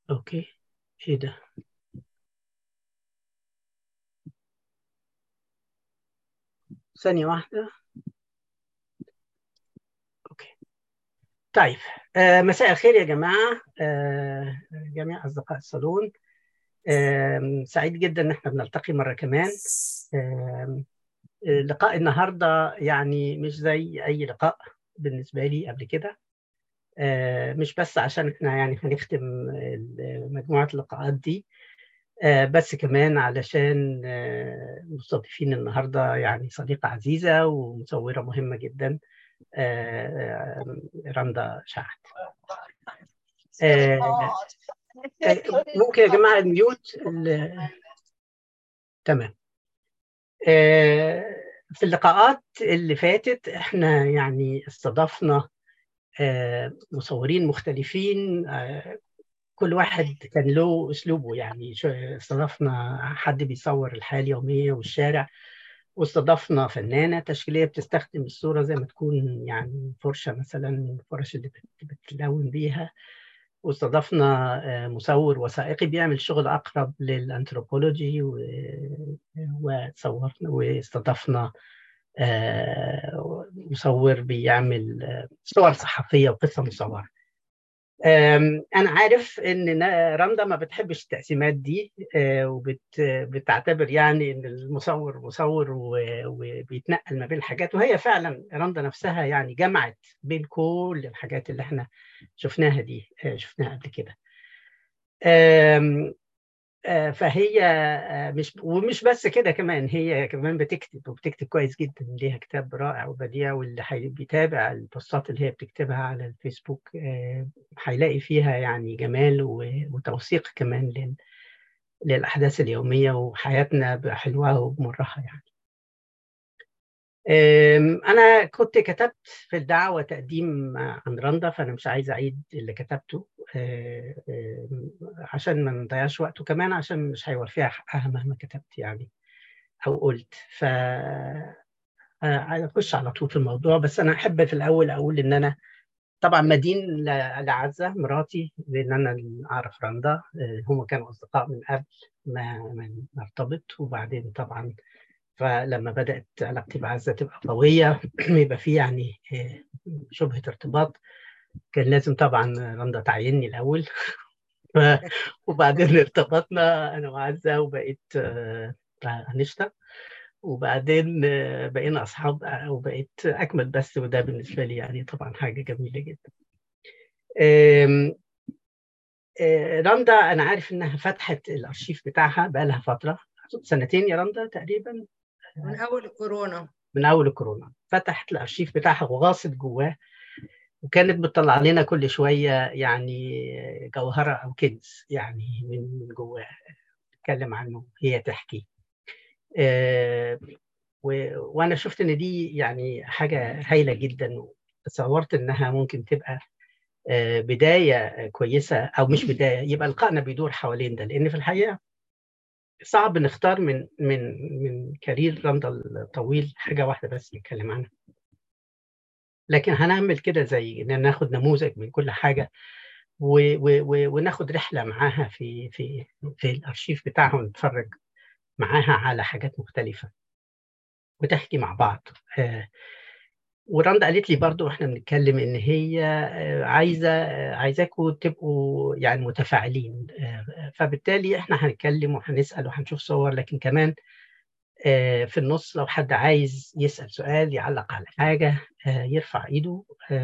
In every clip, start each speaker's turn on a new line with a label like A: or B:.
A: اوكي ايه ده ثانية واحدة اوكي طيب آه مساء الخير يا جماعة آه جميع أصدقاء الصالون آه سعيد جدا إن احنا بنلتقي مرة كمان آه لقاء النهاردة يعني مش زي أي لقاء بالنسبة لي قبل كده آه مش بس عشان احنا يعني هنختم مجموعة اللقاءات دي آه بس كمان علشان آه مستضيفين النهارده يعني صديقة عزيزة ومصورة مهمة جدا رندا شحت ممكن يا جماعة الميوت تمام في اللقاءات اللي فاتت احنا يعني استضفنا مصورين مختلفين كل واحد كان له اسلوبه يعني استضفنا حد بيصور الحياه اليوميه والشارع واستضفنا فنانه تشكيليه بتستخدم الصوره زي ما تكون يعني فرشه مثلا الفرش اللي بتلون بيها واستضفنا مصور وثائقي بيعمل شغل اقرب للانثروبولوجي وصورنا واستضفنا مصور بيعمل صور صحفيه وقصه مصوره انا عارف ان رندا ما بتحبش التقسيمات دي وبتعتبر يعني ان المصور مصور وبيتنقل ما بين الحاجات وهي فعلا رندا نفسها يعني جمعت بين كل الحاجات اللي احنا شفناها دي شفناها قبل كده فهي مش ومش بس كده كمان هي كمان بتكتب وبتكتب كويس جدا ليها كتاب رائع وبديع واللي بيتابع البوستات اللي هي بتكتبها على الفيسبوك هيلاقي فيها يعني جمال وتوثيق كمان للأحداث اليومية وحياتنا بحلوها وبمرها يعني أنا كنت كتبت في الدعوة تقديم عن رندا فأنا مش عايز أعيد اللي كتبته عشان ما نضيعش وقت وكمان عشان مش هيوفيها حقها مهما كتبت يعني أو قلت ف أخش على طول في الموضوع بس أنا أحب في الأول أقول إن أنا طبعا مدين لعزة مراتي لأن أنا أعرف رندا هم كانوا أصدقاء من قبل ما نرتبط وبعدين طبعا فلما بدات علاقتي بعزه تبقى قويه يبقى في يعني شبهه ارتباط كان لازم طبعا رندا تعيني الاول وبعدين ارتبطنا انا وعزه وبقيت انشتا وبعدين بقينا اصحاب وبقيت اكمل بس وده بالنسبه لي يعني طبعا حاجه جميله جدا رندا انا عارف انها فتحت الارشيف بتاعها بقى لها فتره سنتين يا رندا تقريبا
B: من اول الكورونا
A: من اول الكورونا فتحت الارشيف بتاعها وغاصت جواه وكانت بتطلع لنا كل شويه يعني جوهره او كنز يعني من من جواه تتكلم عنه هي تحكي آه و... وانا شفت ان دي يعني حاجه هايله جدا وتصورت انها ممكن تبقى آه بدايه كويسه او مش بدايه يبقى لقائنا بيدور حوالين ده لان في الحقيقه صعب نختار من من من كارير رندا الطويل حاجه واحده بس نتكلم عنها لكن هنعمل كده زي ان ناخد نموذج من كل حاجه و و و وناخد رحله معاها في في في الارشيف بتاعها ونتفرج معاها على حاجات مختلفه وتحكي مع بعض آه ورندا قالت لي برضو واحنا بنتكلم ان هي عايزه عايزاكم تبقوا يعني متفاعلين فبالتالي احنا هنتكلم وهنسال وهنشوف صور لكن كمان في النص لو حد عايز يسال سؤال يعلق على حاجه يرفع ايده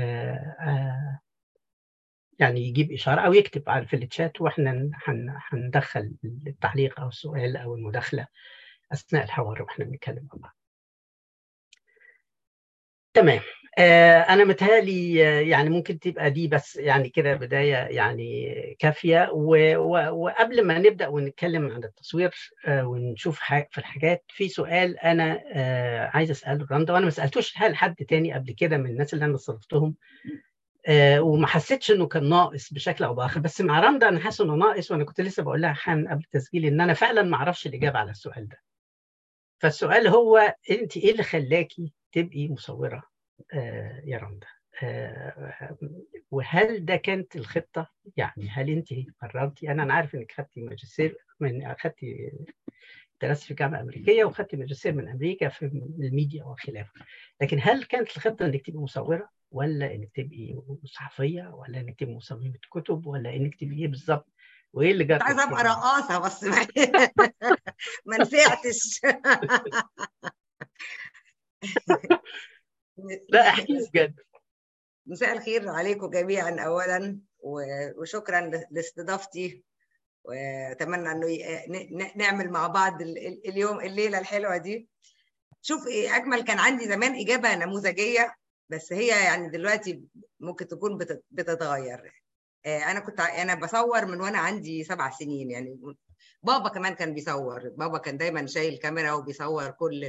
A: يعني يجيب اشاره او يكتب في التشات واحنا هندخل التعليق او السؤال او المداخله اثناء الحوار واحنا بنتكلم مع بعض تمام آه انا متهيألي يعني ممكن تبقى دي بس يعني كده بدايه يعني كافيه وقبل ما نبدا ونتكلم عن التصوير آه ونشوف في الحاجات في سؤال انا آه عايز اساله رندا وانا ما سالتوش هل حد تاني قبل كده من الناس اللي انا استضفتهم وما حسيتش انه كان ناقص بشكل او باخر بس مع رندا انا حاسس انه ناقص وانا كنت لسه بقول لها حان قبل التسجيل ان انا فعلا ما اعرفش الاجابه على السؤال ده فالسؤال هو انت ايه اللي خلاكي تبقي مصوره آه يا رندا آه وهل ده كانت الخطه يعني هل انت قررتي انا انا عارف انك خدتي ماجستير من خدتي درست في جامعه امريكيه وخدتي ماجستير من امريكا في الميديا وخلافه لكن هل كانت الخطه انك تبقي مصوره ولا انك تبقي صحفيه ولا انك تبقي مصممه كتب ولا انك تبقي ايه بالظبط وايه اللي جاب
B: عايزه ابقى رقاصه بس ما, ما نفعتش
A: لا احكي بجد
B: مساء الخير عليكم جميعا اولا وشكرا لاستضافتي واتمنى انه نعمل مع بعض اليوم الليله الحلوه دي شوف اجمل كان عندي زمان اجابه نموذجيه بس هي يعني دلوقتي ممكن تكون بتتغير انا كنت انا بصور من وانا عندي سبع سنين يعني بابا كمان كان بيصور بابا كان دايما شايل كاميرا وبيصور كل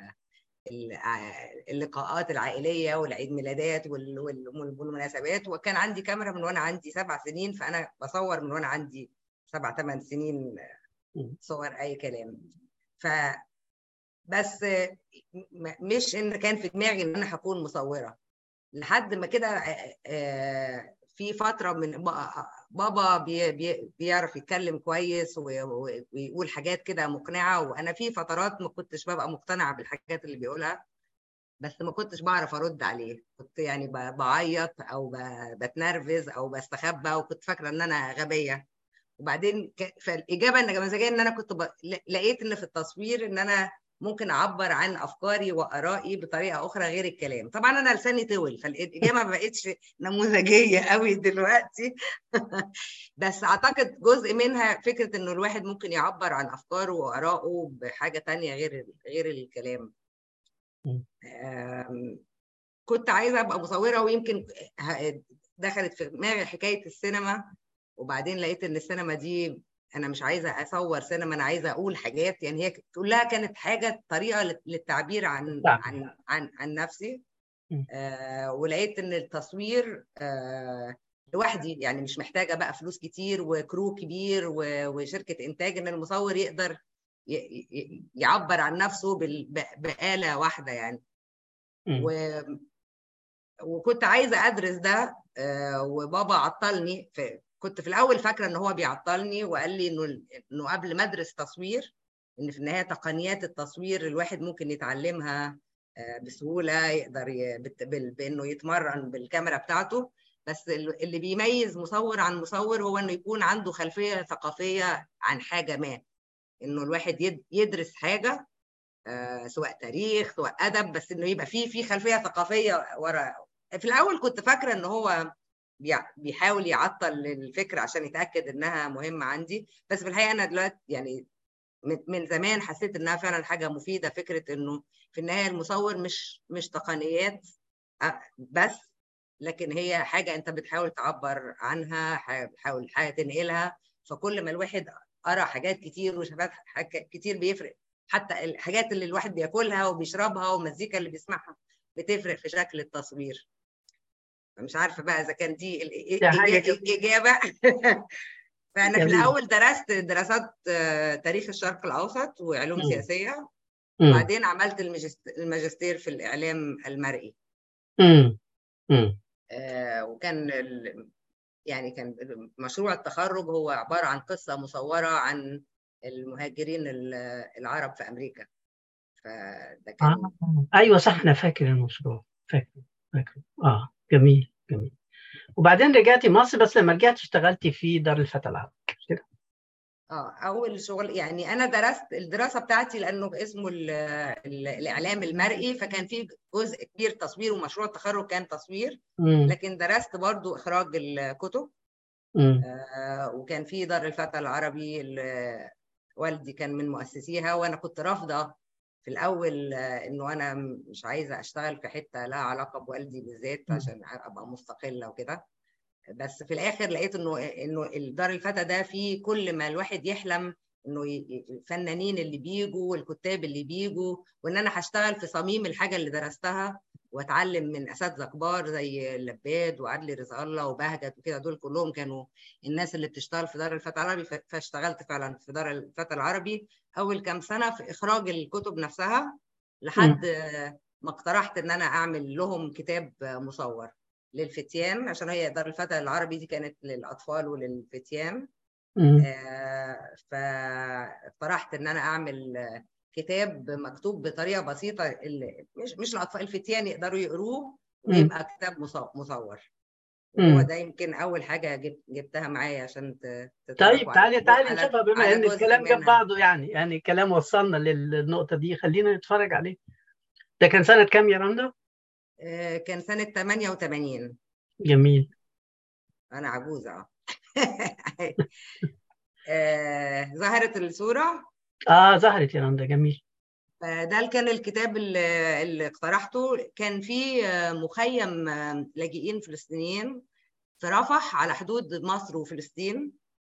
B: اللقاءات العائليه والعيد ميلادات والمناسبات وكان عندي كاميرا من وانا عندي سبع سنين فانا بصور من وانا عندي سبع ثمان سنين صور اي كلام ف بس مش ان كان في دماغي ان انا هكون مصوره لحد ما كده في فتره من بابا بي بي بيعرف يتكلم كويس ويقول حاجات كده مقنعه وانا في فترات ما كنتش ببقى مقتنعه بالحاجات اللي بيقولها بس ما كنتش بعرف ارد عليه كنت يعني بعيط او بتنرفز او بستخبى وكنت فاكره ان انا غبيه وبعدين فالاجابه النموذجيه ان انا كنت ب... لقيت ان في التصوير ان انا ممكن اعبر عن افكاري وارائي بطريقه اخرى غير الكلام طبعا انا لساني طول فالاجابه ما بقتش نموذجيه قوي دلوقتي بس اعتقد جزء منها فكره انه الواحد ممكن يعبر عن افكاره وارائه بحاجه تانية غير غير الكلام كنت عايزه ابقى مصوره ويمكن دخلت في دماغي حكايه السينما وبعدين لقيت ان السينما دي انا مش عايزه اصور سينما انا عايزه اقول حاجات يعني هي كلها كانت حاجه طريقه للتعبير عن عن عن, عن نفسي آه ولقيت ان التصوير آه لوحدي يعني مش محتاجه بقى فلوس كتير وكرو كبير وشركه انتاج ان المصور يقدر يعبر عن نفسه بآلة واحدة يعني و... وكنت عايزه ادرس ده آه وبابا عطلني في كنت في الاول فاكره ان هو بيعطلني وقال لي انه انه قبل ما ادرس تصوير ان في النهايه تقنيات التصوير الواحد ممكن يتعلمها بسهوله يقدر ي... بانه يتمرن بالكاميرا بتاعته بس اللي بيميز مصور عن مصور هو انه يكون عنده خلفيه ثقافيه عن حاجه ما انه الواحد يدرس حاجه سواء تاريخ سواء ادب بس انه يبقى فيه في خلفيه ثقافيه ورا في الاول كنت فاكره ان هو بيحاول يعطل الفكره عشان يتاكد انها مهمه عندي بس في الحقيقه انا دلوقتي يعني من زمان حسيت انها فعلا حاجه مفيده فكره انه في النهايه المصور مش مش تقنيات بس لكن هي حاجه انت بتحاول تعبر عنها بتحاول حاجه تنقلها فكل ما الواحد قرا حاجات كتير وشافت حاجات كتير بيفرق حتى الحاجات اللي الواحد بياكلها وبيشربها والمزيكا اللي بيسمعها بتفرق في شكل التصوير مش عارفه بقى اذا كان دي الاجابه فانا في الاول درست دراسات تاريخ الشرق الاوسط وعلوم م. سياسيه وبعدين عملت الماجستير في الاعلام المرئي
A: م. م.
B: آه وكان يعني كان مشروع التخرج هو عباره عن قصه مصوره عن المهاجرين العرب في امريكا
A: فده كان آه. ايوه صح انا فاكر المشروع فاكر فاكر اه جميل جميل وبعدين رجعتي مصر بس لما رجعتي اشتغلتي في دار الفتى العربي مش كده؟
B: اه اول شغل يعني انا درست الدراسه بتاعتي لانه اسمه ال ال الاعلام المرئي فكان في جزء كبير تصوير ومشروع التخرج كان تصوير
A: مم.
B: لكن درست برضو اخراج الكتب
A: مم.
B: آه وكان في دار الفتى العربي والدي كان من مؤسسيها وانا كنت رافضه في الاول انه انا مش عايزه اشتغل في حته لها علاقه بوالدي بالذات عشان ابقى مستقله وكده بس في الاخر لقيت انه انه الدار الفتى ده فيه كل ما الواحد يحلم انه الفنانين اللي بيجوا والكتاب اللي بيجوا وان انا هشتغل في صميم الحاجه اللي درستها واتعلم من اساتذه كبار زي اللباد وعدلي رزق الله وبهجت وكده دول كلهم كانوا الناس اللي بتشتغل في دار الفتى العربي فاشتغلت فعلا في دار الفتى العربي اول كام سنه في اخراج الكتب نفسها لحد ما اقترحت ان انا اعمل لهم كتاب مصور للفتيان عشان هي دار الفتى العربي دي كانت للاطفال وللفتيان
A: مم.
B: آه، فاقترحت ان انا اعمل كتاب مكتوب بطريقه بسيطه اللي مش مش الاطفال الفتيان يقدروا يقروه ويبقى كتاب مصو- مصور وهو
A: مم.
B: ده يمكن اول حاجه جبت جبتها معايا عشان ت-
A: طيب
B: تتفرجوا على
A: تعالي تعالي
B: على-
A: نشوفها بما
B: على
A: ان
B: جزء
A: الكلام جاب
B: منها.
A: بعضه يعني يعني الكلام وصلنا للنقطة دي خلينا نتفرج عليه ده كان سنة كام يا رندا؟
B: آه، كان سنه 88
A: جميل
B: انا عجوزه اه آه، ظهرت الصوره
A: اه ظهرت يا رندا جميل
B: فده كان الكتاب اللي, اللي اقترحته كان في آه، مخيم آه، لاجئين فلسطينيين في رفح على حدود مصر وفلسطين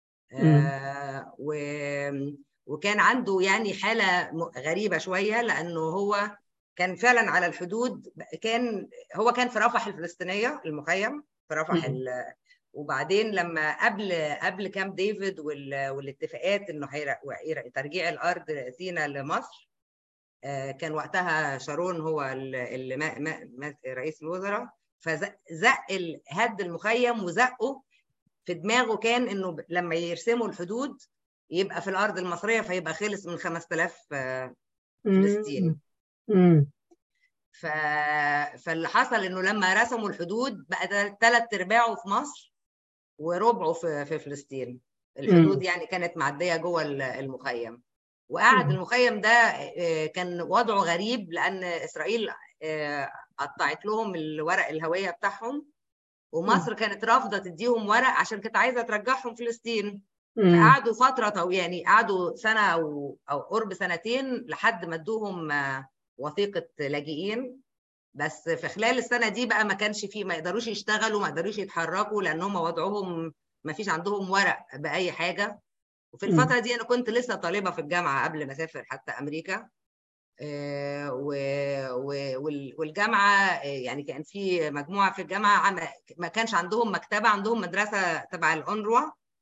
B: آه، و- وكان عنده يعني حالة م- غريبة شوية لأنه هو كان فعلا على الحدود كان هو كان في رفح الفلسطينية المخيم في رفح
A: مم.
B: ال- وبعدين لما قبل قبل كامب ديفيد وال- والاتفاقات انه هير- ترجيع الارض سينا لمصر آه، كان وقتها شارون هو ال- اللي ما ما ما رئيس الوزراء فزق ال- هد المخيم وزقه في دماغه كان انه ب- لما يرسموا الحدود يبقى في الارض المصريه فيبقى خلص من 5000 آه، فلسطيني
A: مم.
B: ف... فاللي حصل انه لما رسموا الحدود بقى ثلاث ارباعه في مصر وربعه في في فلسطين الحدود
A: مم.
B: يعني كانت معديه جوه ال- المخيم وقعد
A: مم.
B: المخيم ده آه، كان وضعه غريب لان اسرائيل آه، قطعت لهم الورق الهويه بتاعهم ومصر كانت رافضه تديهم ورق عشان كانت عايزه ترجعهم فلسطين
A: مم.
B: فقعدوا فتره طويله يعني قعدوا سنه او او قرب سنتين لحد ما ادوهم آه، وثيقه لاجئين بس في خلال السنه دي بقى ما كانش فيه ما يقدروش يشتغلوا ما يقدروش يتحركوا لان هم وضعهم ما فيش عندهم ورق باي حاجه وفي
A: مم.
B: الفتره دي انا كنت لسه طالبه في الجامعه قبل ما اسافر حتى امريكا آه، و- و- وال- والجامعه آه، يعني كان في مجموعه في الجامعه عم- ما كانش عندهم مكتبه عندهم مدرسه تبع الأونروا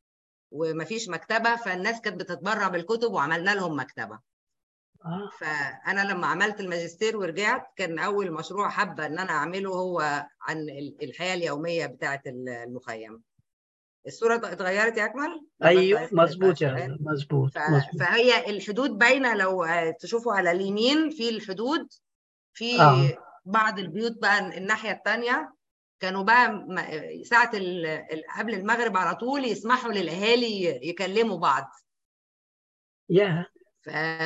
B: وما فيش مكتبه فالناس كانت بتتبرع بالكتب وعملنا لهم مكتبه
A: آه.
B: فانا لما عملت الماجستير ورجعت كان اول مشروع حابه ان انا اعمله هو عن ال- الحياه اليوميه بتاعه المخيم الصوره اتغيرت يا اكمل لما
A: ايوه
B: بقى-
A: مظبوط يا
B: بقى-
A: رندا مظبوط
B: ف-
A: مظبوط
B: فهي الحدود باينه لو آه، تشوفوا على اليمين في الحدود في
A: آه.
B: بعض البيوت بقى الناحيه الثانيه كانوا بقى م- ساعه ال- ال- قبل المغرب على طول يسمحوا للاهالي يكلموا بعض
A: يا
B: ف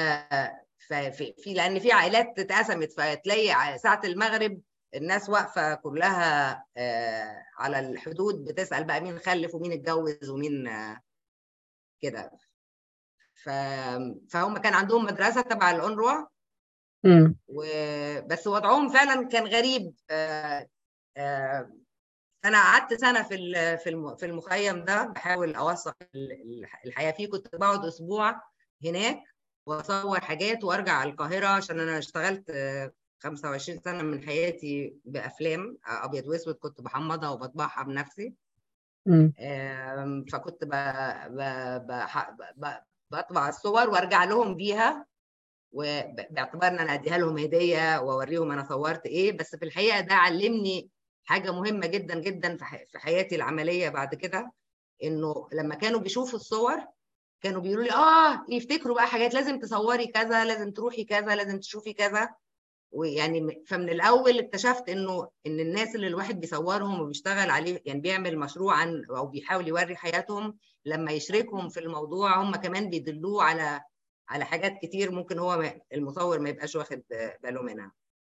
B: ففي في لان في عائلات اتقسمت فتلاقي ع- ساعه المغرب الناس واقفه كلها آه، على الحدود بتسال بقى مين خلف ومين اتجوز ومين آه، كده ف... فهم كان عندهم مدرسه تبع الأونروا
A: مم.
B: وبس وضعهم فعلا كان غريب آه، آه، انا قعدت سنه في ال- في الم- في المخيم ده بحاول اوثق ال- ال- الحياه فيه كنت بقعد اسبوع هناك واصور حاجات وارجع القاهره عشان انا اشتغلت آه، 25 سنه من حياتي بافلام آه، ابيض واسود كنت بحمضها وبطبعها بنفسي
A: مم.
B: آم، فكنت ب... ب... بح- ب... بطبع الصور وارجع لهم بيها وباعتبار ان انا اديها لهم هديه واوريهم انا صورت ايه بس في الحقيقه ده علمني حاجه مهمه جدا جدا في ح- في حياتي العمليه بعد كده انه لما كانوا بيشوفوا الصور كانوا بيقولوا لي اه يفتكروا بقى حاجات لازم تصوري كذا لازم تروحي كذا لازم تشوفي كذا ويعني م- فمن الاول اكتشفت انه ان الناس اللي الواحد بيصورهم وبيشتغل عليه يعني بيعمل مشروع عن او بيحاول يوري حياتهم لما يشركهم في الموضوع هم كمان بيدلوه على على حاجات كتير ممكن هو ما- المصور ما يبقاش واخد باله منها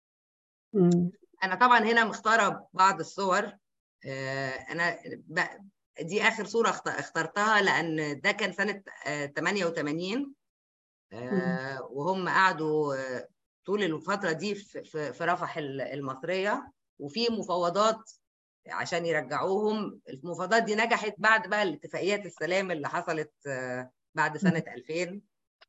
A: مم.
B: انا طبعا هنا مختاره بعض الصور آه، انا ب- دي اخر صوره اخت- اخترتها لان ده كان سنه آه، 88 آه، وهم قعدوا آه، طول الفتره دي في في- في رفح ال- المصريه وفي مفاوضات عشان يرجعوهم المفاوضات دي نجحت بعد بقى الاتفاقيات السلام اللي حصلت آه، بعد سنه 2000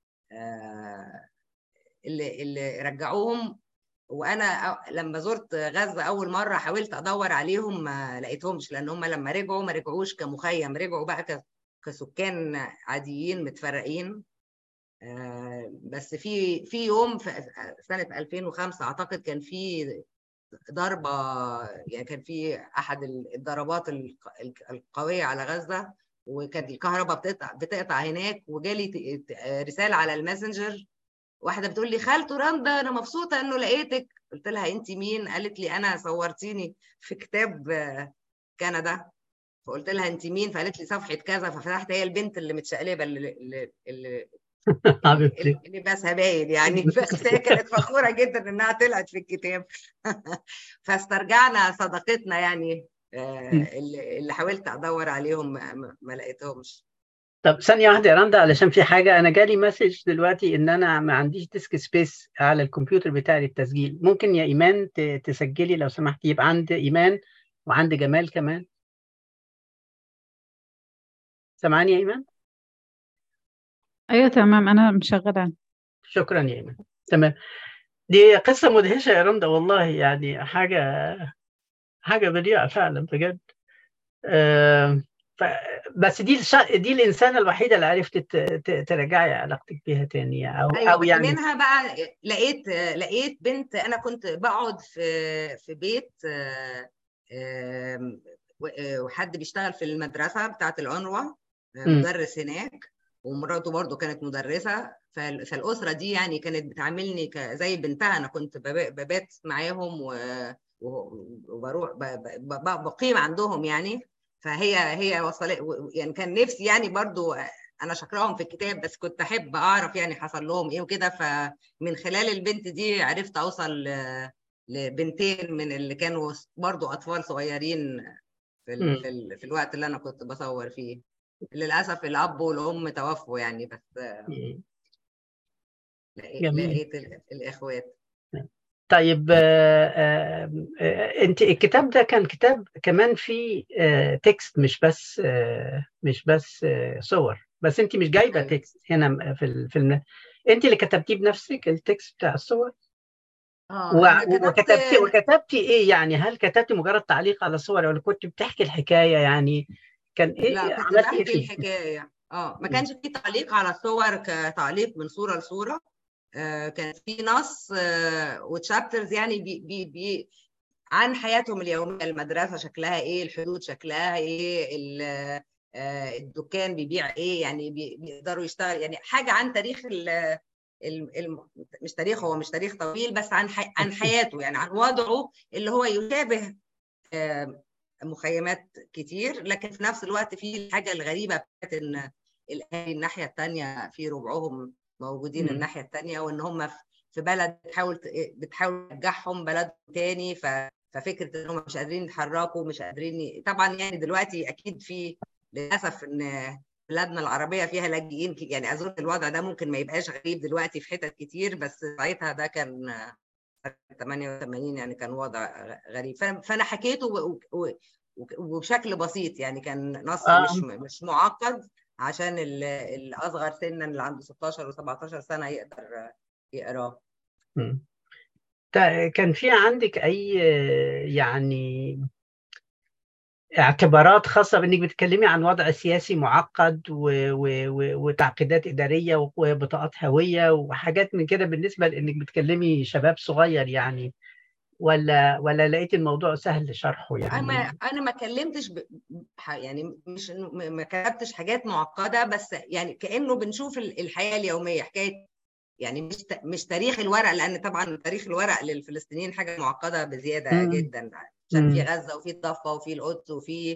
B: آه، اللي اللي رجعوهم وانا أ- لما زرت غزه اول مره حاولت ادور عليهم ما لقيتهمش لان هم لما رجعوا ما رجعوش كمخيم رجعوا بقى ك- كسكان عاديين متفرقين آه، بس في في يوم في سنه 2005 اعتقد كان في ضربه يعني كان في احد الضربات القويه على غزه وكانت الكهرباء بتقطع بتقطع هناك وجالي رساله على الماسنجر واحده بتقول لي خالته رندا انا مبسوطه انه لقيتك قلت لها انت مين قالت لي انا صورتيني في كتاب كندا فقلت لها انت مين فقالت لي صفحه كذا ففتحت هي البنت اللي متشقلبه اللي اللي اللي بس باين يعني بس هي كانت فخوره جدا انها طلعت في الكتاب فاسترجعنا صداقتنا يعني اللي حاولت ادور عليهم ما لقيتهمش
A: طب ثانية واحدة يا رندا علشان في حاجة أنا جالي مسج دلوقتي إن أنا ما عنديش ديسك سبيس على الكمبيوتر بتاعي للتسجيل، ممكن يا إيمان تسجلي لو سمحتي يبقى عند إيمان وعند جمال كمان. سامعاني يا إيمان؟
C: أيوة تمام أنا مشغلة.
A: شكرا يا إيمان. تمام. دي قصة مدهشة يا رندا والله يعني حاجة حاجة بديعة فعلا بجد. أه بس دي الش... دي الانسانه الوحيده اللي عرفت ترجعي علاقتك بيها تاني او
B: أيوة
A: او يعني
B: منها بقى لقيت لقيت بنت انا كنت بقعد في في بيت وحد بيشتغل في المدرسه بتاعه العنوه مدرس هناك ومراته برضه كانت مدرسه فالاسره دي يعني كانت بتعاملني زي بنتها انا كنت ببات معاهم وبروح بقيم عندهم يعني فهي هي وصلت يعني كان نفسي يعني برضو انا شكراهم في الكتاب بس كنت احب اعرف يعني حصل لهم ايه وكده فمن خلال البنت دي عرفت اوصل لبنتين من اللي كانوا برضو اطفال صغيرين في ال في, ال في الوقت اللي انا كنت بصور فيه للاسف الاب والام توفوا يعني بس لقيت الاخوات
A: طيب آه آه انت الكتاب ده كان كتاب كمان فيه آه تكست مش بس آه مش بس آه صور بس انت مش جايبه أيوة. تكست هنا في الفيلم انت اللي كتبتيه بنفسك التكست بتاع الصور
B: اه
A: و...
B: كتبت...
A: وكتبتي وكتبتي ايه يعني هل كتبتي مجرد تعليق على الصور ولا كنت بتحكي الحكايه يعني كان ايه
B: لا كنت بحكي الحكايه اه ما كانش في تعليق على الصور كتعليق من صوره لصوره آه كان في نص آه وتشابترز يعني بي بي بي عن حياتهم اليوميه المدرسه شكلها ايه الحدود شكلها ايه آه الدكان بيبيع ايه يعني بيقدروا يشتغل يعني حاجه عن تاريخ ال ال مش تاريخ هو مش تاريخ طويل بس عن حي عن حياته يعني عن وضعه اللي هو يشابه مخيمات كتير لكن في نفس الوقت في الحاجه الغريبه بتاعت ان الاهالي الناحيه الثانيه في ربعهم موجودين م. الناحيه الثانيه وان هم في بلد بتحاول بتحاول ترجعهم بلد تاني ف... ففكره ان هم مش قادرين يتحركوا مش قادرين طبعا يعني دلوقتي اكيد في للاسف ان بلادنا العربيه فيها لاجئين يعني اظن الوضع ده ممكن ما يبقاش غريب دلوقتي في حتت كتير بس ساعتها ده كان 88 يعني كان وضع غريب فانا حكيته وبشكل بسيط يعني كان نص آه. مش مش معقد عشان الاصغر سنا اللي عنده 16 و17 سنه يقدر يقراه
A: كان في عندك اي يعني اعتبارات خاصه بانك بتتكلمي عن وضع سياسي معقد و... و... و... وتعقيدات اداريه وبطاقات هويه وحاجات من كده بالنسبه لانك بتكلمي شباب صغير يعني ولا ولا لقيت الموضوع سهل شرحه يعني
B: انا انا ما كلمتش ب... يعني مش ما كتبتش حاجات معقده بس يعني كانه بنشوف الحياه اليوميه حكايه يعني مش مش تاريخ الورق لان طبعا تاريخ الورق للفلسطينيين حاجه معقده بزياده مم. جدا عشان في غزه وفي الضفه وفي القدس وفي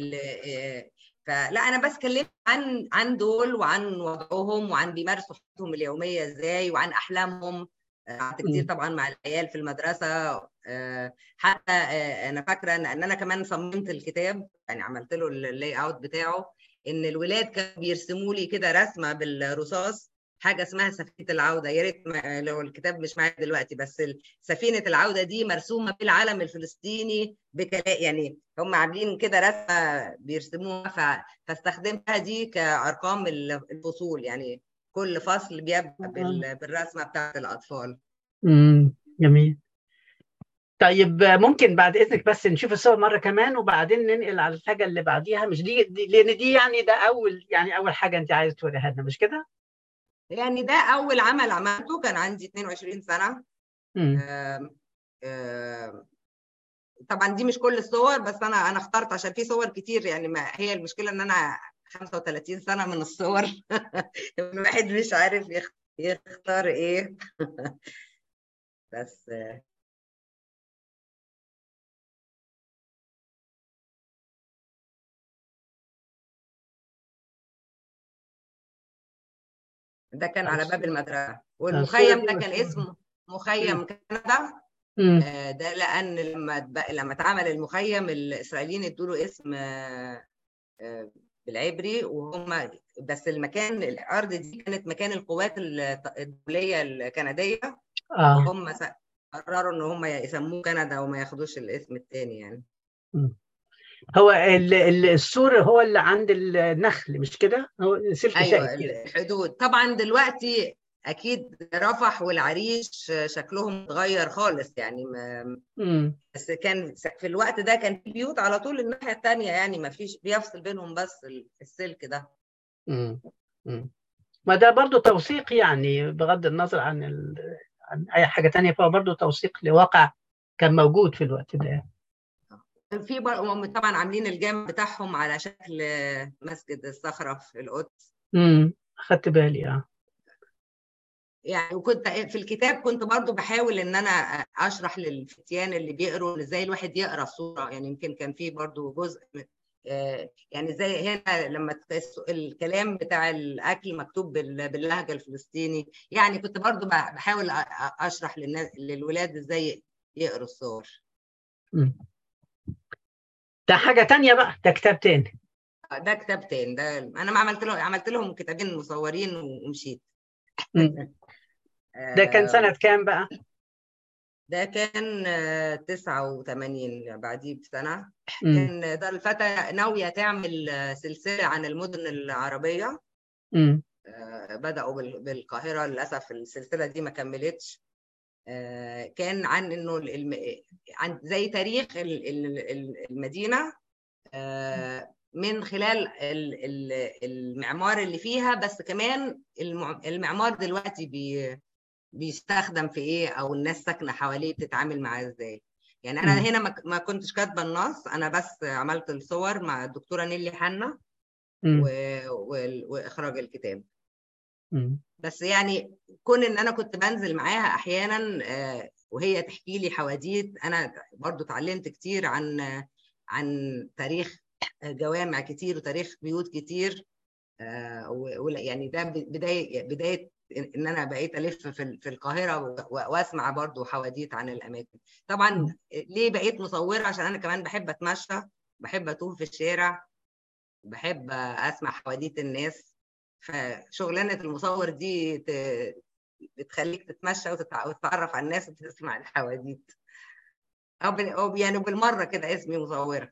B: فلا انا بس كلمت عن عن دول وعن وضعهم وعن بيمارسوا حياتهم اليوميه ازاي وعن احلامهم قعدت كتير طبعا مع العيال في المدرسه حتى انا فاكره ان انا كمان صممت الكتاب يعني عملت له اللاي اوت بتاعه ان الولاد كانوا بيرسموا لي كده رسمه بالرصاص حاجه اسمها سفينه العوده يا ريت لو الكتاب مش معايا دلوقتي بس سفينه العوده دي مرسومه بالعلم الفلسطيني بكلا يعني هم عاملين كده رسمه بيرسموها ف... فاستخدمتها دي كارقام الفصول يعني كل فصل بيبدا بال... بالرسمه بتاعت الاطفال
A: امم جميل طيب ممكن بعد اذنك بس نشوف الصور مره كمان وبعدين ننقل على الحاجه اللي بعديها مش دي, دي لان دي يعني ده اول يعني اول حاجه انت عايزه توريها لنا مش كده؟
B: يعني ده اول عمل عملته كان عندي 22 سنه آم آم طبعا دي مش كل الصور بس انا انا اخترت عشان في صور كتير يعني ما هي المشكله ان انا 35 سنه من الصور الواحد مش عارف يختار ايه بس ده كان على باب المدرسه والمخيم ده كان اسمه مخيم كندا ده لان لما لما اتعمل المخيم الاسرائيليين ادوا له اسم بالعبري وهم بس المكان الارض دي كانت مكان القوات الدوليه الكنديه
A: اه
B: وهم قرروا ان هم يسموه كندا وما ياخدوش الاسم الثاني يعني
A: هو السور هو اللي عند النخل مش كده؟ هو سلك
B: ايوه الحدود طبعا دلوقتي اكيد رفح والعريش شكلهم اتغير خالص يعني ما
A: مم.
B: بس كان في الوقت ده كان في بيوت على طول الناحيه الثانيه يعني ما فيش بيفصل بينهم بس السلك ده
A: مم. مم. ما ده برضو توثيق يعني بغض النظر عن ال... عن اي حاجه تانية فهو برضو توثيق لواقع كان موجود في الوقت ده
B: في بر... طبعا عاملين الجامع بتاعهم على شكل مسجد الصخره في القدس
A: امم اخدت بالي اه
B: يعني وكنت في الكتاب كنت برضو بحاول ان انا اشرح للفتيان اللي بيقروا ازاي الواحد يقرا الصوره يعني يمكن كان في برضو جزء يعني زي هنا لما الكلام بتاع الاكل مكتوب باللهجه الفلسطيني يعني كنت برضو بحاول اشرح للناس للولاد ازاي يقروا الصور
A: ده حاجه تانية بقى ده كتاب تاني
B: ده كتاب تاني ده انا ما عملت لهم عملت لهم كتابين مصورين ومشيت
A: ده كان سنة كام بقى؟
B: ده كان 89 بعديه بسنة كان دار الفتى ناوية تعمل سلسلة عن المدن العربية
A: م.
B: بدأوا بالقاهرة للأسف السلسلة دي ما كملتش كان عن انه الم... عن زي تاريخ المدينه من خلال المعمار اللي فيها بس كمان المعمار دلوقتي بي بيستخدم في ايه او الناس ساكنه حواليه بتتعامل معاه ازاي يعني انا هنا ما كنتش كاتبه النص انا بس عملت الصور مع الدكتوره نيلي حنا و... و... واخراج الكتاب بس يعني كون ان انا كنت بنزل معاها احيانا وهي تحكي لي حواديت انا برضو اتعلمت كتير عن عن تاريخ جوامع كتير وتاريخ بيوت كتير يعني ده بدايه بدايه ان انا بقيت الف في في القاهره واسمع برضو حواديت عن الاماكن طبعا ليه بقيت مصوره عشان انا كمان بحب اتمشى بحب اتوه في الشارع بحب اسمع حواديت الناس فشغلانه المصور دي بتخليك تتمشى وتتعرف على الناس وتسمع الحواديت او يعني بالمره كده اسمي مصوره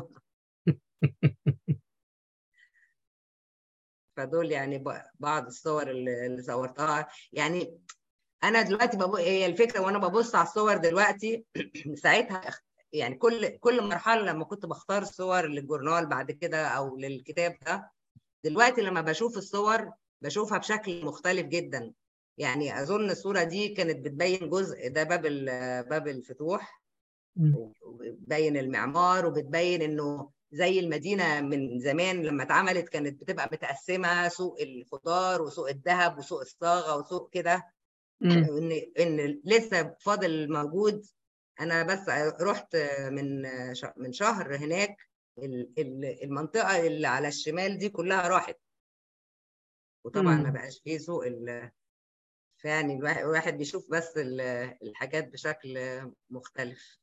B: فدول يعني بعض الصور اللي صورتها يعني انا دلوقتي ببو... هي الفكره وانا ببص على الصور دلوقتي ساعتها يعني كل كل مرحله لما كنت بختار الصور للجورنال بعد كده او للكتاب ده دلوقتي لما بشوف الصور بشوفها بشكل مختلف جدا يعني اظن الصوره دي كانت بتبين جزء ده باب باب الفتوح وبتبين المعمار وبتبين انه زي المدينه من زمان لما اتعملت كانت بتبقى متقسمه سوق الخضار وسوق الذهب وسوق الصاغه وسوق كده ان ان لسه فاضل موجود انا بس رحت من من شهر هناك المنطقه اللي على الشمال دي كلها راحت وطبعا ما بقاش فيه سوق فيعني الواحد بيشوف بس الحاجات بشكل مختلف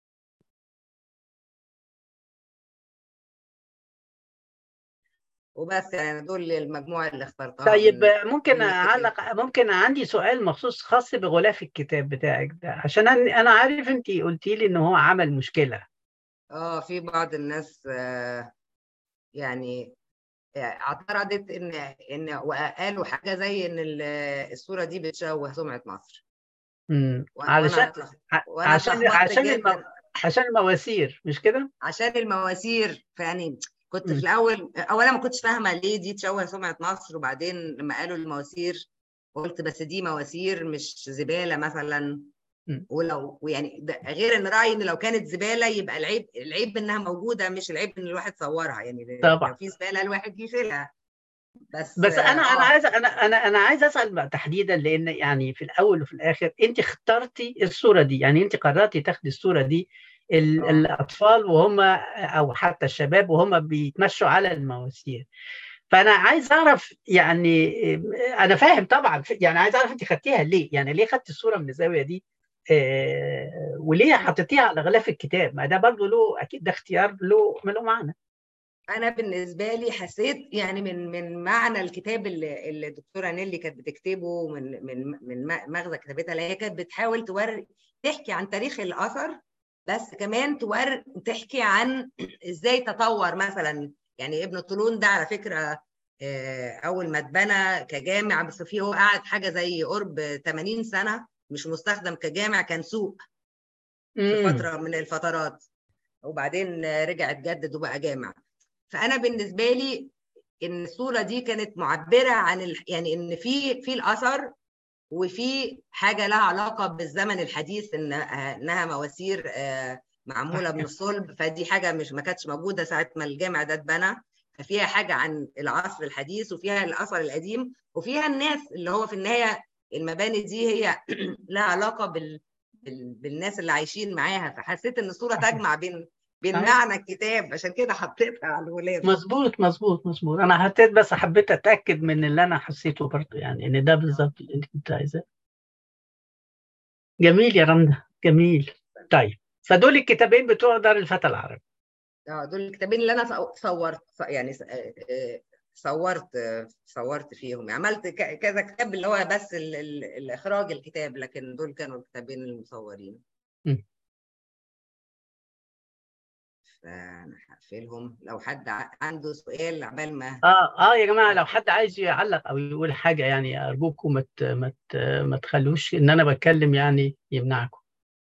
B: وبس يعني دول المجموعه اللي اخترتها
A: طيب ممكن اعلق ممكن عندي سؤال مخصوص خاص بغلاف الكتاب بتاعك ده عشان انا عارف انت قلتي لي ان هو عمل مشكله
B: اه في بعض الناس آه يعني اعترضت ان ان وقالوا حاجه زي ان الصوره دي بتشوه سمعه مصر
A: امم علشان عشان عشان المو... عشان المواسير مش كده
B: عشان المواسير فيعني كنت في الاول اولا ما كنتش فاهمه ليه دي تشوه سمعه مصر وبعدين لما قالوا المواسير قلت بس دي مواسير مش زباله مثلا
A: م.
B: ولو ويعني ده غير ان رايي ان لو كانت زباله يبقى العيب العيب انها موجوده مش العيب ان الواحد صورها يعني
A: طبعا.
B: لو في زباله الواحد يشيلها بس
A: بس انا
B: آه،
A: انا عايز انا انا انا عايز اسال بقى تحديدا لان يعني في الاول وفي الاخر انت اخترتي الصوره دي يعني انت قررتي تاخدي الصوره دي ال-
B: آه.
A: الاطفال وهم او حتى الشباب وهم بيتمشوا على المواسير فانا عايز اعرف يعني انا فاهم طبعا يعني عايز اعرف انت خدتيها ليه يعني ليه خدتي الصوره من الزاويه دي آه، وليه حطيتيها على غلاف الكتاب ما ده برضه له اكيد ده اختيار له له معنى
B: انا بالنسبه لي حسيت يعني من من معنى الكتاب اللي, اللي الدكتوره نيلي كانت بتكتبه من من من مغزى كتابتها اللي هي كانت بتحاول توري تحكي عن تاريخ الاثر بس كمان تور تحكي عن ازاي تطور مثلا يعني ابن طولون ده على فكره آه، اول ما اتبنى كجامع بس فيه هو قعد حاجه زي قرب 80 سنه مش مستخدم كجامع كان سوق في
A: مم.
B: فتره من الفترات وبعدين رجع اتجدد وبقى جامع فانا بالنسبه لي ان الصوره دي كانت معبره عن ال... يعني ان في في الاثر وفي حاجه لها علاقه بالزمن الحديث ان انها مواسير آه، معموله من الصلب فدي حاجه مش ما كانتش موجوده ساعه ما الجامع ده اتبنى ففيها حاجه عن العصر الحديث وفيها الاثر القديم وفيها الناس اللي هو في النهايه المباني دي هي لها علاقه بال... بال... بالناس اللي عايشين معاها فحسيت ان الصوره تجمع بين بين
A: صحيح.
B: معنى الكتاب عشان كده حطيتها على الغلاف
A: مظبوط مظبوط مظبوط انا حطيت بس حبيت اتاكد من اللي انا حسيته برضه يعني ان ده بالظبط اللي انت كنت عايزاه جميل يا رندا جميل طيب فدول الكتابين بتوع دار الفتى العربي
B: اه دول الكتابين اللي انا صو- صورت ص- يعني س- آه، آه، صورت آه، صورت فيهم يعني عملت ك- كذا كتاب اللي هو بس ال- ال- الاخراج الكتاب لكن دول كانوا الكتابين المصورين
A: م.
B: فانا هقفلهم لو حد ع- عنده سؤال عبال ما
A: اه اه يا جماعه لو حد عايز يعلق او يقول حاجه يعني ارجوكم ما ت- ما ت- ما تخلوش ان انا بتكلم يعني يمنعكم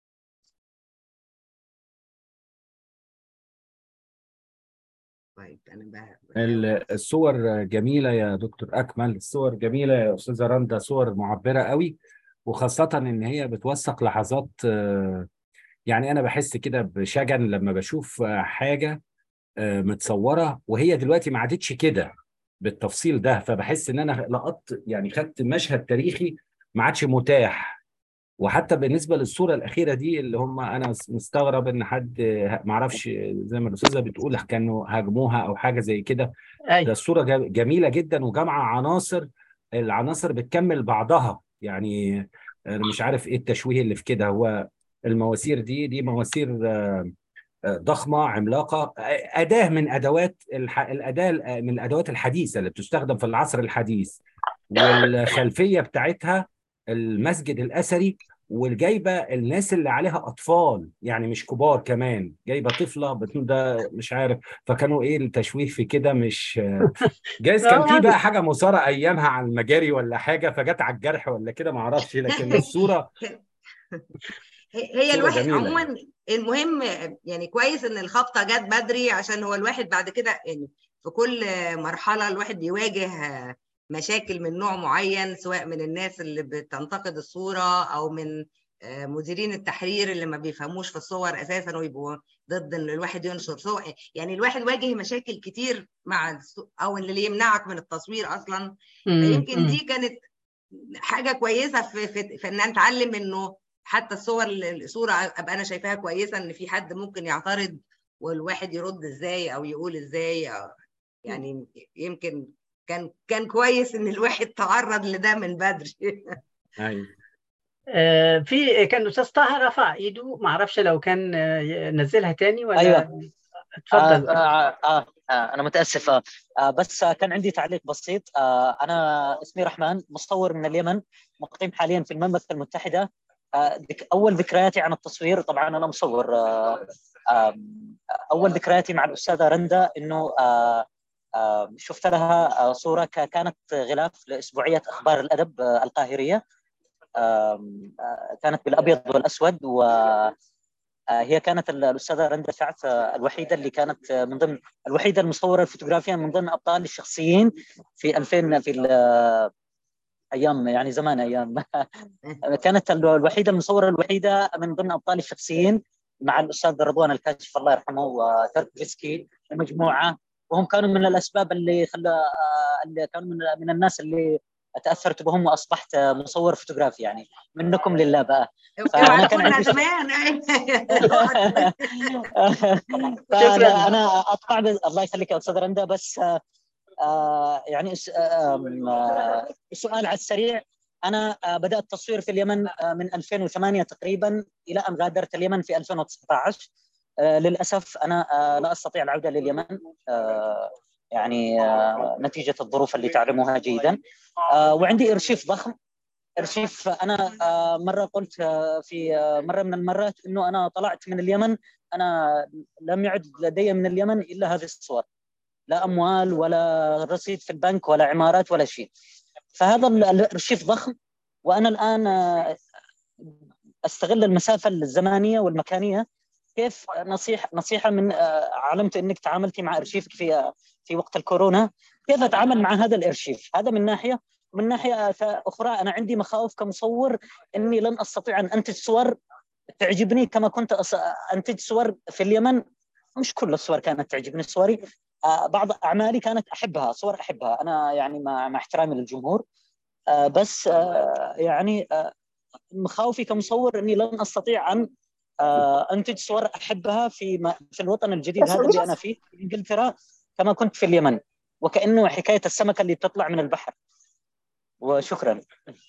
B: طيب انا بقى
D: ال- الصور جميلة يا دكتور أكمل الصور جميلة يا أستاذة رندا صور معبرة قوي وخاصة إن هي بتوثق لحظات آه، يعني أنا بحس كده بشجن لما بشوف آه، حاجة آه، متصورة وهي دلوقتي ما عادتش كده بالتفصيل ده فبحس إن أنا لقطت يعني خدت مشهد تاريخي ما عادش متاح وحتى بالنسبة للصورة الأخيرة دي اللي هم أنا مستغرب إن حد آه، معرفش زي ما الأستاذة بتقول كانوا هاجموها أو حاجة زي كده ده
A: اي
D: الصورة جا- جميلة جدا وجامعة عناصر العناصر بتكمل بعضها يعني أنا مش عارف ايه التشويه اللي في كده هو المواسير دي دي مواسير آه، آه، ضخمة عملاقة آه، أداة من أدوات الح... الأداة ال- من الأدوات الحديثة اللي بتستخدم في العصر الحديث والخلفية بتاعتها المسجد الأثري والجايبة الناس اللي عليها أطفال يعني مش كبار كمان جايبة طفلة بتقول ده مش عارف فكانوا ايه التشويه في كده مش جايز كان في بقى حاجه مثاره ايامها على المجاري ولا حاجه فجت على الجرح ولا كده ما اعرفش لكن الصوره
B: هي هي
D: صورة
B: الواحد
D: جميلة
B: عموما المهم يعني كويس ان الخبطه جت بدري عشان هو الواحد بعد كده يعني في كل مرحله الواحد بيواجه مشاكل من نوع معين سواء من الناس اللي بتنتقد الصوره او من مديرين التحرير اللي ما بيفهموش في الصور اساسا ويبقوا ضد ان الواحد ينشر صور يعني الواحد واجه مشاكل كتير مع او اللي يمنعك من التصوير اصلا فيمكن دي كانت حاجه كويسه في, في, في ان نتعلم انه حتى الصور الصوره ابقى انا شايفاها كويسه ان في حد ممكن يعترض والواحد يرد ازاي او يقول ازاي أو يعني يمكن كان كان كويس ان الواحد تعرض لده من بدري
D: ايوه
A: آه في كان الاستاذ طه رفع ايده ما اعرفش لو كان نزلها تاني ولا
E: ايوه
A: اتفضل
E: آه آه آه آه انا متاسف آه آه بس آه كان عندي تعليق بسيط آه انا اسمي رحمن مصور من اليمن مقيم حاليا في المملكه المتحده آه اول ذكرياتي عن التصوير طبعا انا مصور آه آه اول ذكرياتي مع الاستاذه رندا انه آه آه شفت لها صوره كانت غلاف لاسبوعيه اخبار الادب القاهريه كانت بالابيض والاسود و هي كانت الاستاذه رندا شعث الوحيده اللي كانت من ضمن الوحيده المصوره الفوتوغرافيه من ضمن ابطال الشخصيين في 2000 في ايام يعني زمان ايام كانت الوحيده المصوره الوحيده من ضمن ابطالي الشخصيين مع الاستاذ رضوان الكاشف الله يرحمه وترك فيسكي المجموعه وهم كانوا من الاسباب اللي خلى اللي كانوا من, من الناس اللي تاثرت بهم واصبحت مصور فوتوغرافي يعني منكم لله بقى
B: فانا كان عندي زمان
E: فانا انا اطلع الله يخليك يا استاذ رندا بس آه يعني آه السؤال على السريع انا بدات التصوير في اليمن من 2008 تقريبا الى ان غادرت اليمن في 2019 للاسف انا لا استطيع العوده لليمن يعني نتيجه الظروف اللي تعلموها جيدا وعندي ارشيف ضخم ارشيف انا مره قلت في مره من المرات انه انا طلعت من اليمن انا لم يعد لدي من اليمن الا هذه الصور لا اموال ولا رصيد في البنك ولا عمارات ولا شيء فهذا الارشيف ضخم وانا الان استغل المسافه الزمانيه والمكانيه كيف نصيحه نصيحه من علمت انك تعاملتي مع ارشيفك في في وقت الكورونا كيف اتعامل مع هذا الارشيف هذا من ناحيه ومن ناحيه اخرى انا عندي مخاوف كمصور اني لن استطيع ان انتج صور تعجبني كما كنت انتج صور في اليمن مش كل الصور كانت تعجبني صوري بعض اعمالي كانت احبها صور احبها انا يعني مع, مع احترامي للجمهور بس يعني مخاوفي كمصور اني لن استطيع ان انتج صور احبها في في الوطن الجديد هذا اللي انا فيه في انجلترا كما كنت في اليمن وكانه حكايه السمكه اللي تطلع من البحر وشكرا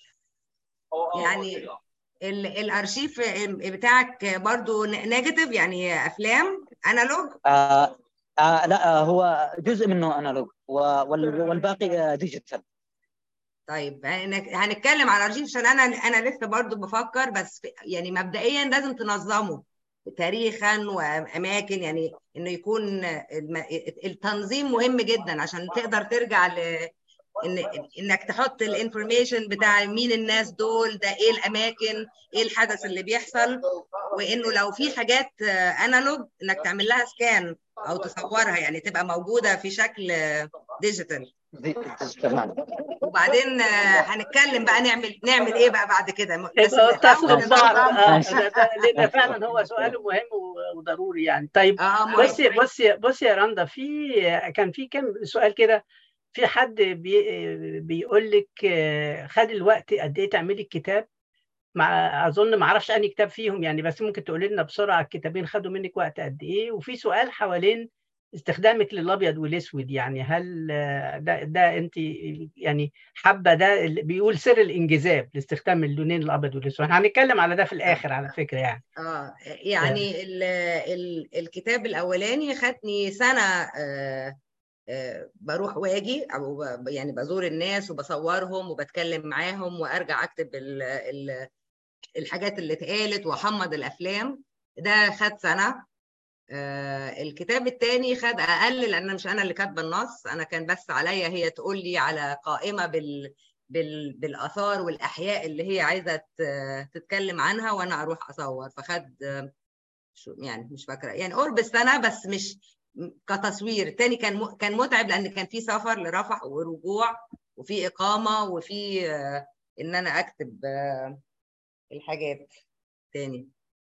B: يعني الارشيف بتاعك برضو نيجاتيف يعني افلام انالوج
E: آه آه لا آه هو جزء منه انالوج والباقي ديجيتال
B: طيب هنتكلم على الارشيف عشان انا انا لسه برضو بفكر بس يعني مبدئيا لازم تنظمه تاريخا واماكن يعني انه يكون التنظيم مهم جدا عشان تقدر ترجع ل إن انك تحط الانفورميشن بتاع مين الناس دول ده ايه الاماكن ايه الحدث اللي بيحصل وانه لو في حاجات انالوج انك تعمل لها سكان او تصورها يعني تبقى موجوده في شكل ديجيتال وبعدين هنتكلم بقى نعمل نعمل ايه بقى بعد كده
A: بس لان فعلا هو سؤال مهم وضروري يعني طيب بصي بصي بصي يا رندا في كان في كم سؤال كده في حد بي بيقول لك خد الوقت قد ايه تعملي الكتاب مع اظن ما اعرفش انهي كتاب فيهم يعني بس ممكن تقولي لنا بسرعه الكتابين خدوا منك وقت قد ايه وفي سؤال حوالين استخدامك للابيض والاسود يعني هل ده ده انت يعني حابه ده بيقول سر الانجذاب لاستخدام اللونين الابيض والاسود هنتكلم على ده في الاخر على فكره يعني
B: اه يعني ال ال الكتاب الاولاني خدني سنه آه آه بروح واجي او يعني بزور الناس وبصورهم وبتكلم معاهم وارجع اكتب ال ال الحاجات اللي اتقالت واحمض الافلام ده خد سنه آه الكتاب الثاني خد اقل لان مش انا اللي كاتبه النص انا كان بس عليا هي تقول لي على قائمه بال, بال بالاثار والاحياء اللي هي عايزه تتكلم عنها وانا اروح اصور فخد شو يعني مش فاكره يعني قرب السنه بس مش كتصوير الثاني كان كان متعب لان كان في سفر لرفح ورجوع وفي اقامه وفي آه ان انا اكتب آه الحاجات تاني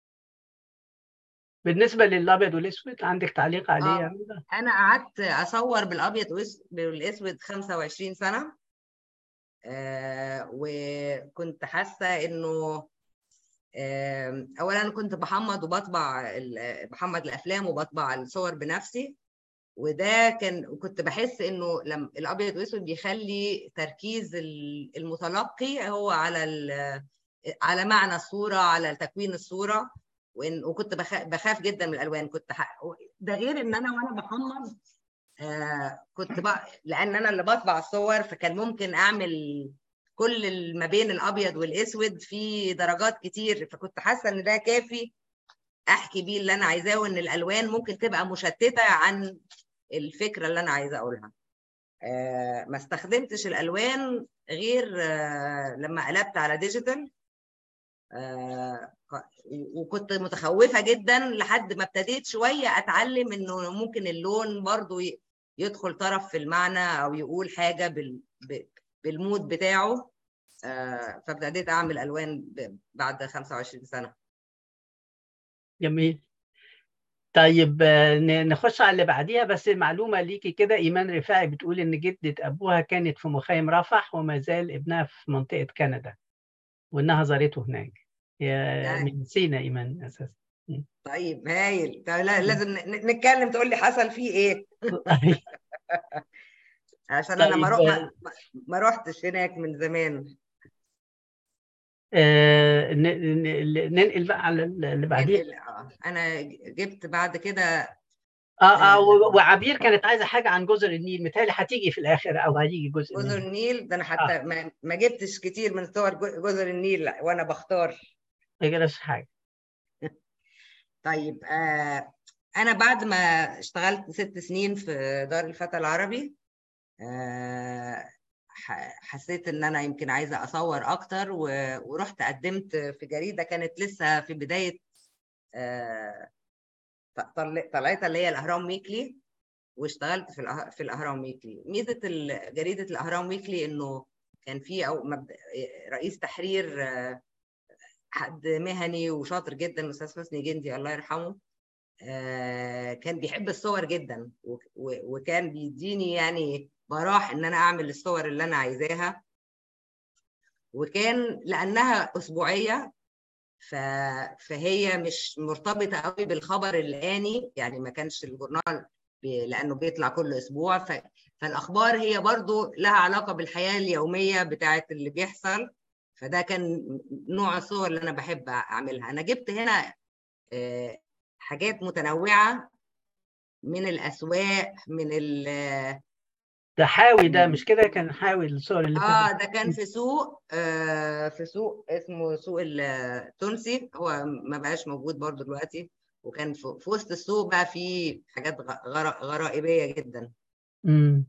A: بالنسبه للابيض والاسود عندك تعليق عليه
B: آه. يعني انا قعدت اصور بالابيض والاسود 25 سنه آه وكنت حاسه انه آه اولا كنت بحمض وبطبع بحمض الافلام وبطبع الصور بنفسي وده كان كنت بحس انه لما الابيض والاسود بيخلي تركيز المتلقي هو على على معنى الصوره على تكوين الصوره وإن وكنت بخاف, بخاف جدا من الالوان كنت ح... ده غير ان انا وانا بحمض آه كنت بقى لان انا اللي بطبع الصور فكان ممكن اعمل كل ما بين الابيض والاسود في درجات كتير فكنت حاسه ان ده كافي احكي بيه اللي انا عايزاه وان الالوان ممكن تبقى مشتته عن الفكره اللي انا عايزه اقولها آه ما استخدمتش الالوان غير آه لما قلبت على ديجيتال آه وكنت متخوفه جدا لحد ما ابتديت شويه اتعلم انه ممكن اللون برضو يدخل طرف في المعنى او يقول حاجه بال بالمود بتاعه آه، فابتديت اعمل الوان ب- بعد 25 سنه
A: جميل طيب آه، ن- نخش على اللي بعديها بس معلومة ليكي كده إيمان رفاعي بتقول إن جدة أبوها كانت في مخيم رفح وما زال ابنها في منطقة كندا وإنها زارته هناك هي
B: لا.
A: من سينا إيمان أساسا
B: طيب هايل طيب لا لازم ن- نتكلم تقول لي حصل فيه ايه عشان انا ما
A: طيب،
B: روح ما, ما روحتش هناك من زمان
A: آه، ن- ن- ننقل بقى على اللي بعديها
B: ننقل- آه، انا جبت بعد كده
A: اه اه و- وعبير كانت عايزه حاجه عن جزر النيل متهيألي هتيجي في الاخر او هيجي جزء
B: جزر
A: منها
B: النيل ده انا حتى ما, ما جبتش كتير من صور جو- جزر النيل وانا بختار
A: ما يجراش حاجه
B: طيب آه انا بعد ما اشتغلت ست سنين في دار الفتى العربي آه ح- حسيت ان انا يمكن عايزه اصور اكتر و- ورحت قدمت في جريده كانت لسه في بدايه آه طل- طلعتها اللي هي الاهرام ويكلي واشتغلت في الأه- في الاهرام ويكلي ميزه ال- جريده الاهرام ويكلي انه كان في او مبدأ رئيس تحرير آه، حد مهني وشاطر جدا الاستاذ حسني جندي الله يرحمه آه، كان بيحب الصور جدا و- و- وكان بيديني يعني براح ان انا اعمل الصور اللي انا عايزاها وكان لانها اسبوعيه ف... فهي مش مرتبطه قوي بالخبر الاني يعني ما كانش الجورنال بي... لانه بيطلع كل اسبوع ف... فالاخبار هي برضو لها علاقه بالحياه اليوميه بتاعه اللي بيحصل فده كان نوع الصور اللي انا بحب اعملها انا جبت هنا آه، حاجات متنوعه من الاسواق من ال
A: ده حاوي ده مش كده كان حاوي الصور اللي
B: اه
A: فاتت
B: ده كان في سوق آه في سوق اسمه سوق التونسي هو ما بقاش موجود برضو دلوقتي وكان في في وسط السوق بقى في حاجات غ- غرا- غرائبيه جدا
A: امم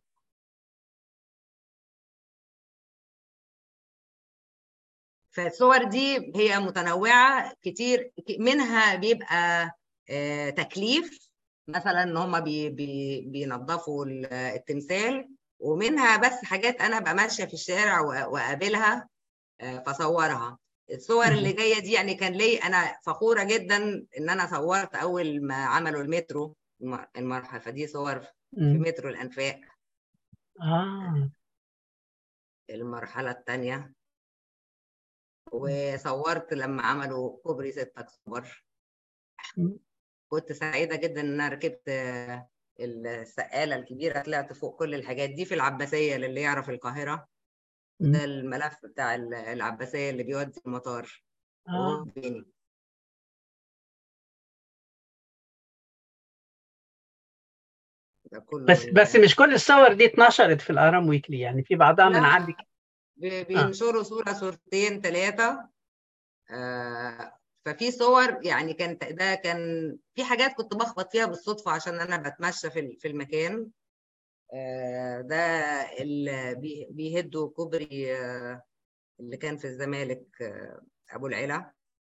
B: فالصور دي هي متنوعه كتير ك- منها بيبقى آه تكليف مثلا ان هم بي بي بينظفوا ال- التمثال ومنها بس حاجات انا ابقى ماشيه في الشارع وأ- واقابلها آه، فصورها الصور اللي جايه دي يعني كان لي انا فخوره جدا ان انا صورت اول ما عملوا المترو الم- المرحله فدي صور في
A: أمم.
B: مترو الانفاق
A: اه
B: المرحله الثانيه وصورت لما عملوا كوبري 6 اكتوبر
A: أمم.
B: كنت سعيده جدا ان انا ركبت آه، السقاله الكبيره طلعت فوق كل الحاجات دي في العباسيه للي يعرف القاهره
A: أمم.
B: ده الملف بتاع ال- العباسيه اللي بيودي المطار وهو
A: اه
B: بيني ده كله
A: بس
B: من-
A: بس مش كل الصور دي اتنشرت في الاهرام ويكلي يعني في بعضها من
B: لا.
A: عندك
B: بي- بينشروا صورة صورتين ثلاثة آه ففي صور يعني كانت ده كان في حاجات كنت بخبط فيها بالصدفة عشان أنا بتمشى في ال- في المكان آه ده اللي بي- بيهدوا كوبري آه اللي كان في الزمالك آه أبو العلا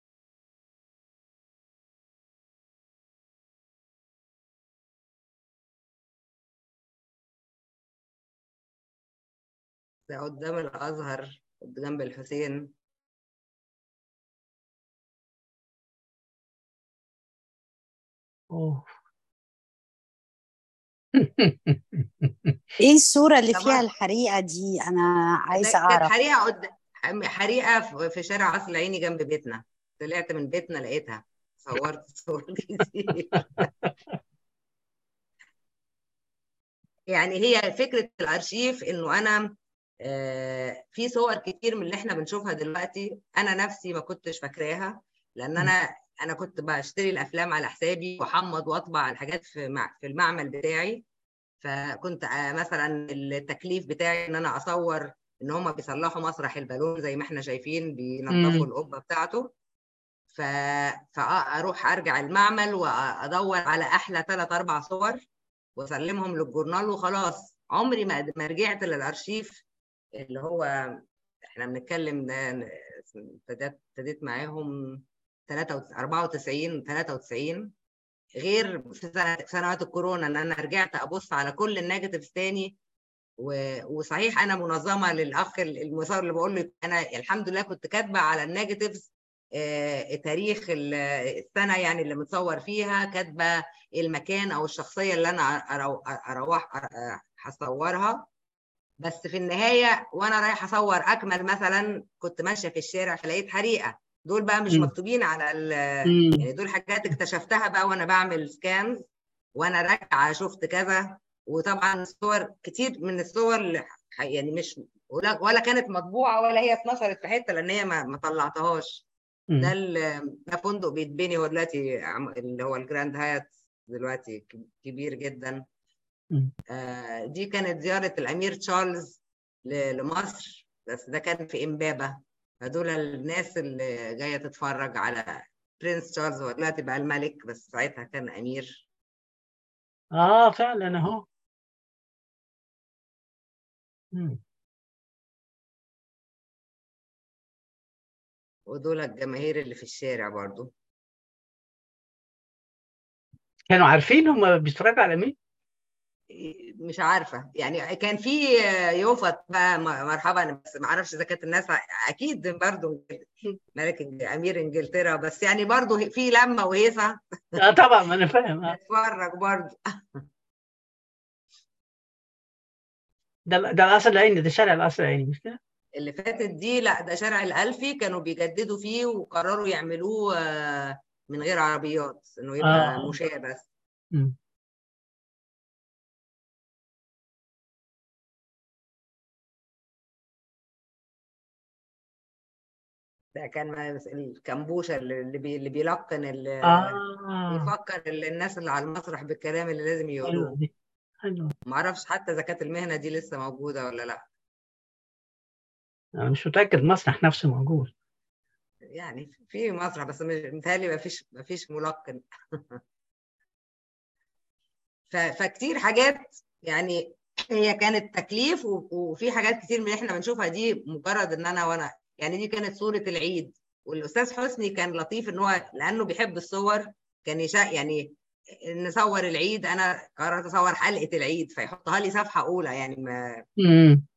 B: ده قدام الأزهر جنب الحسين
A: اوه
F: ايه الصورة اللي
B: طبعا.
F: فيها الحريقة دي انا عايزة
B: ده كانت
F: اعرف
B: حريقة قد... حريقة في- في شارع قصر العيني جنب بيتنا طلعت من بيتنا لقيتها صورت صور كتير يعني هي فكرة الأرشيف إنه أنا آه، في صور كتير من اللي إحنا بنشوفها دلوقتي أنا نفسي ما كنتش فاكراها لأن أنا أنا كنت بشتري الأفلام على حسابي وأحمض وأطبع الحاجات في مع في المعمل بتاعي فكنت آه، مثلا التكليف بتاعي إن أنا أصور إن هما بيصلحوا مسرح البالون زي ما إحنا شايفين بينظفوا
A: مم.
B: القبة بتاعته ف... فأروح أرجع المعمل وأدور على أحلى ثلاث أربع صور واسلمهم للجورنال وخلاص عمري ما ما رجعت للارشيف اللي هو احنا بنتكلم ده ابتديت ابتديت معاهم 94 93 غير في سنة- في سنوات الكورونا ان انا رجعت ابص على كل النيجاتيفز تاني و- وصحيح انا منظمه للاخ المصور اللي بقول له انا الحمد لله كنت كاتبه على النيجاتيفز آه، تاريخ ال- السنه يعني اللي متصور فيها كاتبه المكان او الشخصيه اللي انا أرو- اروح أ- هصورها بس في النهايه وانا رايحه اصور اكمل مثلا كنت ماشيه في الشارع فلقيت حريقه دول بقى مش
A: مم.
B: مكتوبين على ال-
A: مم.
B: يعني دول حاجات اكتشفتها بقى وانا بعمل سكان وانا راجعه شفت كذا وطبعا صور كتير من الصور اللي ح- يعني مش ولا ولا كانت مطبوعه ولا هي اتنشرت في حته لان هي ما ما طلعتهاش ده
A: مم.
B: ال- ده فندق بيتبني هو دلوقتي عم- اللي هو الجراند هايت دلوقتي ك- كبير جدا
A: مم.
B: آه، دي كانت زياره الامير تشارلز ل- لمصر بس ده كان في امبابه فدول الناس اللي جايه تتفرج على برنس تشارلز هو دلوقتي بقى الملك بس ساعتها كان امير
A: اه فعلا اهو مم.
B: ودول الجماهير اللي في الشارع برضو
A: كانوا عارفين هم بيتفرجوا على مين؟
B: مش عارفه يعني كان في يوفط بقى م- مرحبا بس ما اعرفش اذا كانت الناس اكيد برضو ملك إنج- امير انجلترا بس يعني برضو في لمه وهيصه
A: اه طبعا ما انا فاهم آه.
B: نتفرج برضو
A: ده ده القصر العيني ده شارع القصر العيني مش كده؟
B: اللي فاتت دي لا ده شارع الألفي كانوا بيجددوا فيه وقرروا يعملوه آه، من غير عربيات انه يبقى
A: آه.
B: مشاة بس
A: مم.
B: ده كان ما- الكمبوشة اللي اللي بي- اللي بيلقن ال-
A: اه
B: بيفكر ال- الناس اللي على المسرح بالكلام اللي لازم
A: حلوه
B: يقولوه
A: دي حلوه
B: ما اعرفش حتى اذا كانت المهنة دي لسه موجودة ولا لا
A: انا مش متاكد المسرح نفسه موجود
B: يعني في مسرح بس مش- متهيألي ما فيش ما فيش ملقن ف- فكتير حاجات يعني هي كانت تكليف و- وفي حاجات كتير من اللي احنا بنشوفها دي مجرد ان انا وانا يعني دي كانت صورة العيد والاستاذ حسني كان لطيف ان هو لانه بيحب الصور كان يشا يعني نصور العيد انا قررت اصور حلقة العيد فيحطها لي صفحة اولى يعني ما
A: مم.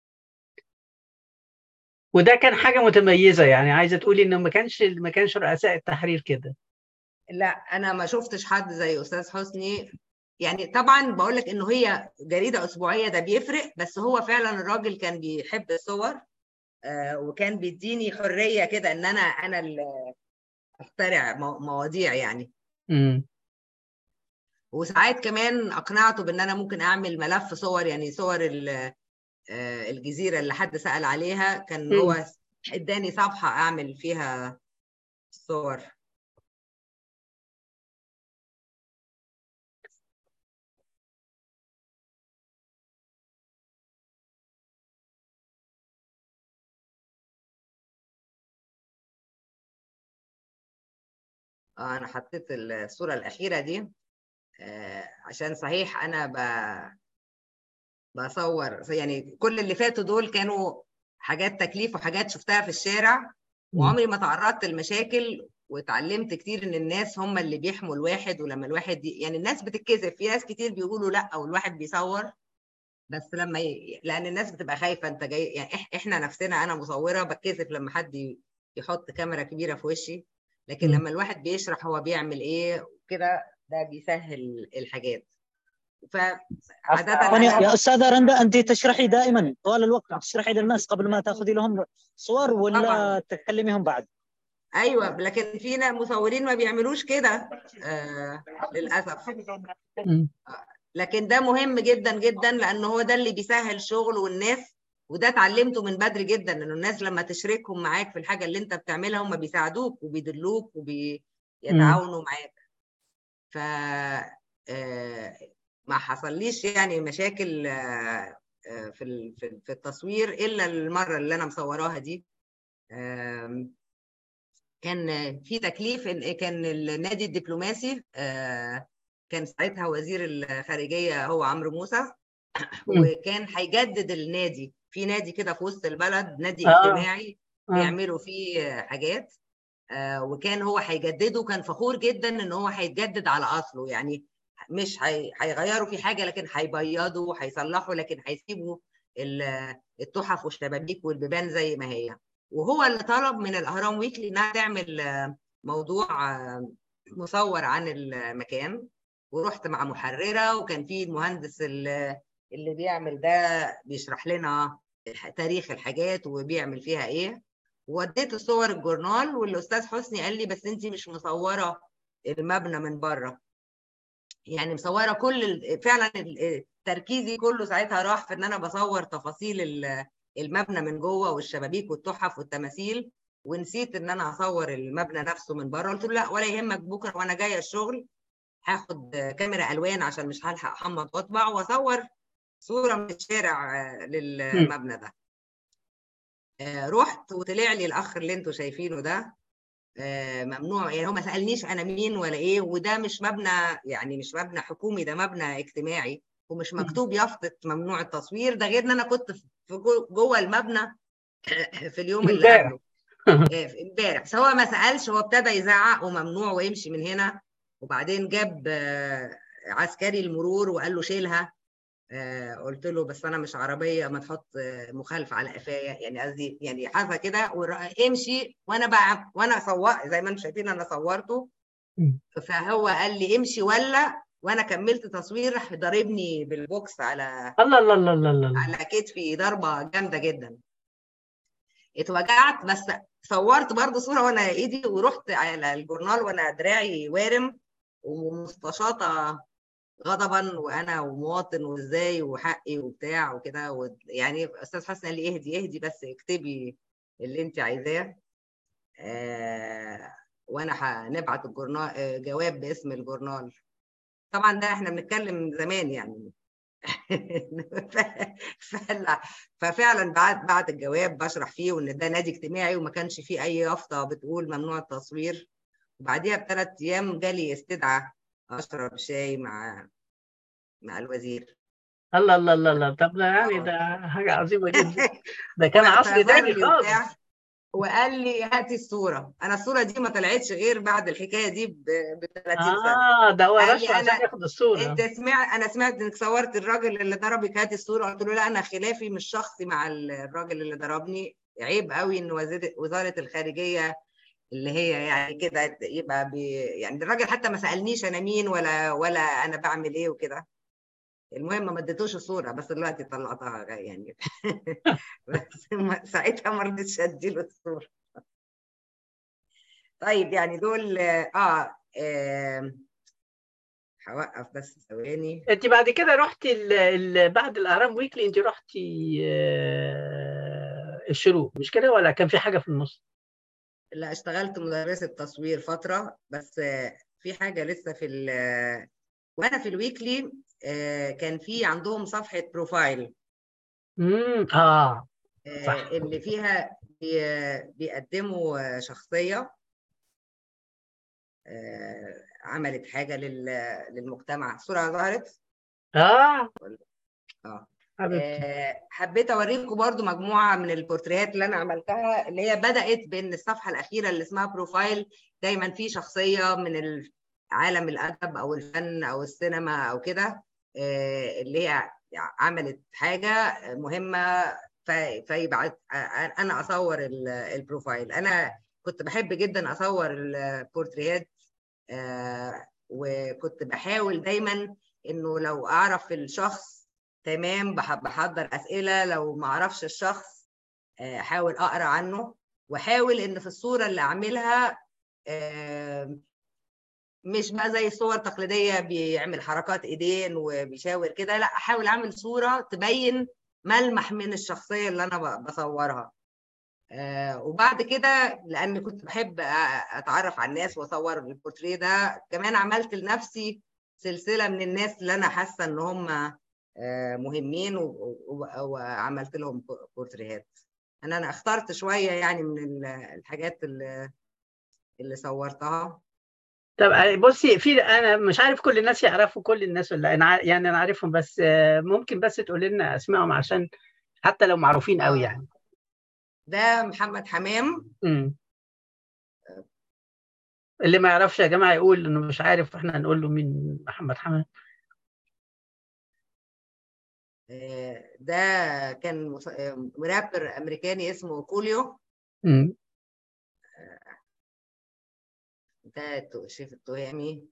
A: وده كان حاجه متميزه يعني عايزه تقولي انه ما كانش ما كانش رؤساء التحرير كده
B: لا انا ما شفتش حد زي استاذ حسني يعني طبعا بقول لك انه هي جريده اسبوعيه ده بيفرق بس هو فعلا الراجل كان بيحب الصور آه، وكان بيديني حريه كده ان انا انا اللي اخترع مو- مواضيع يعني
A: مم.
B: وساعات كمان اقنعته بان انا ممكن اعمل ملف صور يعني صور ال- آه، الجزيره اللي حد سال عليها كان
A: مم.
B: هو اداني صفحه اعمل فيها صور آه، انا حطيت الصوره الاخيره دي آه، عشان صحيح انا ب... بصور يعني كل اللي فاتوا دول كانوا حاجات تكليف وحاجات شفتها في الشارع
A: مم.
B: وعمري ما تعرضت لمشاكل واتعلمت كتير ان الناس هم اللي بيحموا الواحد ولما الواحد ي... يعني الناس بتتكسف في ناس كتير بيقولوا لا والواحد بيصور بس لما ي... لان الناس بتبقى خايفه انت جاي يعني إح... احنا نفسنا انا مصوره بتكسف لما حد ي... يحط كاميرا كبيره في وشي لكن
A: مم.
B: لما الواحد بيشرح هو بيعمل ايه وكده ده بيسهل الحاجات فعادة
E: عفوا يا
B: أنا
E: يا استاذه رندا انت تشرحي دائما طوال الوقت تشرحي للناس قبل ما تاخذي لهم صور ولا
B: طبعاً.
E: تكلميهم بعد
B: ايوه لكن في ناس مصورين ما بيعملوش كده آه للاسف
A: مم.
B: لكن ده مهم جدا جدا لان هو ده اللي بيسهل شغل والناس وده اتعلمته من بدري جدا انه الناس لما تشركهم معاك في الحاجه اللي انت بتعملها هم بيساعدوك وبيدلوك وبيتعاونوا معاك ف آه، ما حصليش يعني مشاكل آه، آه، في ال- في في التصوير الا المره اللي انا مصوراها دي آم، كان في تكليف إن كان النادي الدبلوماسي آه، كان ساعتها وزير الخارجيه هو عمرو موسى
A: مم.
B: وكان هيجدد النادي في نادي كده في وسط البلد نادي
A: آه.
B: اجتماعي
A: آه.
B: بيعملوا فيه حاجات آه، وكان هو هيجدده وكان فخور جدا ان هو هيتجدد على اصله يعني مش هي- هيغيروا في حاجه لكن هيبيضوا هيصلحوا لكن هيسيبوا ال- التحف والشبابيك والبيبان زي ما هي وهو اللي طلب من الاهرام ويكلي انها تعمل آه، موضوع آه، مصور عن المكان ورحت مع محرره وكان في المهندس اللي اللي بيعمل ده بيشرح لنا الح- تاريخ الحاجات وبيعمل فيها ايه وديت الصور الجورنال والاستاذ حسني قال لي بس انت مش مصوره المبنى من بره يعني مصوره كل ال- فعلا ال- تركيزي كله ساعتها راح في ان انا بصور تفاصيل ال- المبنى من جوه والشبابيك والتحف والتماثيل ونسيت ان انا اصور المبنى نفسه من بره قلت له لا ولا يهمك بكره وانا جايه الشغل هاخد كاميرا الوان عشان مش هلحق احمض واطبع واصور صوره من الشارع آه، للمبنى ده آه، رحت وطلع لي الاخ اللي انتوا شايفينه ده آه، ممنوع يعني هو ما سالنيش انا مين ولا ايه وده مش مبنى يعني مش مبنى حكومي ده مبنى اجتماعي ومش مكتوب يافطه ممنوع التصوير ده غير ان انا كنت في جو- جوه المبنى في اليوم اللي
A: امبارح.
B: قبله آه، في- امبارح بس هو ما سالش هو ابتدى يزعق وممنوع ويمشي من هنا وبعدين جاب آه، عسكري المرور وقال له شيلها آه، قلت له بس انا مش عربيه ما تحط آه، مخالفه على قفايا يعني قصدي يعني حاجه كده ور- امشي وانا بقى وانا صور زي ما انتم شايفين انا صورته
A: مم.
B: فهو قال لي امشي ولا وانا كملت تصوير راح ضاربني بالبوكس على
A: الله الله الله الله الله
B: على كتفي ضربه جامده جدا اتوجعت بس صورت برضه صوره وانا ايدي ورحت على الجورنال وانا دراعي وارم ومستشاطه غضبا وانا ومواطن وازاي وحقي وبتاع وكده و... يعني استاذ حسن قال لي اهدي اهدي بس اكتبي اللي انت عايزاه آه وانا هنبعت الجورنال آه، جواب باسم الجورنال طبعا ده احنا بنتكلم زمان يعني ف... فلا- ففعلا بعد بعد الجواب بشرح فيه وان ده نادي اجتماعي وما كانش فيه اي يافطه بتقول ممنوع التصوير وبعديها بثلاث ايام جالي استدعاء اشرب شاي مع مع الوزير
A: الله الله الله الله طب ده يعني ده حاجه عظيمه جدا ده كان عصر
B: واعتذر
A: تاني
B: لي
A: خالص
B: وبتاع، وقال لي هاتي الصوره انا الصوره دي ما طلعتش غير بعد الحكايه دي ب 30 سنه
A: اه ده هو
B: قال لي
A: رشح عشان
B: أنا-
A: ياخد الصوره
B: انت سمعت انا سمعت انك صورت الراجل اللي ضربك هاتي الصوره قلت له لا انا خلافي مش شخصي مع الراجل اللي ضربني عيب قوي ان وزير- وزاره الخارجيه اللي هي يعني كده يبقى بي يعني الراجل حتى ما سالنيش انا مين ولا ولا انا بعمل ايه وكده المهم ما اديتوش الصوره بس دلوقتي طلعتها يعني بس ما- ساعتها ما رضيتش اديله الصوره طيب يعني دول اه, آه هوقف بس ثواني
A: انت بعد كده رحتي ال... ال... بعد الاهرام ويكلي انت رحتي آه، الشروق مش كده ولا كان في حاجه في النص؟
B: لا اشتغلت مدرسة تصوير فترة بس آه، في حاجة لسه في ال- وانا في الويكلي آه، كان في عندهم صفحة بروفايل
A: امم اه
B: آه،
A: صح.
B: اللي فيها بي- بيقدموا آه، شخصية آه، عملت حاجة لل- للمجتمع الصورة ظهرت
A: اه
B: اه
A: حبيبتي
B: آه، حبيت اوريكم برضو مجموعه من البورتريهات اللي انا عملتها اللي هي بدات بان الصفحه الاخيره اللي اسمها بروفايل دايما في شخصيه من عالم الادب او الفن او السينما او كده آه، اللي هي عملت حاجه مهمه في- فيبعت آه، انا اصور ال- البروفايل انا كنت بحب جدا اصور البورتريهات آه، وكنت بحاول دايما انه لو اعرف الشخص تمام بح- بحضر اسئله لو ما اعرفش الشخص آه، احاول اقرا عنه واحاول ان في الصوره اللي اعملها آه، مش بقى زي الصور التقليديه بيعمل حركات ايدين وبيشاور كده لا احاول اعمل صوره تبين ملمح من الشخصيه اللي انا ب- بصورها آه، وبعد كده لان كنت بحب أ- اتعرف على الناس واصور البورتريه ده كمان عملت لنفسي سلسله من الناس اللي انا حاسه ان هم آه، مهمين و- و- وعملت لهم بورتريهات انا انا اخترت شويه يعني من ال- الحاجات اللي اللي صورتها
A: طب بصي في انا مش عارف كل الناس يعرفوا كل الناس ولا انا ع- يعني انا عارفهم بس آه، ممكن بس تقولي لنا اسمائهم عشان حتى لو معروفين قوي يعني
B: ده محمد حمام
A: امم اللي ما يعرفش يا جماعه يقول انه مش عارف احنا نقول له مين محمد حماد
B: آه، ده كان مس- آه، رابر امريكاني اسمه كوليو
A: مم.
B: ده الت- شيف التهامي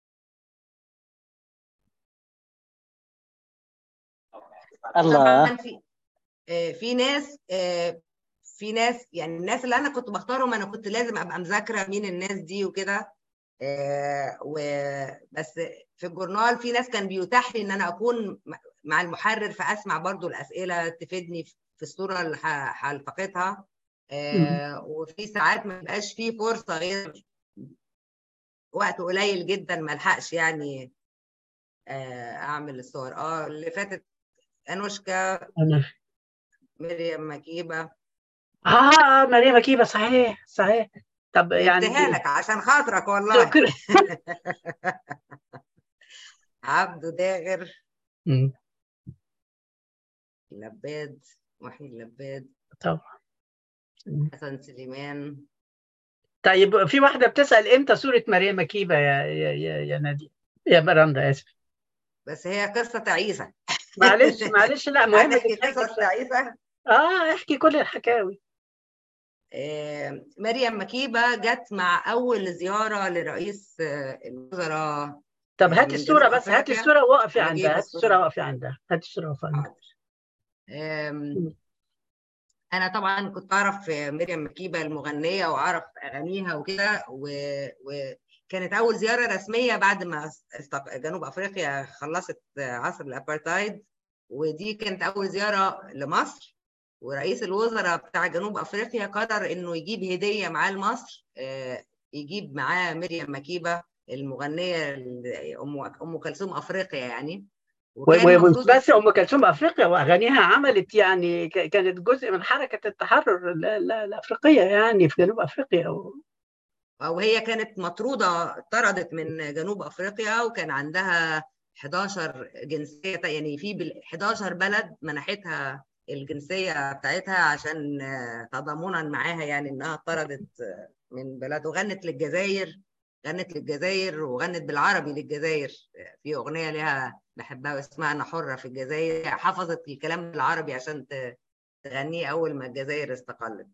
E: الله
B: طبعا في آه، في ناس آه، في ناس يعني الناس اللي انا كنت بختارهم انا كنت لازم ابقى مذاكره مين الناس دي وكده آه، وبس في الجورنال في ناس كان بيتاح لي ان انا اكون م- مع المحرر فاسمع برضو الاسئله تفيدني في الصوره اللي ه- هلتقطها آه، وفي ساعات ما بيبقاش في فرصه غير وقت قليل جدا ما الحقش يعني آه، اعمل الصور اه اللي فاتت انوشكا
A: انا
B: مريم مكيبه
A: اه مريم مكيبه صحيح صحيح طب يعني
B: جبتها لك عشان خاطرك والله
A: شكرا
B: عبده داغر
A: مم.
B: لباد محي اللباد
A: طبعا
B: حسن سليمان
A: طيب في واحده بتسال امتى سوره مريم مكيبه يا يا يا, يا نادي يا براندا اسف
B: بس هي قصه تعيسه
A: معلش معلش لا مهم
B: هنحكي
A: تتحكي.
B: قصص تعيسه
A: اه احكي كل الحكاوي
B: آه، مريم مكيبه جت مع اول زياره لرئيس آه، الوزراء
A: طب
B: من
A: هات الصوره
B: جنوب
A: بس هات
B: أفريقيا.
A: الصوره وقفي
B: أنا
A: عندها
B: جايبة
A: هات
B: الصورة.
A: الصوره وقفي عندها هات الصوره وقفي عندها
B: حاضر آم، انا طبعا كنت اعرف مريم مكيبه المغنيه واعرف اغانيها وكده و- وكانت اول زياره رسميه بعد ما استق- جنوب افريقيا خلصت عصر الابارتايد ودي كانت اول زياره لمصر ورئيس الوزراء بتاع جنوب افريقيا قرر انه يجيب هديه معاه لمصر آه، يجيب معاه مريم مكيبه المغنيه ال- ام ام كلثوم افريقيا يعني وكان
A: و- و-
B: المفروض
A: بس ام كلثوم افريقيا واغانيها عملت يعني ك- كانت جزء من حركه التحرر ال- ال- الافريقيه يعني في جنوب افريقيا و-
B: او هي كانت مطروده طردت من جنوب افريقيا وكان عندها 11 جنسيه يعني في بال- 11 بلد منحتها الجنسيه بتاعتها عشان آه، تضامنا معاها يعني انها طردت آه، من بلد وغنت للجزائر غنت للجزائر وغنت بالعربي للجزائر آه، في اغنيه لها بحبها اسمها انا حره في الجزائر حفظت الكلام بالعربي عشان ت- تغنيه اول ما الجزائر استقلت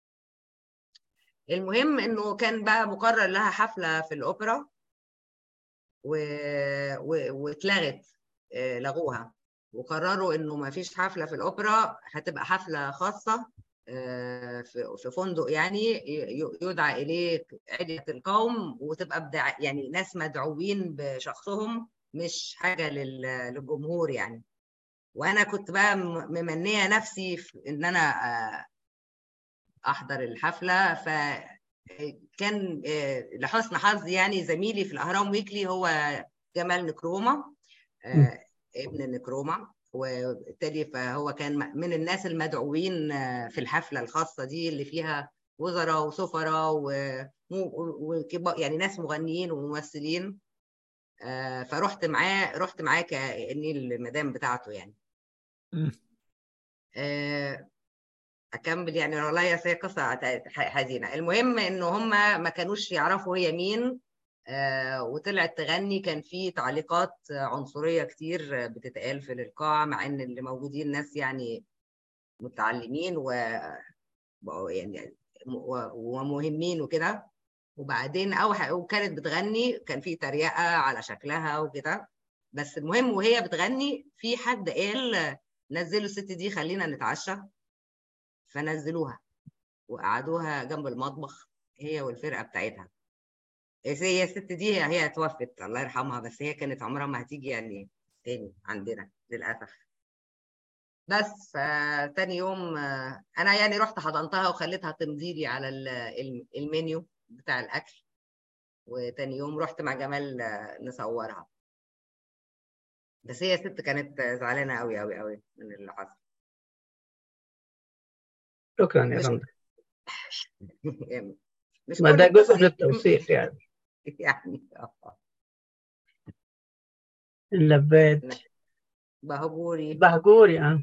B: المهم انه كان بقى مقرر لها حفله في الاوبرا و... و... واتلغت آه، لغوها وقرروا انه ما فيش حفله في الاوبرا هتبقى حفله خاصه آه، في في فندق يعني ي- ي- يدعى اليه عدة القوم وتبقى بدع... يعني ناس مدعوين بشخصهم مش حاجه لل... للجمهور يعني وانا كنت بقى م- ممنيه نفسي في ان انا آه، احضر الحفله فكان لحسن حظي يعني زميلي في الاهرام ويكلي هو جمال نكروما آه، ابن نكروما وبالتالي فهو كان م- من الناس المدعوين آه، في الحفله الخاصه دي اللي فيها وزراء وسفراء وكبار يعني ناس مغنيين وممثلين آه، فرحت معاه رحت معاه كاني المدام بتاعته يعني
D: مم.
B: آه، اكمل يعني والله يا سي قصه ت- حزينه المهم انه هم ما كانوش يعرفوا هي مين آه، وطلعت تغني كان في تعليقات عنصريه كتير بتتقال في القاعه مع ان اللي موجودين ناس يعني متعلمين و بقوا يعني و- ومهمين وكده وبعدين او ح- وكانت بتغني كان في تريقه على شكلها وكده بس المهم وهي بتغني في حد قال نزلوا الست دي خلينا نتعشى فنزلوها وقعدوها جنب المطبخ هي والفرقه بتاعتها هي هي الست دي هي هي توفت الله يرحمها بس هي كانت عمرها ما هتيجي يعني تاني عندنا للاسف بس فتاني يوم آه، انا يعني رحت حضنتها وخليتها تمضي لي على ال- الم- المنيو بتاع الاكل وتاني يوم رحت مع جمال آه، نصورها بس هي ست كانت زعلانه قوي قوي قوي من اللي حصل
A: شكرا يا
B: مش-
A: رندا
B: مش
A: ما
B: كل
A: ده جزء
B: القصص
A: من التوثيق يعني
B: يعني آه.
A: اللبات
B: بهجوري
A: بهجوري اه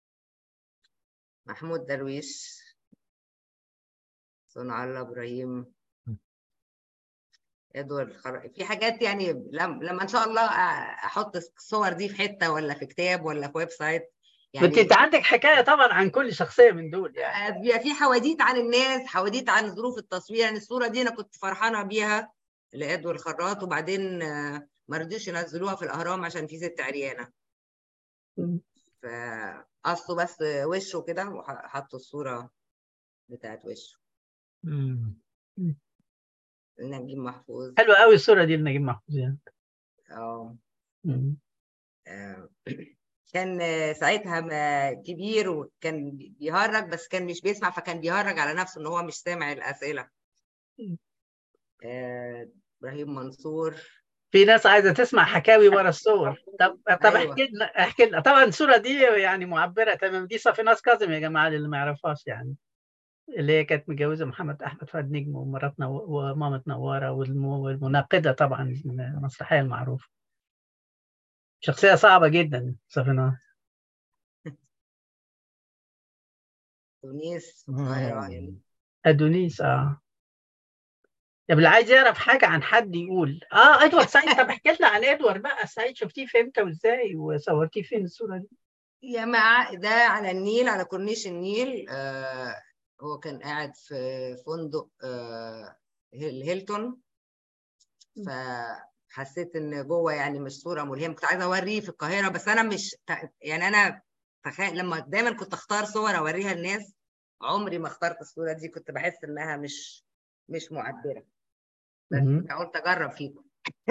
B: محمود درويش صنع الله ابراهيم ادوارد الخر... في حاجات يعني لم... لما ان شاء الله أ- احط الصور دي في حته ولا في كتاب ولا في ويب سايت
A: يعني انت عندك حكايه طبعا عن كل شخصيه من دول يعني
B: آه، بيبقى في حواديت عن الناس حواديت عن ظروف التصوير يعني الصوره دي انا كنت فرحانه بيها لادوارد الخراط وبعدين آه، ما رضيوش ينزلوها في الاهرام عشان في ست عريانه
A: مم.
B: فقصوا بس وشه كده وحطوا الصوره بتاعت وشه
A: مم.
B: نجيب محفوظ
A: حلوه قوي الصوره دي لنجيب محفوظ يعني
B: اه
A: مم.
B: آه، كان آه، ساعتها ما- كبير وكان بيهرج بس كان مش بيسمع فكان بيهرج على نفسه ان هو مش سامع الاسئله
A: مم.
B: آه، ابراهيم منصور
A: في ناس عايزه تسمع حكاوي ورا الصور طب طب
B: أيوة.
A: احكي لنا احكي لنا طبعا الصوره دي يعني معبره تمام دي صفيناز كاظم يا جماعه اللي ما يعرفهاش يعني اللي هي كانت متجوزه محمد احمد فؤاد نجم ومرات نو... ومامة نواره والم... والمناقده طبعا المسرحيه المعروفه شخصيه صعبه جدا صفيناز
B: تونس القاهره يعني
A: ادونيس اه طب اللي عايز يعرف حاجه عن حد يقول اه ادوارد سعيد طب احكي لنا عن ادوارد بقى سعيد شفتيه في امتى وازاي وصورتيه فين الصوره دي
B: يا مع ده على النيل على كورنيش النيل آه هو كان قاعد في فندق آه هيل- هيلتون فحسيت ان جوه يعني مش صوره ملهمه كنت عايزه اوريه في القاهره بس انا مش يعني انا تخيل لما دايما كنت اختار صور اوريها للناس عمري ما اخترت الصوره دي كنت بحس انها مش مش معبره بس
A: مهم.
B: قلت اجرب فيكم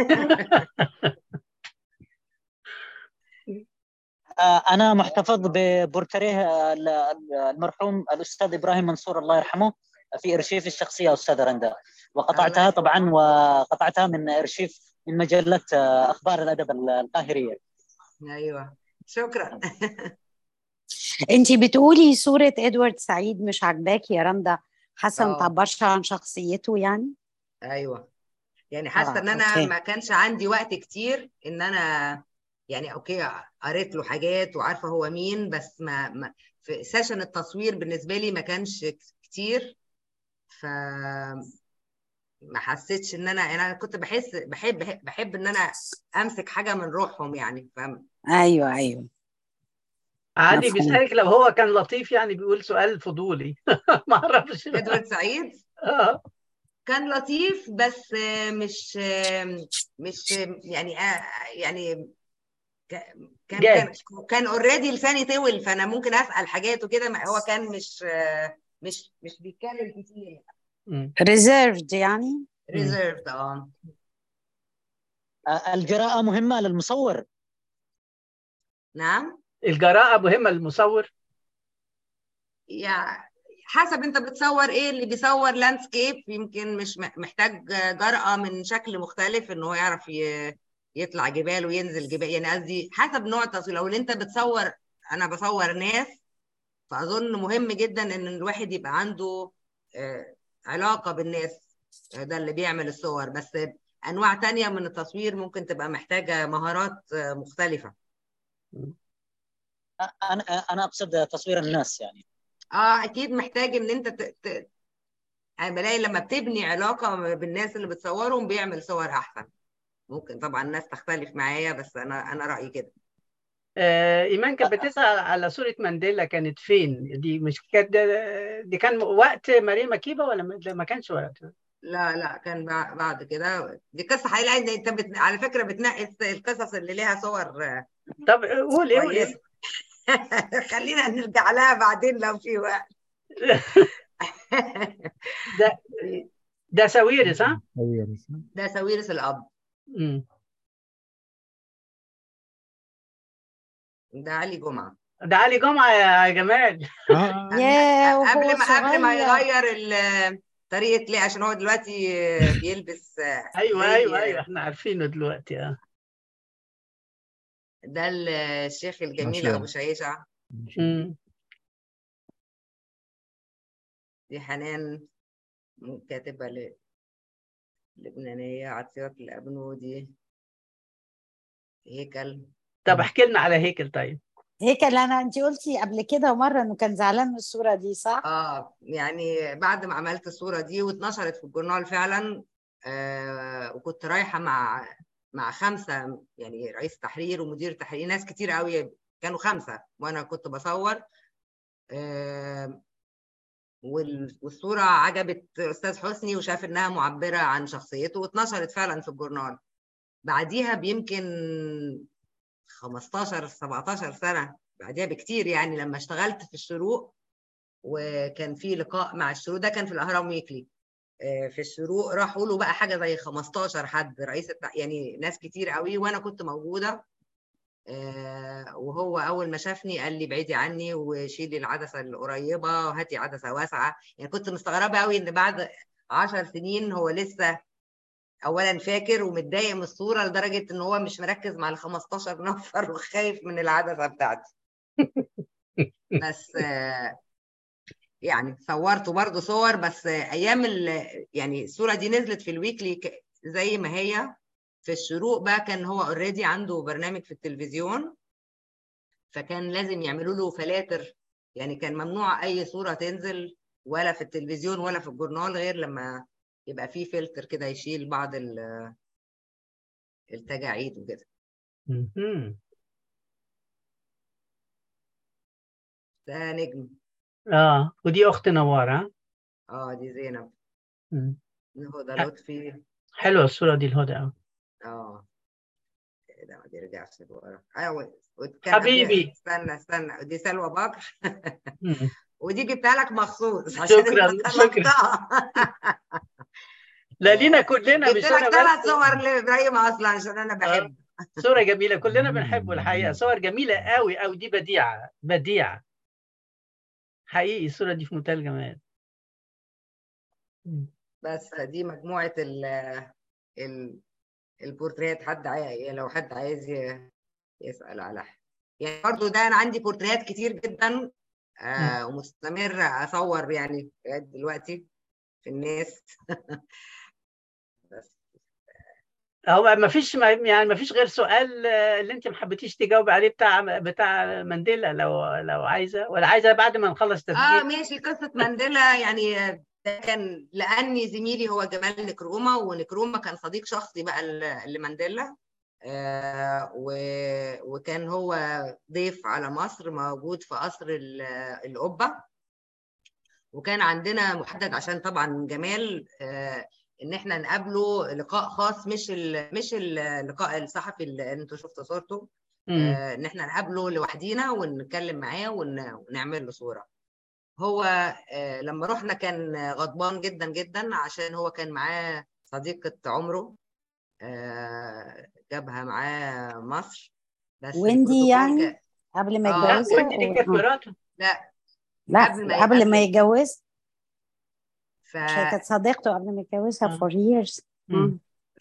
E: آه، أنا محتفظ ببورتريه آه، ال- ال- المرحوم الأستاذ إبراهيم منصور الله يرحمه في إرشيف الشخصية أستاذ رندا وقطعتها طبعا وقطعتها من إرشيف من مجلة آه، أخبار الأدب القاهرية
B: ايوه شكرا
F: انتي بتقولي صورة ادوارد سعيد مش عاجباكي يا رندا حاسة ما
B: آه.
F: تعبرش عن شخصيته يعني
B: ايوه يعني حاسه
F: آه،
B: ان انا
F: أوكي.
B: ما كانش عندي وقت كتير ان انا يعني اوكي قريت له حاجات وعارفه هو مين بس ما, ما في سيشن التصوير بالنسبه لي ما كانش كتير ف ما حسيتش ان انا يعني انا كنت بحس بحب بحب, بحب ان انا امسك حاجه من روحهم يعني فاهم
F: ايوه ايوه
A: علي
F: مفهوم.
A: بيسألك لو هو كان لطيف يعني بيقول سؤال فضولي ما اعرفش
B: ادوارد سعيد
A: آه.
B: كان لطيف بس آه، مش آه، مش آه، يعني آه، يعني ك- كان
A: جاد.
B: كان كان اوريدي لساني طول فانا ممكن اسال حاجات وكده ما- هو كان مش آه، مش مش بيتكلم كتير
A: مم.
F: ريزيرفد يعني
B: ريزيرفد اه
E: آه، الجراءة مهمة للمصور
B: نعم
A: الجراءة مهمة للمصور
B: يعني حسب انت بتصور ايه اللي بيصور لاندسكيب يمكن مش م- محتاج جرأة من شكل مختلف ان هو يعرف ي- يطلع جبال وينزل جبال يعني قصدي حسب نوع التصوير لو انت بتصور انا بصور ناس فاظن مهم جدا ان الواحد يبقى عنده آه، علاقة بالناس آه، ده اللي بيعمل الصور بس انواع تانية من التصوير ممكن تبقى محتاجة مهارات آه، مختلفة
E: آه، أنا أنا أقصد تصوير الناس يعني
B: اه اكيد محتاج ان انت ت... ت... انا بلاقي لما بتبني علاقه بالناس اللي بتصورهم بيعمل صور احسن ممكن طبعا الناس تختلف معايا بس انا انا رايي كده
A: آه ايمان كانت بتسأل على صورة مانديلا كانت فين دي مش كانت دي كان وقت ماريا مكيبة ولا ما- لا، ما كانش وقت
B: لا لا كان بع- بعد كده دي قصه حقيقيه انت بت... على فكره بتنقي القصص اللي ليها صور آه،
A: طب قولي قولي
B: كويسه خلينا نرجع لها بعدين لو في وقت
A: ده ده ساويرس ها؟
B: ده ساويرس الاب
A: مم.
B: ده علي جمعه
A: ده علي جمعة يا جمال
F: ياه وهو
B: قبل ما قبل ما
F: صغير.
B: يغير ال- طريقه ليه عشان هو دلوقتي بيلبس
A: ايوه
B: زي-
A: ايوه ايوه احنا عارفينه دلوقتي اه
B: ده الشيخ الجميل
D: شاء
B: ابو شيشة
A: مم.
B: دي حنان كاتبة ل- لبنانية عطيات الأبنودي هيكل
A: طب احكي لنا على هيكل طيب
F: هيك اللي انا انت قلتي قبل كده مره انه كان زعلان من الصوره دي صح؟
B: اه يعني بعد ما عملت الصورة دي واتنشرت في الجورنال فعلا آه وكنت رايحه مع مع خمسه يعني رئيس تحرير ومدير تحرير ناس كتير قوي كانوا خمسه وانا كنت بصور آه وال- والصوره عجبت استاذ حسني وشاف انها معبره عن شخصيته واتنشرت فعلا في الجورنال بعديها بيمكن 15 17 سنه بعديها بكتير يعني لما اشتغلت في الشروق وكان في لقاء مع الشروق ده كان في الاهرام ويكلي آه، في الشروق راحوا له بقى حاجه زي 15 حد رئيس التع... يعني ناس كتير قوي وانا كنت موجوده آه، وهو اول ما شافني قال لي بعيدي عني وشيلي العدسه القريبه وهاتي عدسه واسعه يعني كنت مستغربه قوي ان بعد 10 سنين هو لسه اولا فاكر ومتضايق من الصوره لدرجه ان هو مش مركز مع ال 15 نفر وخايف من العدسه بتاعتي بس آه، يعني صورته برضه صور بس ايام ال... يعني الصوره دي نزلت في الويكلي ك- زي ما هي في الشروق بقى كان هو اوريدي عنده برنامج في التلفزيون فكان لازم يعملوا له فلاتر يعني كان ممنوع اي صوره تنزل ولا في التلفزيون ولا في الجورنال غير لما يبقى فيه فلتر كده يشيل بعض ال- التجاعيد وكده
A: مهم.
B: ده نجم
A: اه ودي اخت نوارة
B: اه دي زينب
A: مم.
B: هدى
A: ح-
B: لطفي
A: حلوة الصورة دي الهدى أوي
B: اه ده ما بيرجعش لورا ايوه وكان قبلها-
A: حبيبي.
B: استنى استنى دي سلوى بكر
A: مم.
B: ودي جبتها لك مخصوص عشان
A: شكراً،
B: انت
A: شكراً.
B: طلبتها.
A: لا لينا كلنا
B: جبت
A: مش
B: لك
A: انا
B: ثلاث
A: بس
B: صور لابراهيم اصلا عشان انا بحب
A: صورة جميلة كلنا بنحبه الحقيقة صور جميلة قوي قوي دي بديعة بديعة حقيقي الصورة دي في منتهى الجمال مم.
B: بس دي مجموعه ال ال البورتريات حد عاي... لو حد عايز ي- يسال على حاجه يعني برضو ده انا عندي بورتريات كتير جدا آه ومستمر اصور يعني لغاية دلوقتي في الناس بس
A: هو ما فيش يعني ما فيش غير سؤال آه، اللي انت ما حبيتيش تجاوب عليه بتاع بتاع مانديلا لو لو عايزه ولا عايزه بعد ما نخلص
B: اه
A: تسجيل
B: ماشي قصه مانديلا يعني ده كان لاني زميلي هو جمال نكروما ونكروما كان صديق شخصي بقى ل- لمانديلا آه و- وكان هو ضيف على مصر موجود في قصر ال- القبه وكان عندنا محدد عشان طبعا جمال آه ان احنا نقابله لقاء خاص مش ال مش اللقاء الصحفي اللي انتوا شفتوا صورته
A: مم.
B: آه، ان احنا نقابله لوحدينا ونتكلم معاه ون- ونعمل له صوره هو آه، لما رحنا كان غضبان جدا جدا عشان هو كان معاه صديقة عمره آه، جابها معاه مصر بس
F: ويندي
B: البروتوكول
F: يعني؟
B: كان-
F: قبل ما
B: آه،
A: لا
F: يتجوزها
A: وانت دي
F: و-
A: كانت
F: آه.
A: مراته
B: لا
F: لا
B: قبل ما
F: قبل ما
B: يقابل.
F: يتجوز
B: ف...
F: مش هي كانت صديقته قبل ما يتجوزها
A: آه.
F: for years
A: مم.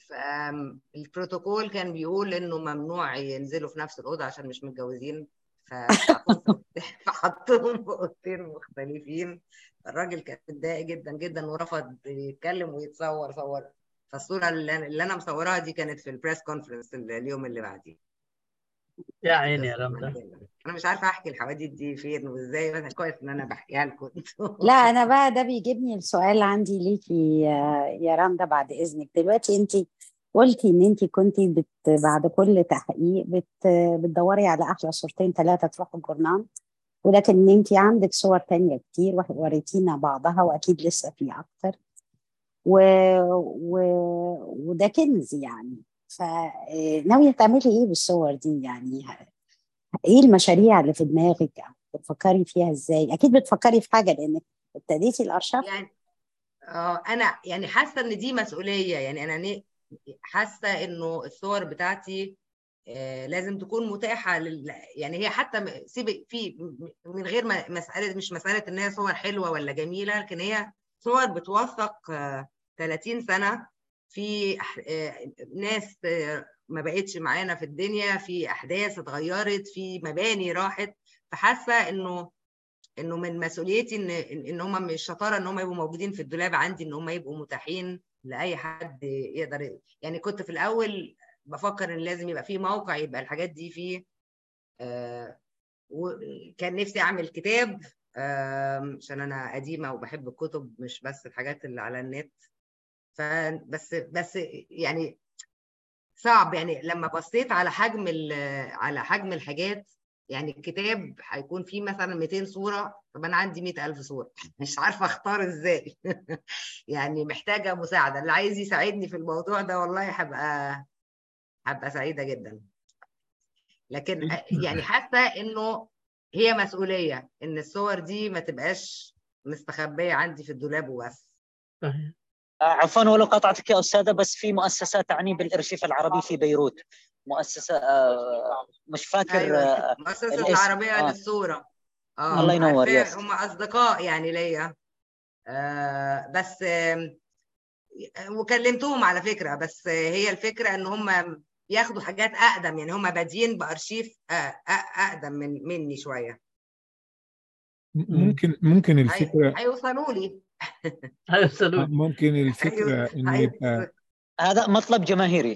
B: فالبروتوكول كان بيقول انه ممنوع ينزلوا في نفس الاوضه عشان مش متجوزين فحطوهم فحطوهم في اوضتين مختلفين الراجل كان متضايق جدا جدا ورفض يتكلم ويتصور صور فالصوره اللي أنا- اللي انا مصوراها دي كانت في البريس كونفرنس اليوم اللي بعديه
A: يا عيني يا
B: قصة
A: رمضان
B: مانديلا. انا مش عارفه احكي الحواديت دي فين وازاي بس كويس ان انا بحكيها لكم
F: لا انا بقى ده بيجيبني السؤال عندي ليكي يا- يا رندا بعد اذنك دلوقتي انت قلتي ان انت كنتي بت بعد كل تحقيق بت بتدوري على احلى صورتين ثلاثه تروحوا الجورنال ولكن ان انت عندك صور تانية كتير وريتينا بعضها واكيد لسه في اكتر و... و... وده كنز يعني فناوية تعملي ايه بالصور دي يعني ايه المشاريع اللي في دماغك أو بتفكري فيها ازاي اكيد بتفكري في حاجة لانك ابتديتي الارشيف
B: يعني اه انا يعني حاسه ان دي مسؤوليه يعني انا ن- حاسه انه الصور بتاعتي آه لازم تكون متاحه لل... يعني هي حتى م- سيب في م- من غير ما مساله مش مساله ان هي صور حلوه ولا جميله لكن هي صور بتوثق آه 30 سنه في أح- آه ناس آه ما بقتش معانا في الدنيا في احداث اتغيرت في مباني راحت فحاسه انه انه من مسؤوليتي ان ان إن هم مش شطاره ان هم يبقوا موجودين في الدولاب عندي ان هم يبقوا متاحين لاي حد يقدر يعني كنت في الاول بفكر ان لازم يبقى في موقع يبقى الحاجات دي فيه آه وكان نفسي اعمل كتاب آه عشان انا قديمه وبحب الكتب مش بس الحاجات اللي على النت فبس بس يعني صعب يعني لما بصيت على حجم على حجم الحاجات يعني الكتاب هيكون فيه مثلا 200 صورة طب أنا عندي 100000 صورة مش عارفة أختار إزاي يعني محتاجة مساعدة اللي عايز يساعدني في الموضوع ده والله هبقى هبقى سعيدة جدا لكن يعني حاسة إنه هي مسؤولية إن الصور دي ما تبقاش مستخبية عندي في الدولاب وبس
E: عفوا ولو قطعتك يا أستاذة بس في مؤسسة تعني بالإرشيف العربي في بيروت مؤسسة آه، مش فاكر
B: أيوة.
E: آه،
B: مؤسسة
E: الاسم.
B: العربية
E: آه.
B: للصورة اه
E: الله ينور،
B: عارفاه،
E: يس.
B: هم أصدقاء يعني ليا آه بس آم، وكلمتهم على فكرة بس هي الفكرة إن هم بياخدوا حاجات أقدم يعني هم بادئين بأرشيف أ- أ- أقدم من مني شوية
G: ممكن ممكن
B: هي-
G: الفكرة
B: هيوصلوا لي
A: هيوصلوا
G: ممكن الفكرة إن
B: هي-
G: يبقى
E: هذا مطلب جماهيري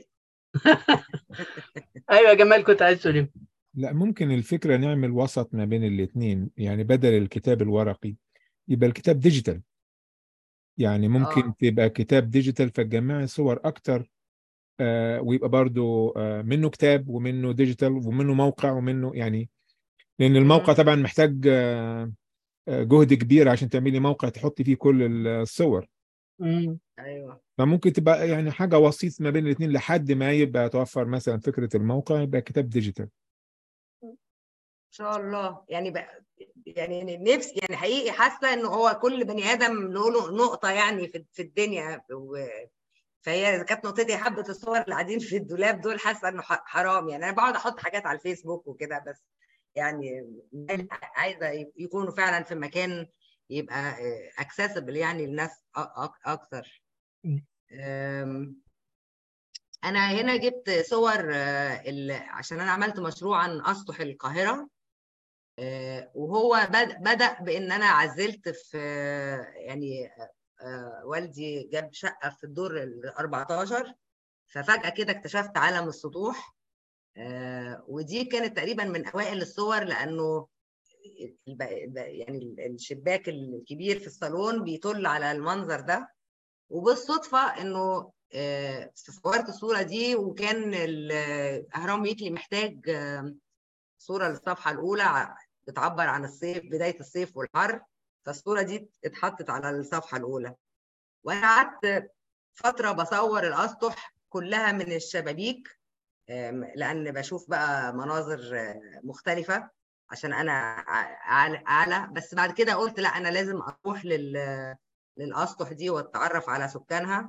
A: ايوه يا جمال كنت عايز تقول إيه؟
G: لا ممكن الفكرة نعمل وسط ما بين الاتنين يعني بدل الكتاب الورقي يبقى الكتاب ديجيتال يعني ممكن
B: آه.
G: تبقى كتاب ديجيتال فتجمعي صور أكتر آه ويبقى برضو آه منه كتاب ومنه ديجيتال ومنه موقع ومنه يعني لأن الموقع
B: مم.
G: طبعا محتاج آه آه، جهد كبير عشان تعملي موقع تحطي فيه كل الصور
A: مم.
B: أيوه
G: فممكن تبقى يعني حاجة وسيط ما بين الاتنين لحد ما يبقى توفر مثلا فكرة الموقع يبقى كتاب ديجيتال
B: ان شاء الله يعني بقى يعني نفسي يعني حقيقي حاسه انه هو كل بني ادم له له نقطه يعني في في الدنيا و... فهي إذا كانت نقطتي حبه الصور اللي قاعدين في الدولاب دول حاسه انه ح- حرام يعني انا بقعد احط حاجات على الفيسبوك وكده بس يعني عايزه يكونوا فعلا في مكان يبقى اكسسبل يعني للناس أ- أ- اكتر
A: م.
B: أم، انا هنا جبت صور آه، ال- عشان انا عملت مشروع عن اسطح القاهره آه، وهو بد- بدأ بإن أنا عزلت في آه، يعني آه، والدي جاب شقة في الدور ال 14 ففجأة كده اكتشفت عالم السطوح آه، ودي كانت تقريبا من أوائل الصور لأنه الب- الب- يعني ال- الشباك الكبير في الصالون بيطل على المنظر ده وبالصدفة إنه آه، صورت الصورة دي وكان ال- أهرام ويكلي محتاج آه، صورة للصفحة الأولى ع- بتعبر عن الصيف بداية الصيف والحر فالصورة دي اتحطت على الصفحة الأولى وأنا قعدت فترة بصور الأسطح كلها من الشبابيك آم، لأن بشوف بقى مناظر آه، مختلفة عشان أنا ع- أعلى- أعلى بس بعد كده قلت لا أنا لازم أروح لل للأسطح دي وأتعرف على سكانها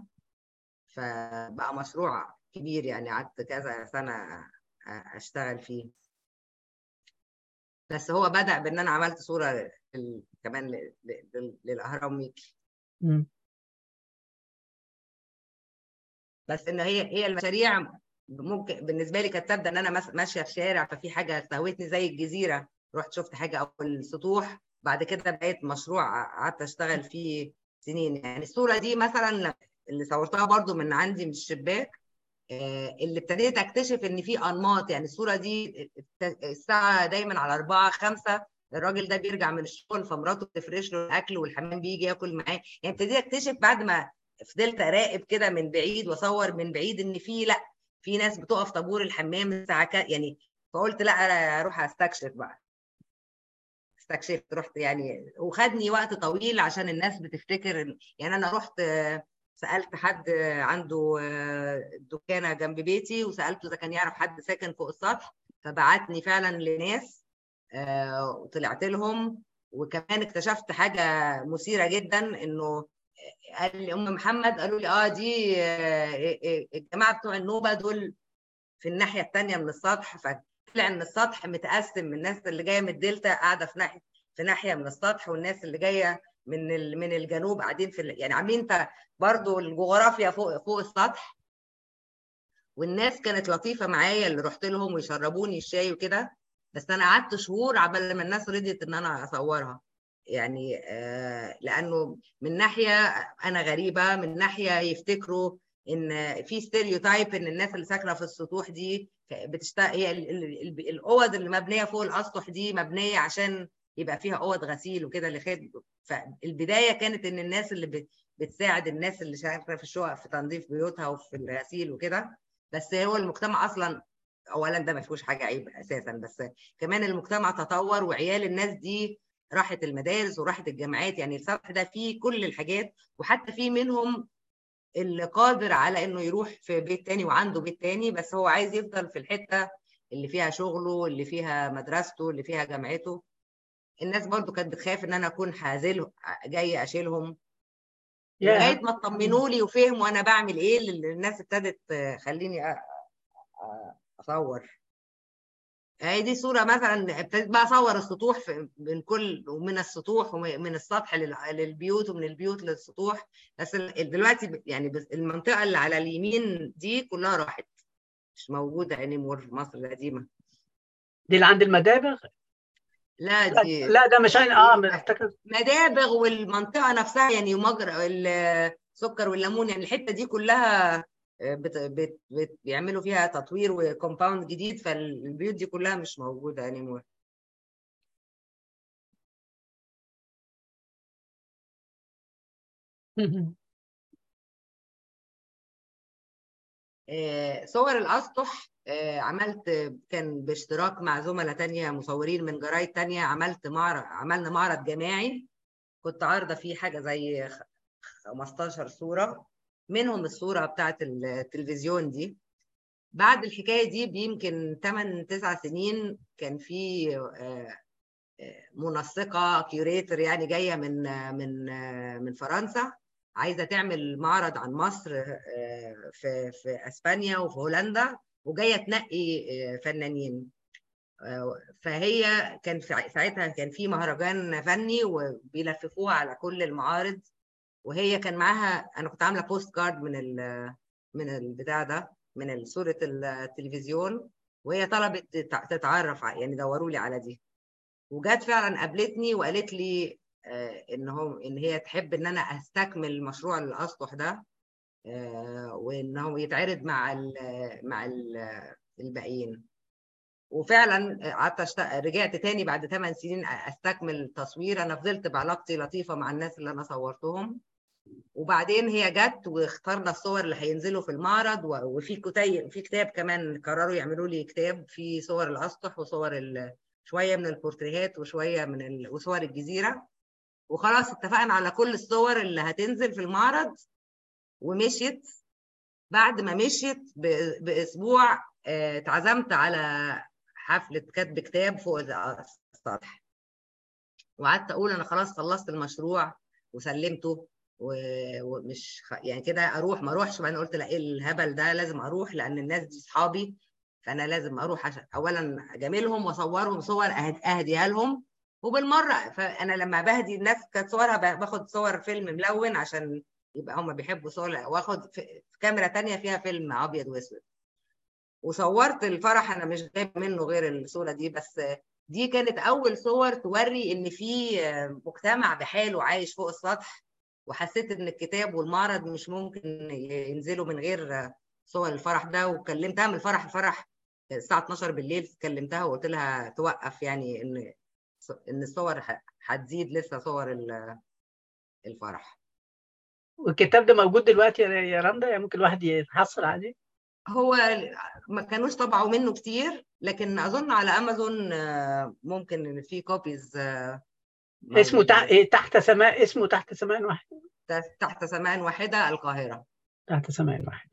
B: فبقى مشروع كبير يعني قعدت كذا سنة أ- أشتغل فيه بس هو بدأ بإن أنا عملت صورة لل- كمان ل- ل- للأهرام ميكي
A: مم.
B: بس إن هي هي المشاريع ممكن بالنسبة لي كانت تبدأ إن أنا مس- ماشية في شارع ففي حاجة استهوتني زي الجزيرة رحت شفت حاجة أو السطوح بعد كده بقيت مشروع قعدت أشتغل فيه سنين يعني الصورة دي مثلا اللي صورتها برضو من عندي من الشباك آه، اللي ابتديت اكتشف ان في انماط يعني الصوره دي الساعه دايما على أربعة خمسة الراجل ده بيرجع من الشغل فمراته بتفرش له الاكل والحمام بيجي ياكل معاه يعني ابتديت اكتشف بعد ما فضلت اراقب كده من بعيد واصور من بعيد ان في لا في ناس بتقف طابور الحمام الساعه ك... يعني فقلت لا انا اروح استكشف بقى استكشفت رحت يعني وخدني وقت طويل عشان الناس بتفتكر إن- يعني انا رحت آه، سالت حد آه، عنده آه، دكانه جنب بيتي وسالته اذا كان يعرف حد ساكن فوق السطح فبعتني فعلا لناس آه، وطلعت لهم وكمان اكتشفت حاجه مثيره جدا انه قال لي ام محمد قالوا لي اه دي آه، آه، الجماعه بتوع النوبه دول في الناحيه الثانيه من السطح فطلع ان السطح متقسم من الناس اللي جايه من الدلتا قاعده في ناحيه في ناحيه من السطح والناس اللي جايه من ال- من الجنوب قاعدين في ال- يعني عاملين انت برضو الجغرافيا فوق فوق السطح والناس كانت لطيفه معايا اللي رحت لهم ويشربوني الشاي وكده بس انا قعدت شهور عبال ما الناس رضيت ان انا اصورها يعني آه لانه من ناحيه انا غريبه من ناحيه يفتكروا ان في ستيريوتايب ان الناس اللي ساكنه في السطوح دي بتشتغل هي ال- ال- ال- الاوض اللي مبنيه فوق الاسطح دي مبنيه عشان يبقى فيها اوض غسيل وكده لخد فالبدايه كانت ان الناس اللي بت- بتساعد الناس اللي شغاله في الشقق في تنظيف بيوتها وفي الغسيل وكده بس هو المجتمع اصلا اولا ده ما فيهوش حاجه عيب اساسا بس كمان المجتمع تطور وعيال الناس دي راحت المدارس وراحت الجامعات يعني السطح ده فيه كل الحاجات وحتى في منهم اللي قادر على انه يروح في بيت تاني وعنده بيت تاني بس هو عايز يفضل في الحته اللي فيها شغله اللي فيها مدرسته اللي فيها جامعته الناس برضو كانت بتخاف ان انا اكون حازل جاي اشيلهم
A: يا
B: لغايه ما اطمنوا لي وفهموا انا بعمل ايه اللي الناس ابتدت خليني أ- أ- اصور هي دي صوره مثلا ابتديت بقى اصور السطوح في من كل ومن السطوح ومن السطح لل- للبيوت ومن البيوت للسطوح بس ال- دلوقتي ب- يعني بس المنطقه اللي على اليمين دي كلها راحت مش موجوده انيمور في مصر القديمه
A: دي اللي عند المدابغ
B: لا
A: لا,
B: دي
A: لا ده مش عين اه افتكر
B: مدابغ والمنطقه نفسها يعني مجرى السكر والليمون يعني الحته دي كلها بت بت بت بيعملوا فيها تطوير وكومباوند جديد فالبيوت دي كلها مش موجوده يعني آه، صور الاسطح آه، عملت كان باشتراك مع زملاء تانية مصورين من جرايد تانية عملت معرض عملنا معرض جماعي كنت عارضة فيه حاجة زي خ- 15 صورة منهم الصورة بتاعت التلفزيون دي بعد الحكاية دي بيمكن 8 9 سنين كان في آه، آه، منسقة كيوريتر يعني جاية من آه، من آه، من فرنسا عايزة تعمل معرض عن مصر آه، في في اسبانيا وفي هولندا وجاية تنقي آه، فنانين آه، فهي كان في ساعتها كان في مهرجان فني وبيلففوها على كل المعارض وهي كان معاها انا كنت عامله بوست كارد من ال من البتاع ده من صوره التلفزيون وهي طلبت تتع- تتعرف ع- يعني دوروا لي على دي وجات فعلا قابلتني وقالت لي آه، ان هو ان هي تحب ان انا استكمل مشروع الاسطح ده آه، وان هو يتعرض مع ال مع ال الباقيين وفعلا قعدت أشت... رجعت تاني بعد 8 سنين استكمل التصوير انا فضلت بعلاقتي لطيفه مع الناس اللي انا صورتهم وبعدين هي جت واخترنا الصور اللي هينزلوا في المعرض و... وفي كتيب في كتاب كمان قرروا يعملوا لي كتاب فيه صور الاسطح وصور ال... شويه من البورتريهات وشويه من ال... وصور الجزيره وخلاص اتفقنا على كل الصور اللي هتنزل في المعرض ومشيت بعد ما مشيت ب... باسبوع آه، اتعزمت على حفله كتب كتاب فوق السطح وقعدت اقول انا خلاص خلصت المشروع وسلمته و- ومش خ- يعني كده اروح ما اروحش بعدين قلت لا ايه الهبل ده لازم اروح لان الناس دي اصحابي فانا لازم اروح عشان اولا اجاملهم واصورهم صور أهد- اهديها لهم وبالمره فانا لما بهدي الناس كانت صورها ب- باخد صور فيلم ملون عشان يبقى هم بيحبوا صور واخد في في كاميرا تانية فيها فيلم ابيض واسود وصورت الفرح انا مش جايب منه غير الصوره دي بس دي كانت اول صور توري ان في مجتمع بحاله عايش فوق السطح وحسيت ان الكتاب والمعرض مش ممكن ينزلوا من غير صور الفرح ده وكلمتها من الفرح الفرح الساعه 12 بالليل كلمتها وقلت لها توقف يعني ان ان الصور ه- هتزيد لسه صور ال- الفرح
A: والكتاب ده موجود دلوقتي يا يا رندا يعني ممكن الواحد يتحصل عليه
B: هو ما كانوش طبعوا منه كتير لكن اظن على امازون آه، ممكن ان في كوبيز
A: اسمه تحت إيه، تحت سماء اسمه تحت سماء واحد
B: تحت سماء واحده القاهره
A: تحت سماء واحد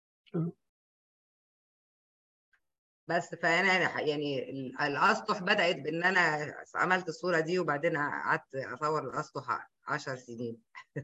B: بس فانا يعني ال- الاسطح بدات بان انا عملت الصوره دي وبعدين قعدت اصور الاسطح 10 سنين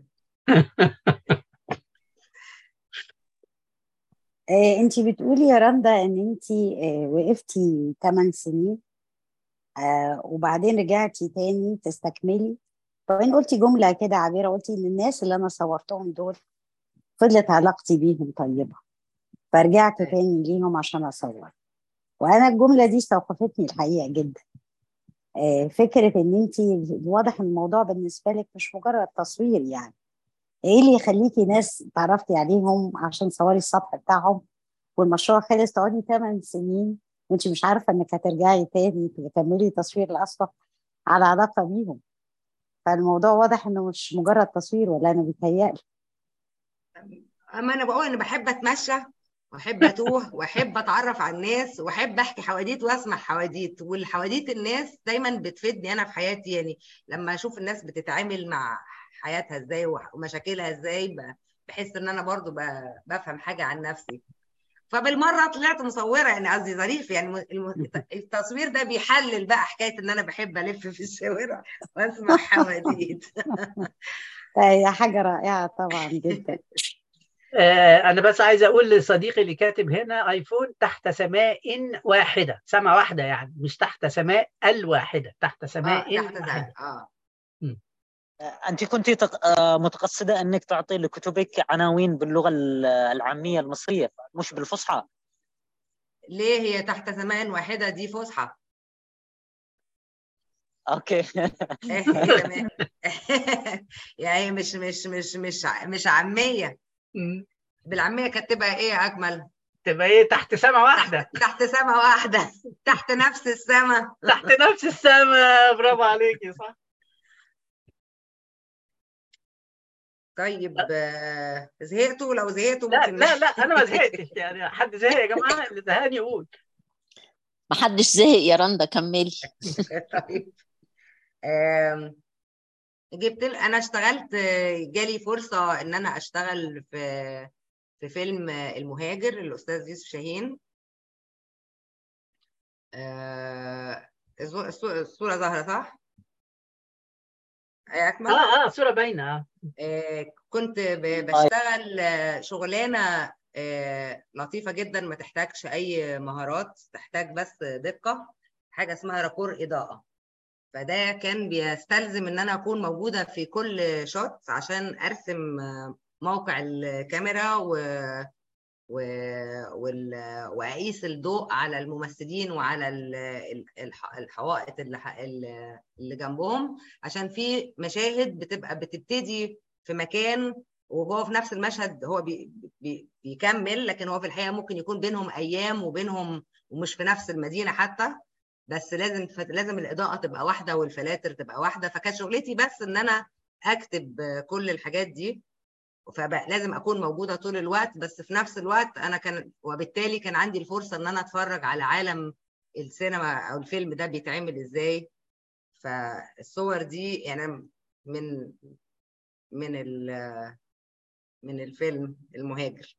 F: آه انت بتقولي يا رندا ان انت آه وقفتي 8 سنين آه وبعدين رجعتي تاني تستكملي وبعدين قلتي جملة كده عبيرة قلتي ان الناس اللي انا صورتهم دول فضلت علاقتي بيهم طيبة فرجعت
B: أيوة.
F: تاني ليهم عشان اصور وانا الجملة دي استوقفتني الحقيقة جدا آه فكرة ان انت واضح الموضوع بالنسبة لك مش مجرد تصوير يعني ايه اللي يخليكي ناس تعرفتي عليهم عشان تصوري السطح بتاعهم والمشروع خلص تقعدي 8 سنين وانت مش عارفه انك هترجعي تاني تكملي تصوير الاسطح على علاقة بيهم فالموضوع واضح انه مش مجرد تصوير ولا انا بيتهيألي
B: اما انا بقول انا بحب اتمشى واحب اتوه واحب اتعرف على الناس واحب احكي حواديت واسمع حواديت والحواديت الناس دايما بتفيدني انا في حياتي يعني لما اشوف الناس بتتعامل مع حياتها ازاي ومشاكلها ازاي ب- بحس ان انا برضو ب- بفهم حاجه عن نفسي فبالمره طلعت مصوره يعني قصدي ظريف يعني الم- الم- التصوير ده بيحلل بقى حكايه ان انا بحب الف في الشوارع واسمع حواديت
F: هي حاجة رائعة طبعا جدا
A: آه، أنا بس عايز أقول لصديقي اللي كاتب هنا آيفون تحت سماء واحدة سماء واحدة يعني مش تحت سماء الواحدة تحت
B: اه
A: سماء
B: تحت
A: واحدة
B: زي اه
E: انت كنت تق- آه، متقصده انك تعطي لكتبك عناوين باللغه ال- العاميه المصريه مش بالفصحى
B: ليه هي تحت سماء واحده دي فسحه
E: اوكي
B: تمام يعني مش مش مش مش مش عاميه
A: مم.
B: بالعاميه كانت تبقى ايه يا اكمل
A: تبقى إيه تحت سماء واحدة
B: تحت سما واحده تحت نفس السما
A: تحت نفس السماء برافو عليكي صح
B: طيب آه، زهقتوا لو زهقتوا
A: لا
B: ممكن
A: لا لا أنا ما زهقتش يعني حد زهق يا جماعة اللي زهقان يقول
H: محدش زهق يا رندا كملي
B: طيب آم، جبت ل- انا اشتغلت آه، جالي فرصه ان انا اشتغل في في فيلم آه، المهاجر الاستاذ يوسف شاهين آه، الزو- الصو- الصوره ظاهره صح؟ يا اكمل
A: اه اه صورة باينة اه
B: آه، كنت ب- بشتغل آه، شغلانه آه، لطيفه جدا ما تحتاجش اي مهارات تحتاج بس دقه حاجه اسمها راكور اضاءه فده كان بيستلزم ان انا اكون موجوده في كل شوت عشان ارسم آه، موقع الكاميرا و... و... وال... واقيس الضوء على الممثلين وعلى ال... ال- الح... الحوائط اللي, ح... اللي جنبهم عشان في مشاهد بتبقى بتبتدي في مكان وهو في نفس المشهد هو بي... بي... بيكمل لكن هو في الحقيقه ممكن يكون بينهم ايام وبينهم ومش في نفس المدينه حتى بس لازم ف... لازم الاضاءه تبقى واحده والفلاتر تبقى واحده فكانت شغلتي بس ان انا اكتب كل الحاجات دي فبقى لازم اكون موجوده طول الوقت بس في نفس الوقت انا كان وبالتالي كان عندي الفرصه ان انا اتفرج على عالم السينما او الفيلم ده بيتعمل ازاي فالصور دي يعني من من ال- من الفيلم المهاجر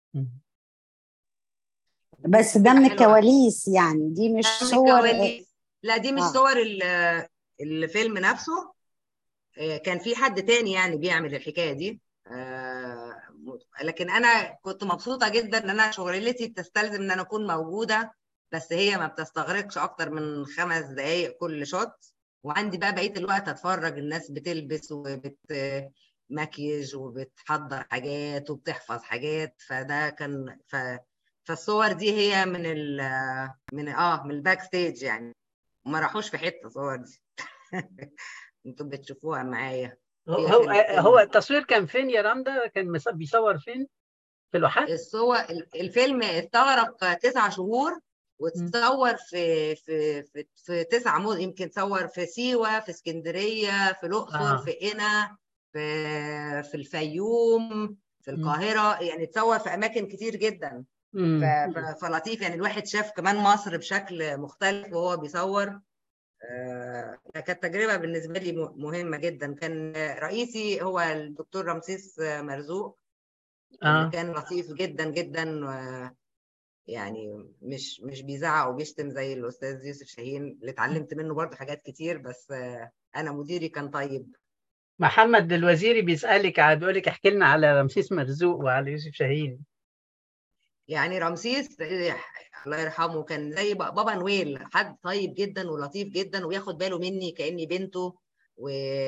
F: بس ده من
B: حلوة.
F: الكواليس يعني دي مش
B: من
F: صور
B: الكواليس. لا دي مش
F: آه.
B: صور ال- الفيلم نفسه آه، كان في حد تاني يعني بيعمل الحكايه دي آه، لكن انا كنت مبسوطه جدا ان انا شغلتي تستلزم ان انا اكون موجوده بس هي ما بتستغرقش اكتر من خمس دقائق كل شوت وعندي بقى بقيه الوقت اتفرج الناس بتلبس وبت مكيج وبتحضر حاجات وبتحفظ حاجات فده كان ف... فالصور دي هي من ال من اه من الباك ستيج يعني ما راحوش في حته الصور دي انتوا بتشوفوها معايا
A: هو
B: هي
A: هو,
B: في الفيلم.
A: هو التصوير كان فين يا رندا كان مص- بيصور فين في الواحات
B: الصور الفيلم استغرق تسع شهور وتصور في في في, في تسع مدن يمكن تصور في سيوه في اسكندريه في الاقصر
A: آه.
B: في قنا في في الفيوم في القاهره يعني تصور في اماكن كتير جدا ف-
A: مم.
B: ف- فلطيف يعني الواحد شاف كمان مصر بشكل مختلف وهو بيصور آه، كانت تجربة بالنسبة لي م- مهمة جدا كان رئيسي هو الدكتور رمسيس مرزوق اللي
A: اه
B: كان لطيف جدا جدا و- يعني مش مش بيزعق وبيشتم زي الأستاذ يوسف شاهين اللي اتعلمت منه برضه حاجات كتير بس آه، أنا مديري كان طيب
A: محمد الوزيري بيسألك ع- بيقول لك احكي لنا على رمسيس مرزوق وعلى يوسف شاهين
B: يعني رمسيس آه، الله يرحمه كان زي ب- بابا نويل حد طيب جدا ولطيف جدا وياخد باله مني كأني بنته و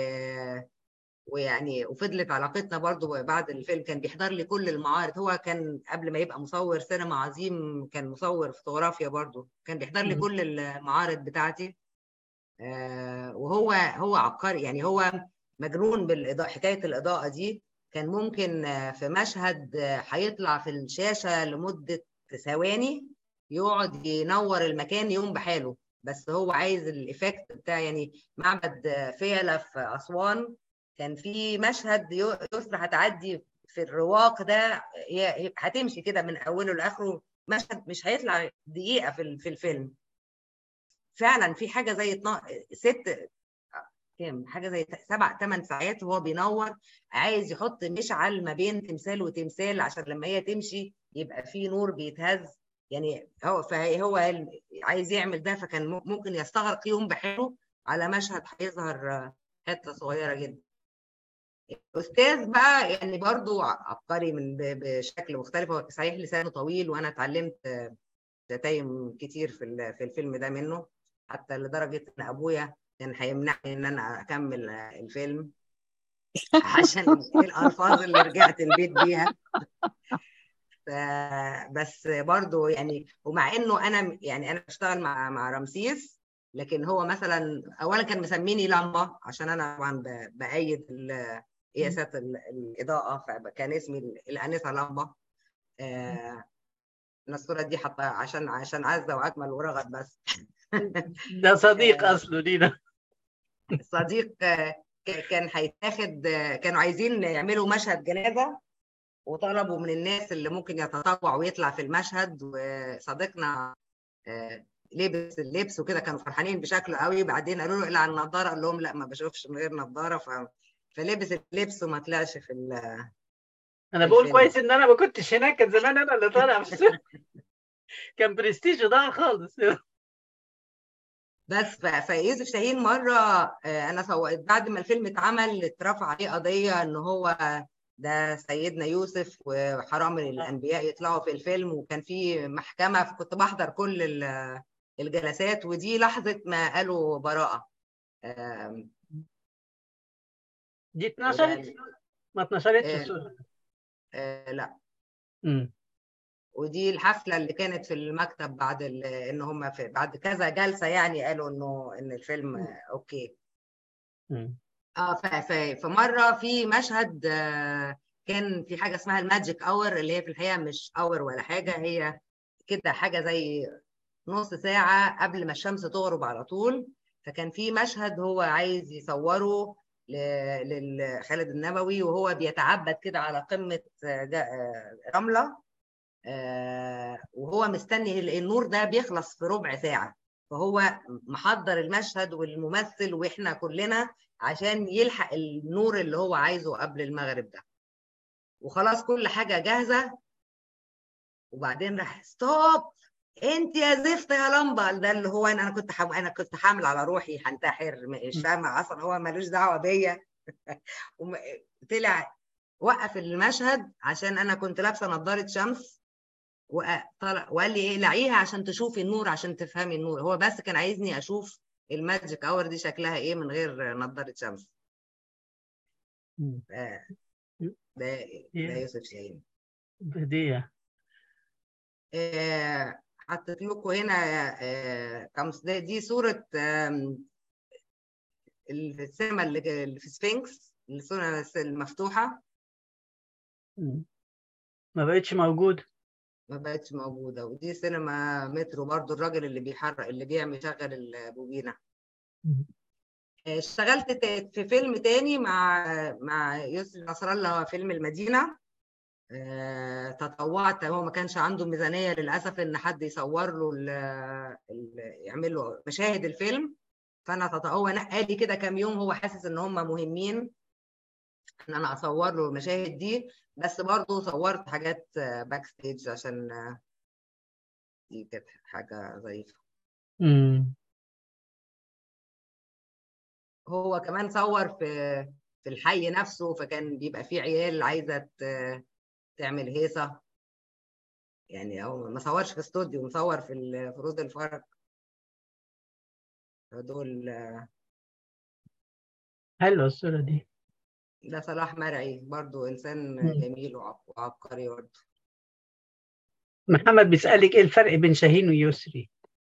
B: ويعني وفضلت علاقتنا برضو بعد الفيلم كان بيحضر لي كل المعارض هو كان قبل ما يبقى مصور سينما عظيم كان مصور فوتوغرافيا برضو كان بيحضر لي
A: مم.
B: كل المعارض بتاعتي آه، وهو هو عبقري يعني هو مجنون بالإضاءة حكاية الإضاءة دي كان ممكن آه، في مشهد آه، هيطلع في الشاشة لمدة ثواني يقعد ينور المكان يوم بحاله بس هو عايز الايفكت بتاع يعني معبد فيلة في اسوان كان في مشهد يو- يسرى هتعدي في الرواق ده هي هتمشي كده من اوله لاخره مشهد مش هيطلع دقيقه في ال- في الفيلم فعلا في حاجه زي اتنا- ست كام حاجه زي سبع ثمان ساعات وهو بينور عايز يحط مشعل ما بين تمثال وتمثال عشان لما هي تمشي يبقى في نور بيتهز يعني هو فهو ال- عايز يعمل ده فكان مم- ممكن يستغرق يوم بحاله على مشهد هيظهر آه، حته صغيره جدا الاستاذ بقى يعني برضو عبقري من ب- بشكل مختلف هو صحيح لسانه طويل وانا اتعلمت آه، شتايم كتير في ال- في الفيلم ده منه حتى لدرجه ان ابويا كان هيمنعني ان انا اكمل آه، الفيلم عشان الالفاظ اللي رجعت البيت بيها ف- بس برضو يعني ومع انه انا يعني انا بشتغل مع مع رمسيس لكن هو مثلا اولا كان مسميني لمبه عشان انا طبعا ب- بايد ال- قياسات ال- الاضاءه فكان اسمي ال- الانسه لمبه آه، انا الصوره دي حطها عشان عشان عزه واكمل ورغد بس
A: ده صديق
B: آه.
A: اصله لينا
B: صديق آه، ك- كان هيتاخد آه، كانوا عايزين يعملوا مشهد جنازه وطلبوا من الناس اللي ممكن يتطوع ويطلع في المشهد وصديقنا آه، لبس اللبس وكده كانوا فرحانين بشكله قوي بعدين قالوا له اقلع النضاره قال لهم لا ما بشوفش من غير نضاره ف... فلبس اللبس وما طلعش في ال...
A: انا بقول
B: الفيلم.
A: كويس ان انا ما كنتش هناك كان زمان انا اللي طالع في السوق. كان ضاع خالص
B: بس ف... فيوسف شاهين مره آه، انا سو... بعد ما الفيلم اتعمل اترفع عليه قضيه ان هو ده سيدنا يوسف وحرام الانبياء يطلعوا في الفيلم وكان في محكمه فكنت بحضر كل ال- الجلسات ودي لحظه ما قالوا براءه آم،
A: دي اتنشرت ما اتنشرتش
B: آه.
A: الصورة
B: آه، لا
A: أمم.
B: ودي الحفله اللي كانت في المكتب بعد ال- ان هم في بعد كذا جلسه يعني قالوا انه ان الفيلم آه، اوكي
A: أمم.
B: اه ف- ف- فمره في مشهد آه، كان في حاجه اسمها الماجيك اور اللي هي في الحقيقه مش اور ولا حاجه هي كده حاجه زي نص ساعه قبل ما الشمس تغرب على طول فكان في مشهد هو عايز يصوره ل- لخالد النبوي وهو بيتعبد كده على قمه آه، جا- آه، رمله آه، وهو مستني ال- النور ده بيخلص في ربع ساعه فهو محضر المشهد والممثل واحنا كلنا عشان يلحق النور اللي هو عايزه قبل المغرب ده وخلاص كل حاجه جاهزه وبعدين راح ستوب انت يا زفت يا لمبه ده اللي هو انا أنا كنت حم... انا كنت حامل على روحي هنتحر مش فاهمه اصلا هو ملوش دعوه بيا وم- طلع وقف المشهد عشان انا كنت لابسه نظاره شمس وطلع وقال لي ايه لعيها عشان تشوفي النور عشان تفهمي النور هو بس كان عايزني اشوف الماجيك اور دي شكلها ايه من غير نظاره شمس
A: أمم.
B: آه، ده ده يوسف شاهين
A: بديع
B: آه، حطيت لكم هنا آه، كم ده- دي صورة آم، السينما اللي اللي في سفنكس الصورة المفتوحة
A: أمم. ما بقتش موجود
B: ما بقتش موجودة ودي سينما مترو برضو الراجل اللي بيحرق اللي بيعمل يشغل البوبينة
A: أمم.
B: آه، اشتغلت تا- في فيلم تاني مع مع يسري نصر الله فيلم المدينة آه، تطوعت هو ما كانش عنده ميزانية للأسف إن حد يصور له ال- ال- يعمل له مشاهد الفيلم فأنا تط- هو نقالي كده كام يوم هو حاسس إن هم مهمين إن أنا أصور له المشاهد دي بس برضه صورت حاجات باك ستيج عشان آه، دي كانت حاجة ظريفة
A: أمم.
B: هو كمان صور في في الحي نفسه فكان بيبقى فيه عيال عايزة ت- تعمل هيصة يعني هو ما صورش في استوديو مصور في ال- في روض الفرج دول
A: حلوة الصورة دي
B: ده صلاح مرعي برضو إنسان
A: مم.
B: جميل وعب- وعبقري برضو
A: محمد بيسألك ايه الفرق بين شاهين ويسري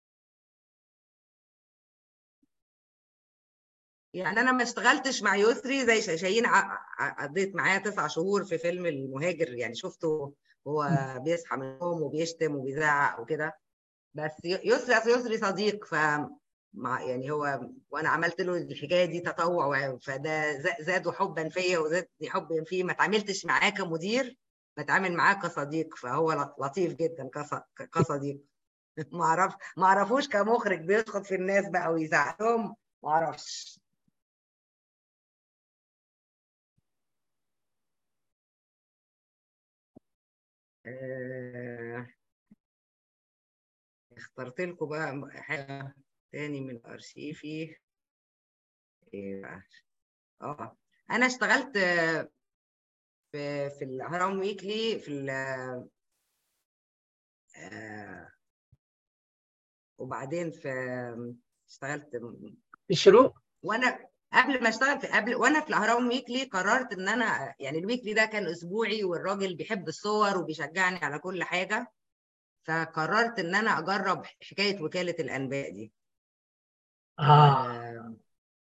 B: يعني أنا ما اشتغلتش مع يسري زي شا- شاهين ع- ع- قضيت معاه تسع شهور في فيلم المهاجر يعني شفته هو بيصحى من النوم وبيشتم وبيزعق وكده بس ي- يسري اصل يسري صديق ف مع يعني هو وانا عملت له الحكايه دي تطوع و- فده ز- زاده حبا فيا وزادني حبا فيه ما اتعاملتش معاه كمدير بتعامل معاه كصديق فهو ل- لطيف جدا كص- كصديق ما اعرف ما اعرفوش كمخرج بيسقط في الناس بقى ويزعلهم ما اعرفش آه، اخترت لكم بقى حاجة تاني من أرشيفي إيه بقى؟ اه أنا اشتغلت آه، في في الهرم ويكلي في ال آه، وبعدين في اشتغلت
A: في الشروق
B: وانا قبل ما اشتغل في قبل وانا في الاهرام ويكلي قررت ان انا يعني الويكلي ده كان اسبوعي والراجل بيحب الصور وبيشجعني على كل حاجه فقررت ان انا اجرب حكايه وكاله الانباء دي
A: اه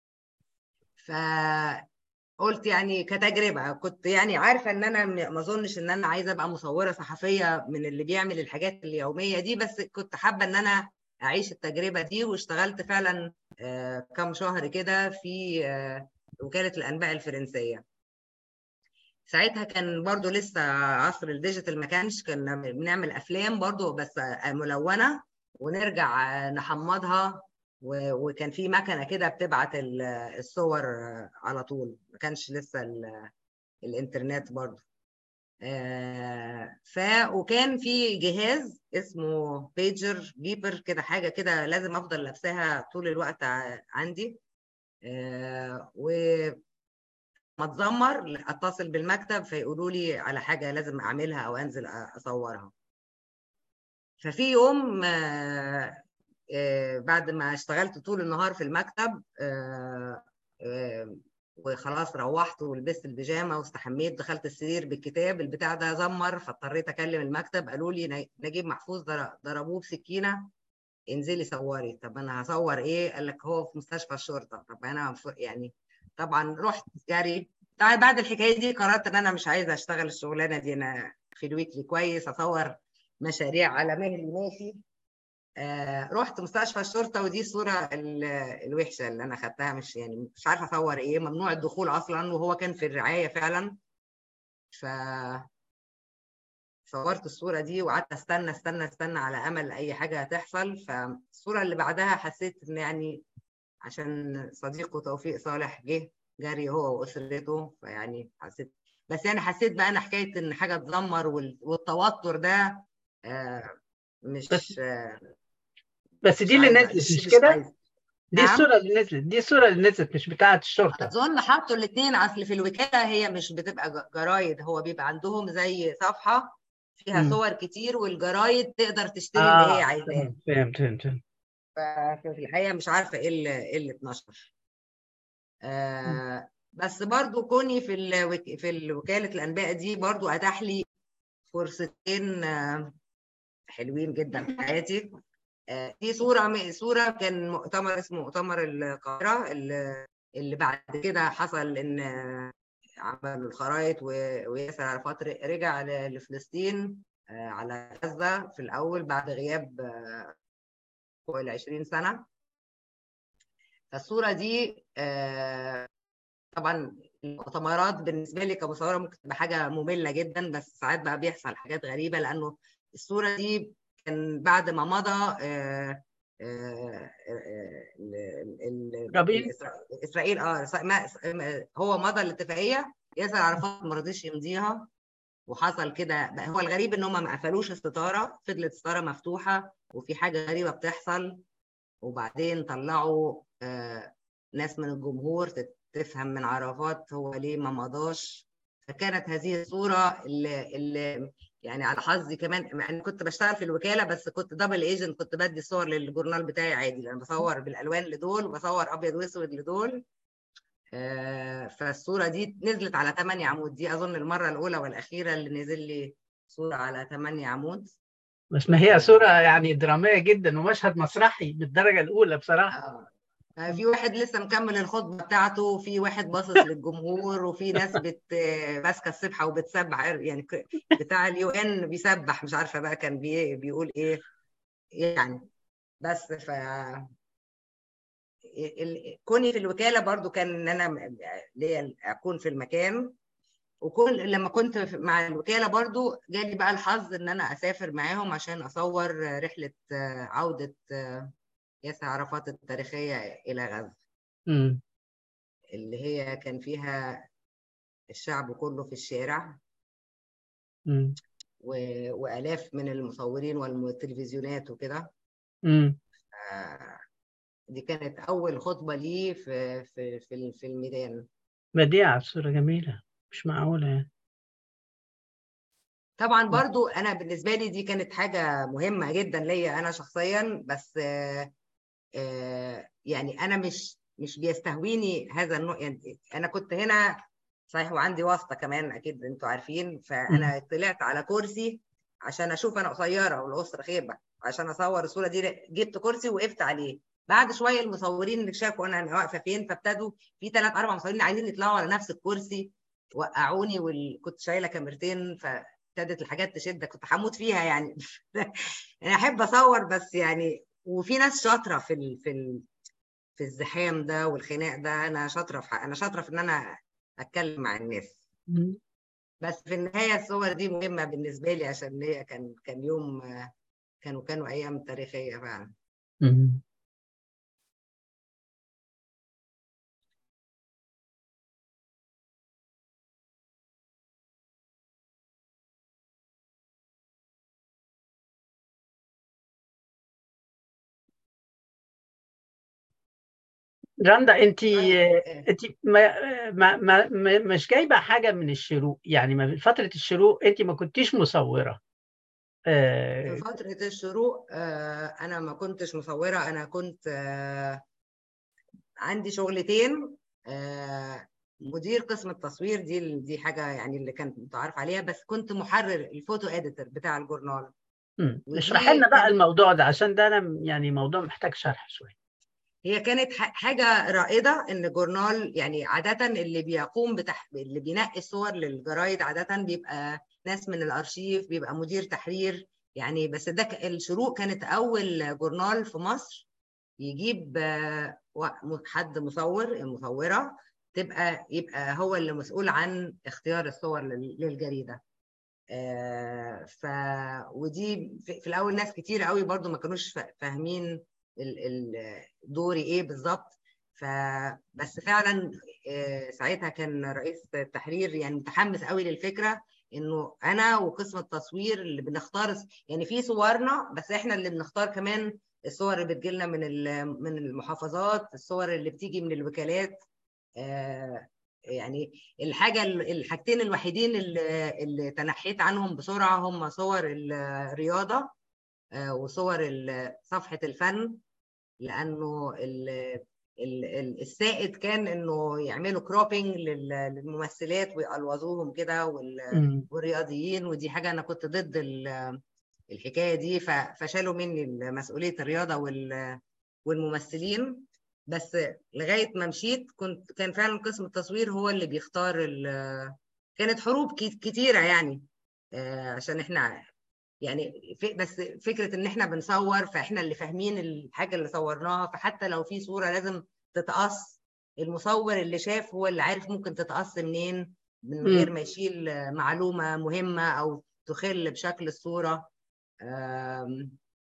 B: فقلت يعني كتجربه كنت يعني عارفه ان انا م- ما اظنش ان انا عايزه ابقى مصوره صحفيه من اللي بيعمل الحاجات اليوميه دي بس كنت حابه ان انا اعيش التجربه دي واشتغلت فعلا آه، كام شهر كده في آه، وكاله الانباء الفرنسيه ساعتها كان برضو لسه عصر الديجيتال ما كانش كنا بنعمل افلام برضو بس آه، ملونه ونرجع آه، نحمضها و- وكان في مكنه كده بتبعت ال- الصور آه، على طول ما كانش لسه ال- الانترنت برضو آه، ف وكان في جهاز اسمه بيجر بيبر كده حاجه كده لازم افضل لابساها طول الوقت ع- عندي آه، وما اتذمر اتصل بالمكتب فيقولوا لي على حاجه لازم اعملها او انزل أ- اصورها ففي يوم آه، آه، بعد ما اشتغلت طول النهار في المكتب آه، آه، وخلاص روحت ولبست البيجامه واستحميت دخلت السرير بالكتاب البتاع ده زمر فاضطريت اكلم المكتب قالوا لي ن- نجيب محفوظ ضر- ضربوه بسكينه انزلي صوري طب انا هصور ايه قال لك هو في مستشفى الشرطه طب انا ف- يعني طبعا رحت جري طبعا بعد الحكايه دي قررت ان انا مش عايزه اشتغل الشغلانه دي انا في الويكلي كويس اصور مشاريع على مهلي ماشي آه رحت مستشفى الشرطه ودي الصوره ال- الوحشه اللي انا خدتها مش يعني مش عارفه اصور ايه ممنوع الدخول اصلا وهو كان في الرعايه فعلا ف صورت الصورة دي وقعدت استنى استنى استنى على امل اي حاجة هتحصل فالصورة اللي بعدها حسيت ان يعني عشان صديقه توفيق صالح جه جري هو واسرته فيعني حسيت بس يعني حسيت بقى انا حكاية ان حاجة تدمر وال- والتوتر ده آه، مش
A: بس-
B: آه،
A: بس
B: مش
A: دي اللي
B: عايزة
A: نزلت مش
B: مش
A: كده
B: عايزة
A: دي
B: نعم؟
A: الصورة اللي نزلت دي الصورة اللي نزلت مش بتاعة الشرطة
B: اظن حطوا الاثنين اصل في الوكاله هي مش بتبقى ج- جرايد هو بيبقى عندهم زي صفحه فيها
A: مم.
B: صور كتير والجرايد تقدر تشتري اللي هي
A: اه
B: عايزاه
A: تمام فهمت فهمت فهمت.
B: ففي الحقيقه مش عارفه ايه اللي إيه اللي اتنشر آه بس برضو كوني في الوك... في وكاله الانباء دي برضو اتاح لي فرصتين آه حلوين جدا في حياتي آه دي صوره صوره كان مؤتمر اسمه مؤتمر القاهره اللي اللي بعد كده حصل ان آه، عملوا الخرايط و- وياسر عرفات ر- رجع ل- لفلسطين آه، على غزة في الأول بعد غياب آه، فوق ال 20 سنة فالصورة دي آه، طبعا المؤتمرات بالنسبة لي كمصورة ممكن تبقى حاجة مملة جدا بس ساعات بقى بيحصل حاجات غريبة لأنه الصورة دي كان بعد ما مضى آه، آه، آه، ال- ال-
A: رابين؟
B: الإسرا- اسرائيل اه إسرا- ما ما- هو مضى الاتفاقيه ياسر عرفات ما رضيش يمضيها وحصل كده بقى هو الغريب ان هم ما قفلوش الستاره فضلت الستاره مفتوحه وفي حاجه غريبه بتحصل وبعدين طلعوا آه ناس من الجمهور تت- تفهم من عرفات هو ليه ما مضاش فكانت هذه الصوره اللي, اللي يعني على حظي كمان يعني كنت بشتغل في الوكاله بس كنت دبل ايجنت كنت بدي الصور للجورنال بتاعي عادي لان بصور بالالوان لدول وبصور ابيض واسود لدول آه، فالصوره دي نزلت على 8 عمود دي اظن المره الاولى والاخيره اللي نزل لي صوره على 8 عمود
A: بس ما هي صورة يعني درامية جدا ومشهد مسرحي بالدرجة الأولى بصراحة
B: آه، في واحد لسه مكمل الخطبه بتاعته وفي واحد باصص للجمهور وفي ناس بت ماسكه السبحه وبتسبح يعني ك- بتاع اليو ان بيسبح مش عارفه بقى كان بي... بيقول ايه يعني بس ف ال- كوني في الوكاله برضو كان ان انا ليا اكون في المكان وكل لما كنت في- مع الوكاله برضو جالي بقى الحظ ان انا اسافر معاهم عشان اصور رحله آه، عوده آه، ياسر عرفات التاريخيه الى غزه
A: مم.
B: اللي هي كان فيها الشعب كله في الشارع
A: مم.
B: و- والاف من المصورين والتلفزيونات وكده
A: مم.
B: آه، دي كانت اول خطبه لي في في في في الميدان
A: بديعة الصورة جميلة مش معقولة يعني
B: طبعا برضو انا بالنسبه لي دي كانت حاجه مهمه جدا ليا انا شخصيا بس آه، آه، يعني انا مش مش بيستهويني هذا النوع يعني انا كنت هنا صحيح وعندي واسطه كمان اكيد انتوا عارفين فانا طلعت على كرسي عشان اشوف انا قصيره والاسره خيبه عشان اصور الصوره دي جبت كرسي وقفت عليه بعد شويه المصورين اللي شافوا انا أنا واقفه فين فابتدوا في ثلاث اربع مصورين عايزين يطلعوا على نفس الكرسي وقعوني وكنت شايله كاميرتين فابتدت الحاجات تشد كنت هموت فيها يعني انا احب اصور بس يعني وفي ناس شاطره في ال... في ال... في الزحام ده والخناق ده انا شاطره في انا شاطره في ان انا اتكلم مع الناس
A: مم.
B: بس في النهايه الصور دي مهمه بالنسبه لي عشان هي كان كان يوم آه، كانوا كانوا ايام تاريخيه فعلا
A: مم. رندا انت
B: طيب آه،
A: انت ما ما ما ما- مش جايبه حاجه من الشروق يعني ما- فتره الشروق انت ما كنتيش مصوره
B: في
A: آه،
B: فتره الشروق آه، انا ما كنتش مصوره انا كنت آه، عندي شغلتين آه، مدير قسم التصوير دي دي حاجه يعني اللي كانت متعارف عليها بس كنت محرر الفوتو اديتور بتاع الجورنال
A: مم.
B: ودي
A: اشرح لنا بقى
B: كانت
A: الموضوع ده عشان ده انا يعني موضوع محتاج شرح شويه
B: هي كانت ح- حاجة رائدة إن جورنال يعني عادة اللي بيقوم بتح... اللي بينقي الصور للجرايد عادة بيبقى ناس من الأرشيف بيبقى مدير تحرير يعني بس ده ك- الشروق كانت أول جورنال في مصر يجيب آه، و- م- حد مصور مصورة تبقى يبقى هو اللي مسؤول عن اختيار الصور لل- للجريدة آه، ف ودي في في الاول ناس كتير قوي برضو ما كانوش فا- فاهمين ال- ال- دوري ايه بالظبط فبس فعلا آه، ساعتها كان رئيس التحرير يعني متحمس قوي للفكره انه انا وقسم التصوير اللي بنختار يعني في صورنا بس احنا اللي بنختار كمان الصور اللي بتجيلنا من ال- من المحافظات الصور اللي بتيجي من الوكالات آه، يعني الحاجة الحاجتين الوحيدين اللي, اللي تنحيت عنهم بسرعة هم صور الرياضة آه، وصور ال- صفحة الفن لأنه ال- ال- ال- السائد كان إنه يعملوا كروبينج للممثلات ويقلوظوهم كده وال-
A: مم.
B: والرياضيين ودي حاجة أنا كنت ضد ال- الحكاية دي ف- فشالوا مني مسؤولية الرياضة وال- والممثلين بس لغايه ما مشيت كنت كان فعلا قسم التصوير هو اللي بيختار ال- كانت حروب كي- كتيره يعني آه، عشان احنا يعني في بس فكره ان احنا بنصور فاحنا اللي فاهمين الحاجه اللي صورناها فحتى لو في صوره لازم تتقص المصور اللي شاف هو اللي عارف ممكن تتقص منين من غير
A: مم.
B: ما يشيل معلومه مهمه او تخل بشكل الصوره آم،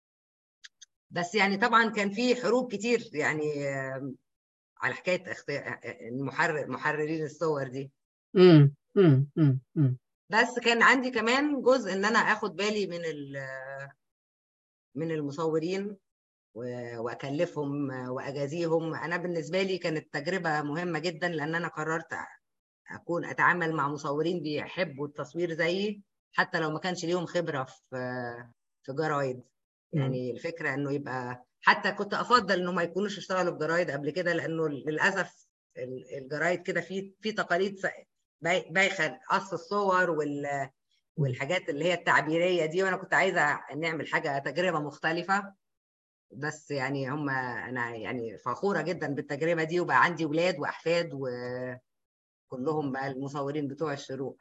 B: بس يعني طبعا كان في حروب كتير يعني آم، على حكايه اختيار المحرر محررين الصور دي
A: مم. مم. مم. مم.
B: بس كان عندي كمان جزء ان انا اخد بالي من ال- من المصورين و- واكلفهم واجازيهم انا بالنسبه لي كانت تجربه مهمه جدا لان انا قررت اكون اتعامل مع مصورين بيحبوا التصوير زيي حتى لو ما كانش ليهم خبره في في جرايد
A: مم.
B: يعني الفكره انه يبقى حتى كنت افضل انه ما يكونوش اشتغلوا بجرايد قبل كده لانه للاسف ال- الجرايد كده في في تقاليد ف- باي- بايخه قص الصور وال والحاجات اللي هي التعبيريه دي وانا كنت عايزه نعمل حاجه تجربه مختلفه بس يعني هم انا يعني فخوره جدا بالتجربه دي وبقى عندي ولاد واحفاد وكلهم بقى المصورين بتوع الشروق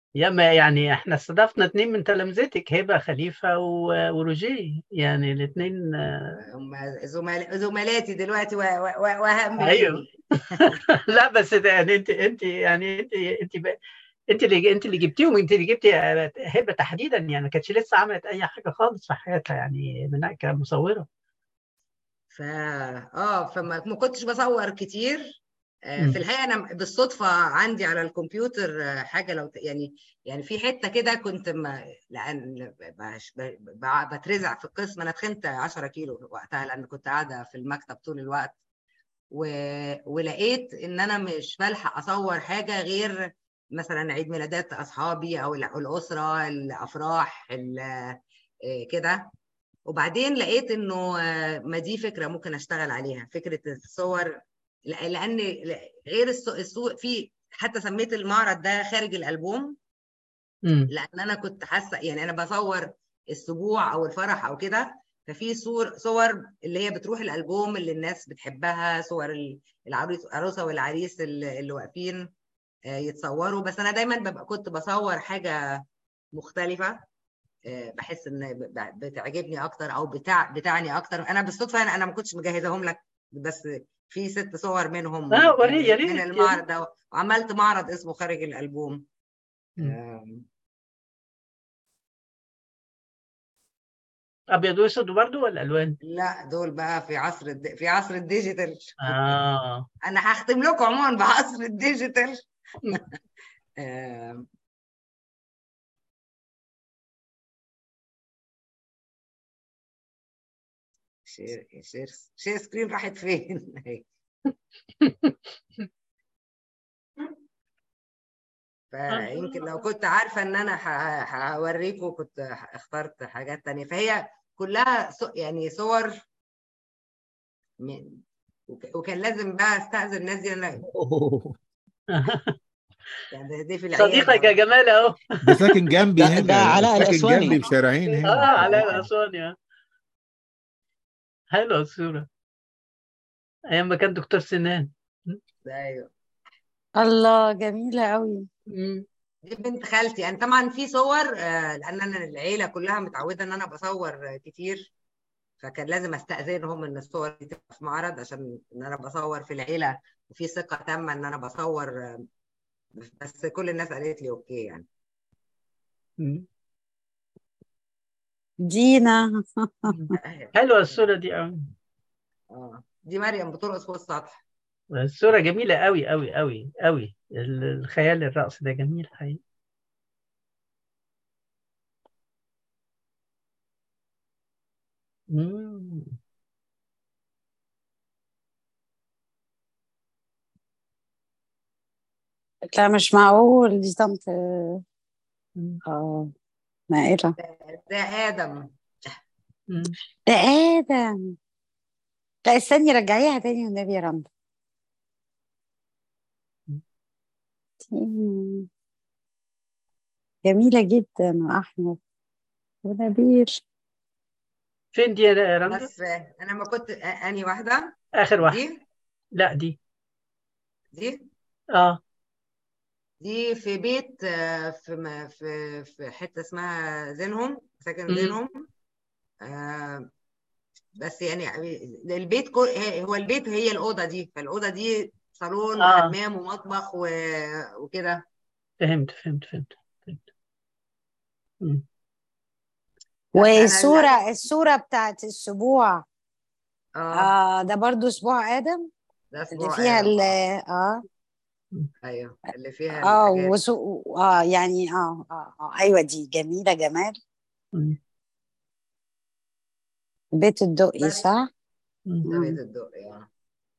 A: ياما يعني احنا استضفنا اتنين من تلامذتك هبه خليفه و- وروجيه يعني الاثنين
B: هم زملاء زملاتي دلوقتي و- و- و- واهم
A: ايوه
B: مني
A: لا بس ده يعني انت انت يعني انت انت ب- انت اللي انت اللي جبتيهم انت اللي جبتي هبه تحديدا يعني ما كانتش لسه عملت اي حاجه خالص في حياتها يعني من كمصوره
B: ف اه فما ما كنتش بصور كتير آه،
A: مم.
B: في الحقيقه انا بالصدفه عندي على الكمبيوتر آه، حاجه لو ت- يعني يعني في حته كده كنت ما لان بش- ب- ب- بترزع في القسم انا تخنت 10 كيلو وقتها لان كنت قاعده في المكتب طول الوقت و... ولقيت ان انا مش بلحق اصور حاجه غير مثلا عيد ميلادات اصحابي او الع- الاسره الافراح ال- آه، كده وبعدين لقيت انه آه، ما دي فكره ممكن اشتغل عليها فكره الصور لا- لان غير السوق, السوق في حتى سميت المعرض ده خارج الالبوم
A: مم.
B: لان انا كنت حاسه يعني انا بصور السبوع او الفرح او كده ففي صور صور اللي هي بتروح الالبوم اللي الناس بتحبها صور ال- العروس العروسه والعريس اللي اللي واقفين آه، يتصوروا بس انا دايما ببقى كنت بصور حاجه مختلفه آه، بحس ان ب- ب- بتعجبني اكتر او بتاع بتعني اكتر انا بالصدفه انا انا ما كنتش مجهزاهم لك بس في ست صور منهم
A: اه وري يا
B: من
A: ريت يا
B: المعرض
A: ريت.
B: ده وعملت معرض اسمه خارج الالبوم
A: مم.
B: آم،
A: ابيض واسود برضه ولا الوان؟
B: لا دول بقى في عصر الد... في عصر الديجيتال
A: اه
B: انا هختم لكم عموما بعصر الديجيتال آم، شير شير شير سكرين راحت فين أهي. فيمكن لو كنت عارفة ان انا ه- هوريكم كنت اخترت حاجات تانية فهي كلها صو- يعني صور من وك- وكان لازم بقى استأذن الناس دي انا يعني دي في العيادة
A: صديقك يا جمال اهو
G: ده ساكن جنبي
H: ده-
G: هنا
H: ده علاء
G: ساكن
H: الأسواني.
G: جنبي بشارعين
A: اه
G: هنا
A: علاء الاسواني اه حلوه الصوره ايام ما كان دكتور سنان
B: ايوه
F: الله جميلة قوي
A: مم.
B: دي بنت خالتي يعني طبعا في صور آه، لان انا العيله كلها متعوده ان انا بصور آه، كتير فكان لازم استاذنهم ان الصور دي تبقى في معرض عشان ان انا بصور في العيله وفي ثقه تامه ان انا بصور آه، بس كل الناس قالت لي اوكي يعني
A: مم.
F: دينا
A: حلوه الصوره دي قوي
B: اه دي مريم بترقص فوق السطح
A: الصوره جميله قوي قوي قوي قوي الخيال الرقص ده جميل حقيقي مم.
F: لا مش معقول دي طنط
A: مم.
F: اه نائلة
B: ده ادم
A: مم.
F: ده آدم لا استني رجعيها تاني والنبي يا رندا مم. جميلة جدا وأحمر ونبيل
A: فين دي يا رندا
B: بس آه، انا ما كنت آه، انهي واحده
A: اخر واحده
B: دي
A: لا دي
B: دي
A: اه
B: دي في بيت آه، في م- في في حته اسمها زينهم ساكن
A: مم.
B: زينهم آه، بس يعني البيت كل هو البيت هي الاوضه دي فالاوضه دي صالون
A: اه
B: وحمام ومطبخ و- وكده
A: فهمت فهمت فهمت فهمت مم.
B: بس انا
F: والصورة
B: للاسف
F: الصورة بتاعت السبوع
B: اه
F: آه ده برضو سبوع آدم
B: ده
F: اللي
B: اسبوع
F: فيها
B: ادم
F: ال
B: اه
F: اه
B: ايوه اللي فيها
F: اه
B: الحاجات
F: وسو اه يعني اه اه, آه ايوه دي جميلة جمال
A: مم.
F: بيت الدقي
B: بس
F: صح؟
A: مم.
B: ده بيت
F: مم.
B: الدقي اه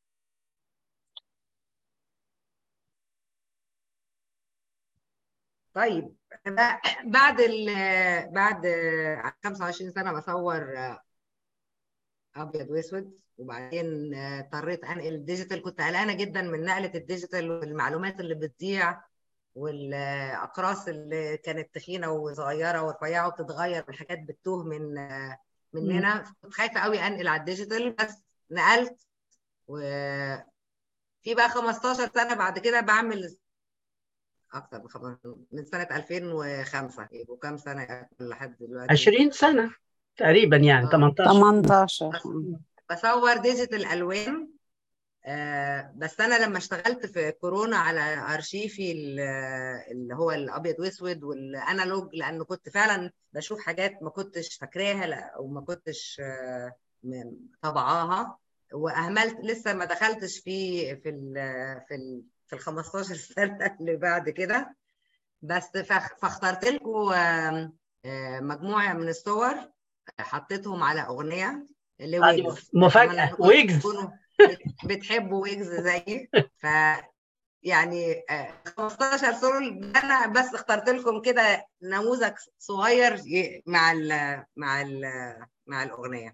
B: طيب بقى- بعد ال بعد 25 سنه بصور ابيض واسود وبعدين آه، اضطريت انقل الديجيتال كنت قلقانه جدا من نقله الديجيتال والمعلومات اللي بتضيع والاقراص اللي كانت تخينه وصغيره ورفيعه وبتتغير والحاجات بتتوه من آه،
A: مم.
B: مننا كنت خايفه قوي انقل على الديجيتال بس نقلت وفي بقى 15 سنه بعد كده بعمل اكتر من 15 من سنه 2005 يبقوا كام سنه لحد دلوقتي
A: 20 سنة تقريبا يعني
B: آه.
A: 18
F: 18
B: بصور ديجيتال الوان آه، بس انا لما اشتغلت في كورونا على ارشيفي ال- اللي هو الابيض واسود والانالوج لانه كنت فعلا بشوف حاجات ما كنتش فاكراها لا- او ما كنتش آه، م- طبعاها واهملت لسه ما دخلتش في في ال في ال في ال 15 سنه اللي بعد كده بس فاخ- فاخترت لكم مجموعه من الصور حطيتهم على اغنيه
A: هذه
B: لويجز
A: مفاجأة
B: أتمنى إنكم
A: ويجز
B: تكونوا بتحبوا ويجز زيي ف يعني آه، 15 صورة انا بس اخترت لكم كده نموذج صغير ي- مع ال مع ال مع الاغنيه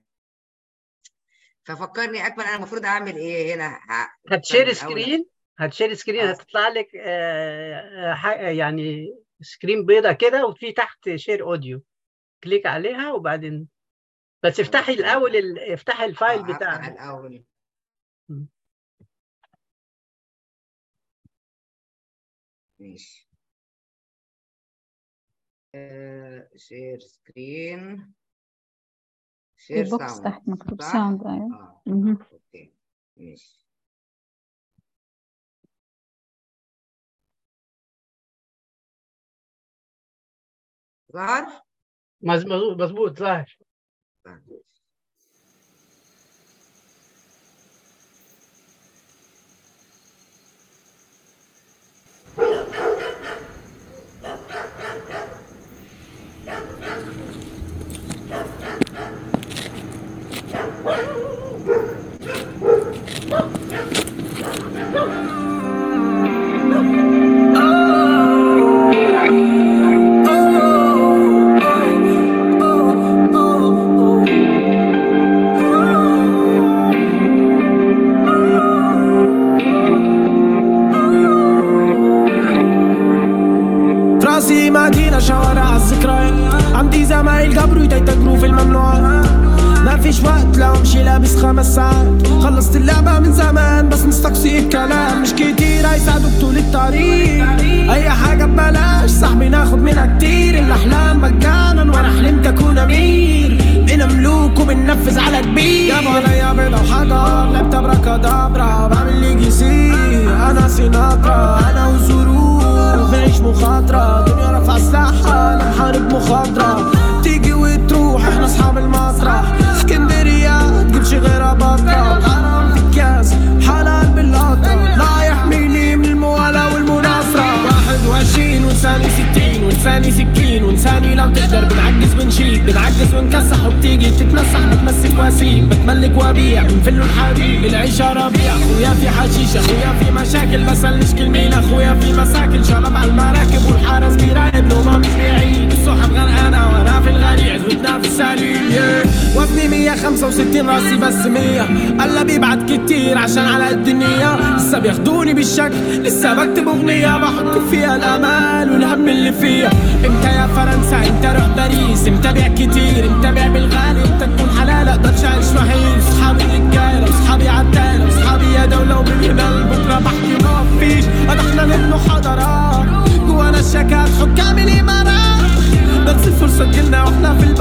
B: ففكرني اكمل انا المفروض اعمل ايه هنا ه-
A: هتشير
B: استنى الأول.
A: سكرين هتشير سكرين
B: آه.
A: هتطلع لك آه، آه، ح- يعني سكرين بيضة كده وفي تحت شير اوديو كليك عليها وبعدين بس افتحي الاول ال- افتحي
B: آه،
A: الفايل
B: هفتح
A: بتاعك
B: الاول
A: م.
B: ماشي شير سكرين شير
C: البوكس
B: ساوند
C: تحت مكتوب
B: صح؟
C: ساوند أيوة
B: اه
C: مهم.
B: اوكي ماشي ظهر
A: مظبوط مظبوط ظاهر
I: في راسي مدينة شوارع الذكريات عندي زمايل قبروا يتاجروا في الممنوعات ما فيش وقت لو امشي لابس خمس ساعات خلصت اللعبة من زمان بس مستقصي الكلام مش كتير هيساعدوك طول الطريق اي حاجة ببلاش صاحبي ناخد منها كتير الاحلام مجانا وانا حلمت اكون امير بقينا ملوك وبننفذ على كبير جابوا عليا بيضة وحجر لعبت ابراكادابرا بعمل لي جي سي انا سيناترا انا وظروف نعيش مخاطرة دنيا رفع سلاحها انا محارب مخاطرة تيجي وتروح احنا اصحاب المسرح اسكندرية تجيبش غيرها بطة الغرام في الكاس حلال بالقطة لا يحميني من الموالاة والمناصرة واحد وعشرين ولساني ستين ولساني سكين ولساني لو تقدر بنعجز ونشيل بنعجز ونكسح وبتيجي تتنسح بتمسك واسيب بتملك وبيع بنفل الحبيب العيشة ربيع اخويا في حشيش اخويا في مشاكل بسألش كلمين اخويا في مساكن شرب على المراكب والحارس بيراقب نومه مش بعيد السحب غرقانة وانا في الغريع زودنا في السليم yeah. وزني 165 راسي بس 100 قال بيبعت كتير عشان على قد النية لسه بياخدوني بالشكل لسه بكتب اغنية بحط فيها الامال والهم اللي فيها امتى يا فرنسا امتى اروح باريس امتى بيع كتير امتى بيع بالغالي امتى تكون حلال اقدرش اعيش وحيد صحابي رجالة وصحابي عتالة وصحابي يا دولة وبالهلال بكرة بحكي ما فيش قد احنا نبنوا حضارات جوانا الشكات حكام الامارات بس الفرصة تجيلنا واحنا في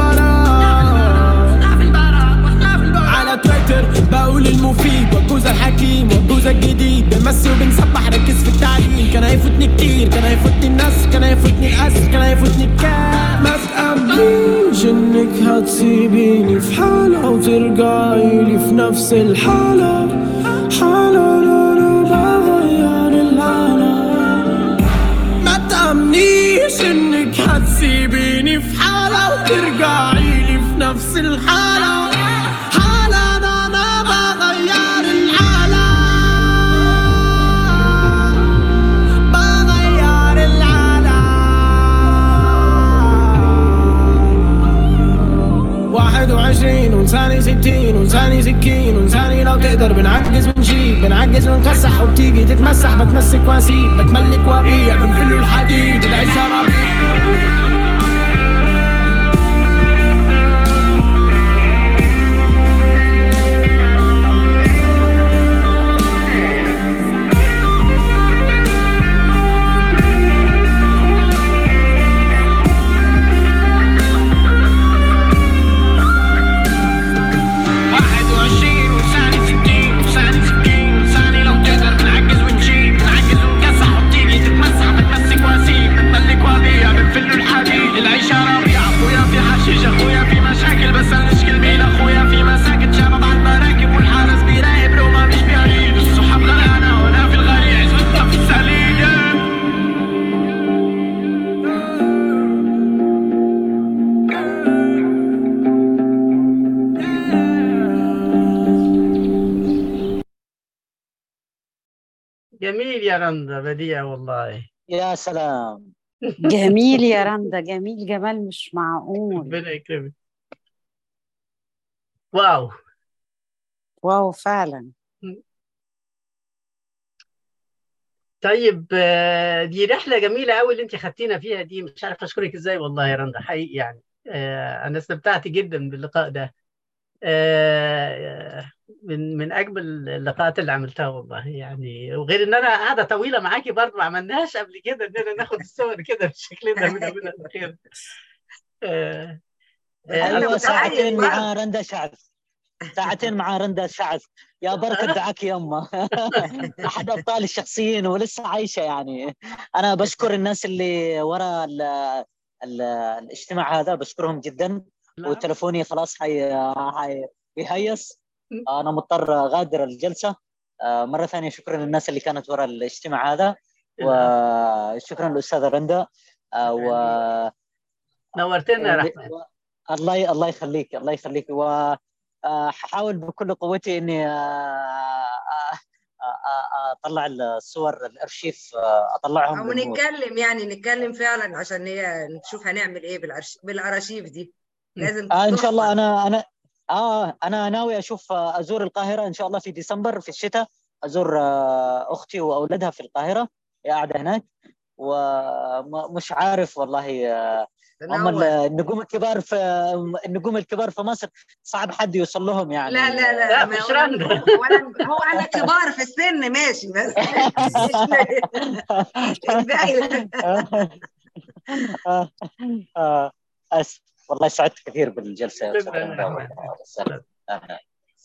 I: البراء على تويتر بقول المفيد والجوز الحكيم والجوز الجديد بنمسي وبنسبح ركز في التعليم كان هيفوتني كتير كان هيفوتني الناس كان هيفوتني الأسر كان هيفوتني الكاس ما تقبليش انك هتسيبيني في حالة وترجعي لي في نفس الحالة حالة لا انا بغير العالم ما تأمنيش انك هتسيبيني في حالة وترجعي لي في نفس الحالة حالة انا ما بغير العالم بغير العالم واحد وعشرين ولساني ستين ولساني سكين ولساني لو تقدر بنعجز ونشيل بنعجز ونكسح وبتيجي تتمسح بتمسك واسيب بتملك وبيع بنفل الحديد العيشة ربيع
A: جميل يا رندا بديع والله
E: يا سلام
F: جميل يا رندا جميل جمال مش معقول
A: ربنا يكرمك واو
F: واو فعلا
A: طيب آه، دي رحلة جميلة قوي اللي انت خدتينا فيها دي مش عارف اشكرك ازاي والله يا رندا حقيقي يعني آه، انا استمتعت جدا باللقاء ده آه، من من اجمل اللقاءات اللي عملتها والله يعني وغير ان انا قاعده طويله معاكي برضه ما عملناش قبل كده اننا ناخد الصور كده بالشكل ده من اولها لاخرها آه، آه،
B: أنت
E: ايوه
B: متخيل
E: ساعتين
B: برضه.
E: مع رندا شعث ساعتين مع رندا شعث يا بركة دعاك يما أحد أبطال الشخصيين ولسه عايشة يعني أنا بشكر الناس اللي ورا ال ال الاجتماع هذا بشكرهم جدا
A: لا.
E: وتلفوني خلاص حي حي بيهيص أنا مضطر غادر الجلسة آه، مرة ثانية شكرا للناس اللي كانت ورا الاجتماع هذا وشكرا للأستاذة رندا آه، و
A: نورتنا يا رحمن
E: الله ي- الله يخليك الله يخليك وحاول بكل قوتي اني آه، آه، آه، اطلع الصور الارشيف آه، اطلعهم
B: او
E: للنور.
B: نتكلم يعني نتكلم فعلا عشان هي نشوف هنعمل ايه بالأرش... بالارشيف دي لازم
E: آه ان شاء الله
B: تحفر.
E: انا انا اه انا ناوي اشوف آه، ازور القاهره ان شاء الله في ديسمبر في الشتاء ازور آه، اختي واولادها في القاهره هي قاعده هناك ومش عارف والله آه، هم
B: تنور.
E: النجوم الكبار في النجوم الكبار في مصر صعب حد يوصل لهم يعني
B: لا لا لا,
A: لا،
B: ما
A: مش
B: هو-
A: رندا.
B: ولا هو انا كبار في السن ماشي بس الباقي لا.
E: آه، آه، اسف والله سعدت كثير بالجلسه يا
A: شكراً
E: أستاذ
A: يا
E: رندا.
A: أحمد.
E: آه،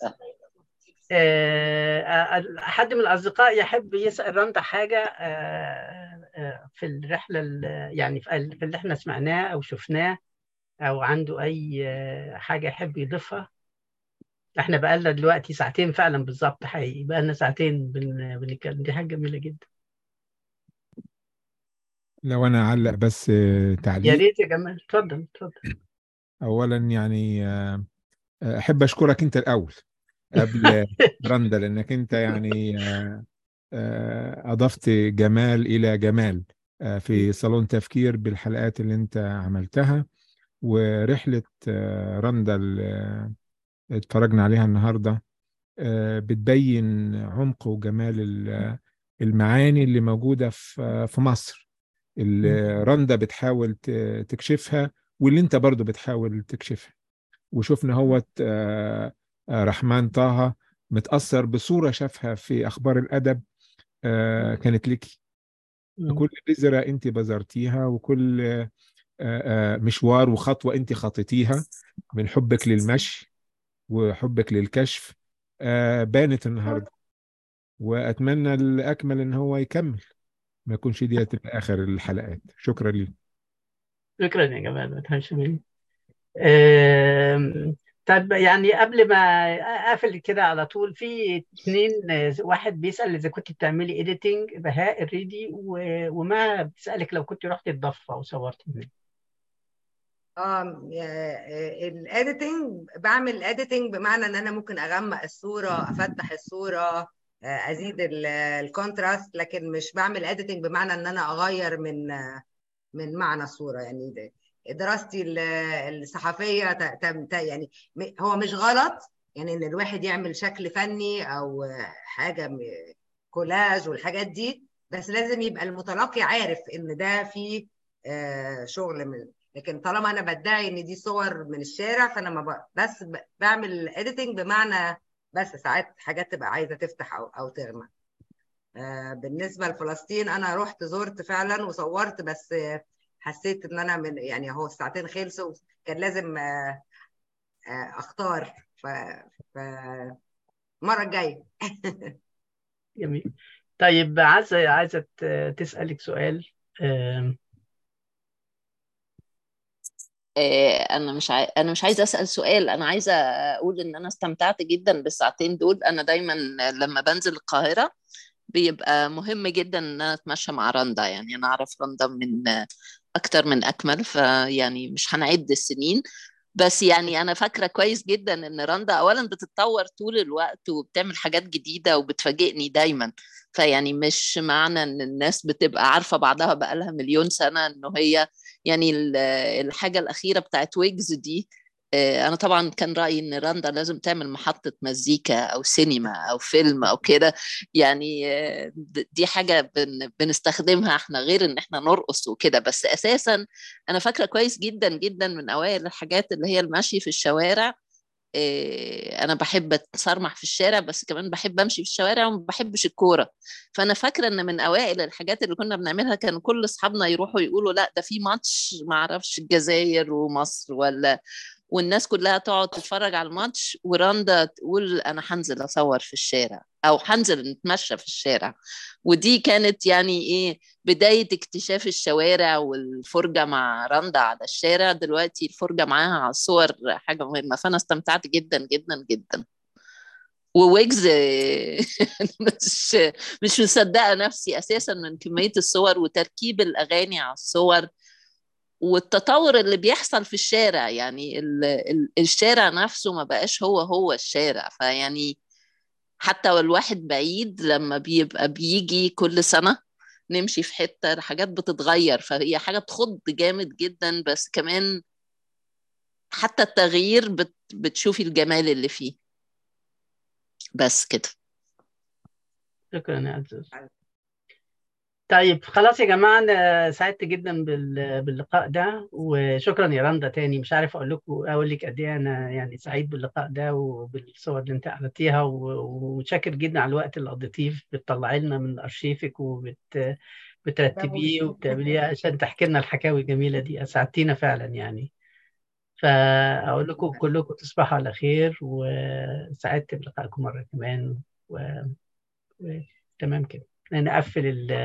A: آه، آه، حد من الأصدقاء يحب يسأل رندا حاجة آه، آه، في الرحلة ال- يعني في ال- في اللي احنا سمعناه أو شفناه أو عنده أي آه، حاجة يحب يضيفها احنا بقالنا دلوقتي ساعتين فعلا بالظبط حقيقي بقالنا ساعتين بن- بنتكلم دي حاجة جميلة جدا
G: لو انا اعلق بس آه،
A: يا
G: تعليق
A: ريت يا جمال اتفضل اتفضل
G: اولا يعني آه، آه، احب اشكرك انت الاول قبل رندا لانك انت يعني آه، آه، اضفت جمال الى جمال آه، في صالون تفكير بالحلقات اللي انت عملتها ورحله آه، رندا اللي اتفرجنا عليها النهارده آه، بتبين عمق وجمال ال- المعاني اللي موجوده في في مصر اللي رندا بتحاول ت- تكشفها واللي انت برضو بتحاول تكشفها وشفنا هو رحمن طه متأثر بصورة شافها في أخبار الأدب آه، كانت لك كل بذرة أنت بذرتيها وكل آه، آه، مشوار وخطوة أنت خطيتيها من حبك للمشي وحبك للكشف آه، بانت النهاردة وأتمنى الأكمل إن هو يكمل ما يكونش دي تبقى آخر الحلقات شكرا لي
A: شكرا يا جمال ما تهمش مني آم، طب يعني قبل ما اقفل كده على طول في اتنين واحد بيسأل اذا كنت بتعملي اديتنج بهاء الريدي و- وما بتسألك لو كنت رحت الضفة وصورت هناك
B: اه الايديتنج بعمل اديتنج بمعنى ان انا ممكن اغمق الصوره افتح الصوره آه، ازيد ال- الكونتراست لكن مش بعمل اديتنج بمعنى ان انا اغير من آه، من معنى الصوره يعني ده- دراستي ال- الصحفيه ت- تم- ت- يعني م- هو مش غلط يعني ان الواحد يعمل شكل فني او آه، حاجه م- كولاج والحاجات دي بس لازم يبقى المتلقي عارف ان ده فيه آه، شغل من لكن طالما انا بدعي ان دي صور من الشارع فانا ما ب... بس ب... بعمل اديتنج بمعنى بس ساعات حاجات تبقى عايزه تفتح او او تغمق آه بالنسبه لفلسطين انا رحت زرت فعلا وصورت بس آه حسيت ان انا من يعني اهو الساعتين خلصوا كان لازم آه آه اختار ف, ف... المره الجايه
A: جميل طيب عايزة عايزة ت- تسألك سؤال آم،
H: آه، انا مش عاي... انا مش عايزه اسال سؤال انا عايزه اقول ان انا استمتعت جدا بالساعتين دول انا دايما لما بنزل القاهره بيبقى مهم جدا ان انا اتمشى مع رندا يعني انا اعرف رندا من اكتر من اكمل فيعني مش هنعد السنين بس يعني انا فاكره كويس جدا ان رندا اولا بتتطور طول الوقت وبتعمل حاجات جديده وبتفاجئني دايما فيعني مش معنى ان الناس بتبقى عارفه بعضها بقالها مليون سنه انه هي يعني ال- الحاجه الاخيره بتاعت ويجز دي آه، انا طبعا كان رايي ان رندا لازم تعمل محطه مزيكا او سينما او فيلم او كده يعني آه، د- دي حاجه بن بنستخدمها احنا غير ان احنا نرقص وكده بس اساسا انا فاكره كويس جدا جدا من اوائل الحاجات اللي هي المشي في الشوارع إيه، انا بحب اتسرمح في الشارع بس كمان بحب امشي في الشوارع وما بحبش الكوره فانا فاكره ان من اوائل الحاجات اللي كنا بنعملها كان كل اصحابنا يروحوا يقولوا لا ده في ماتش ما اعرفش الجزائر ومصر ولا والناس كلها تقعد تتفرج على الماتش ورندا تقول انا هنزل اصور في الشارع او هنزل نتمشى في الشارع ودي كانت يعني ايه بداية اكتشاف الشوارع والفرجة مع رندا على الشارع دلوقتي الفرجة معاها على الصور حاجة مهمة فأنا استمتعت جدا جدا جدا وويجز مش مش مصدقة نفسي أساسا من كمية الصور وتركيب الأغاني على الصور والتطور اللي بيحصل في الشارع يعني ال ال الشارع نفسه ما بقاش هو هو الشارع فيعني حتى والواحد بعيد لما بيبقى بيجي كل سنة نمشي في حتة الحاجات بتتغير فهي حاجة تخض جامد جدا بس كمان حتى التغيير بت بتشوفي الجمال اللي فيه بس كده
A: شكرا يا عزوز طيب خلاص يا جماعة أنا سعدت جدا بال- باللقاء ده وشكرا يا رندا تاني مش عارف أقول لكم أقول لك قد إيه أنا يعني سعيد باللقاء ده وبالصور اللي أنت عرضتيها و- ومتشكر جدا على الوقت اللي قضيتيه بتطلعي لنا من أرشيفك وبت بترتبيه وبتعمليه عشان تحكي لنا الحكاوي الجميلة دي أسعدتينا فعلا يعني فأقول لكم كلكم تصبحوا على خير وسعدت بلقائكم مرة كمان و... و... تمام كده نقفل ال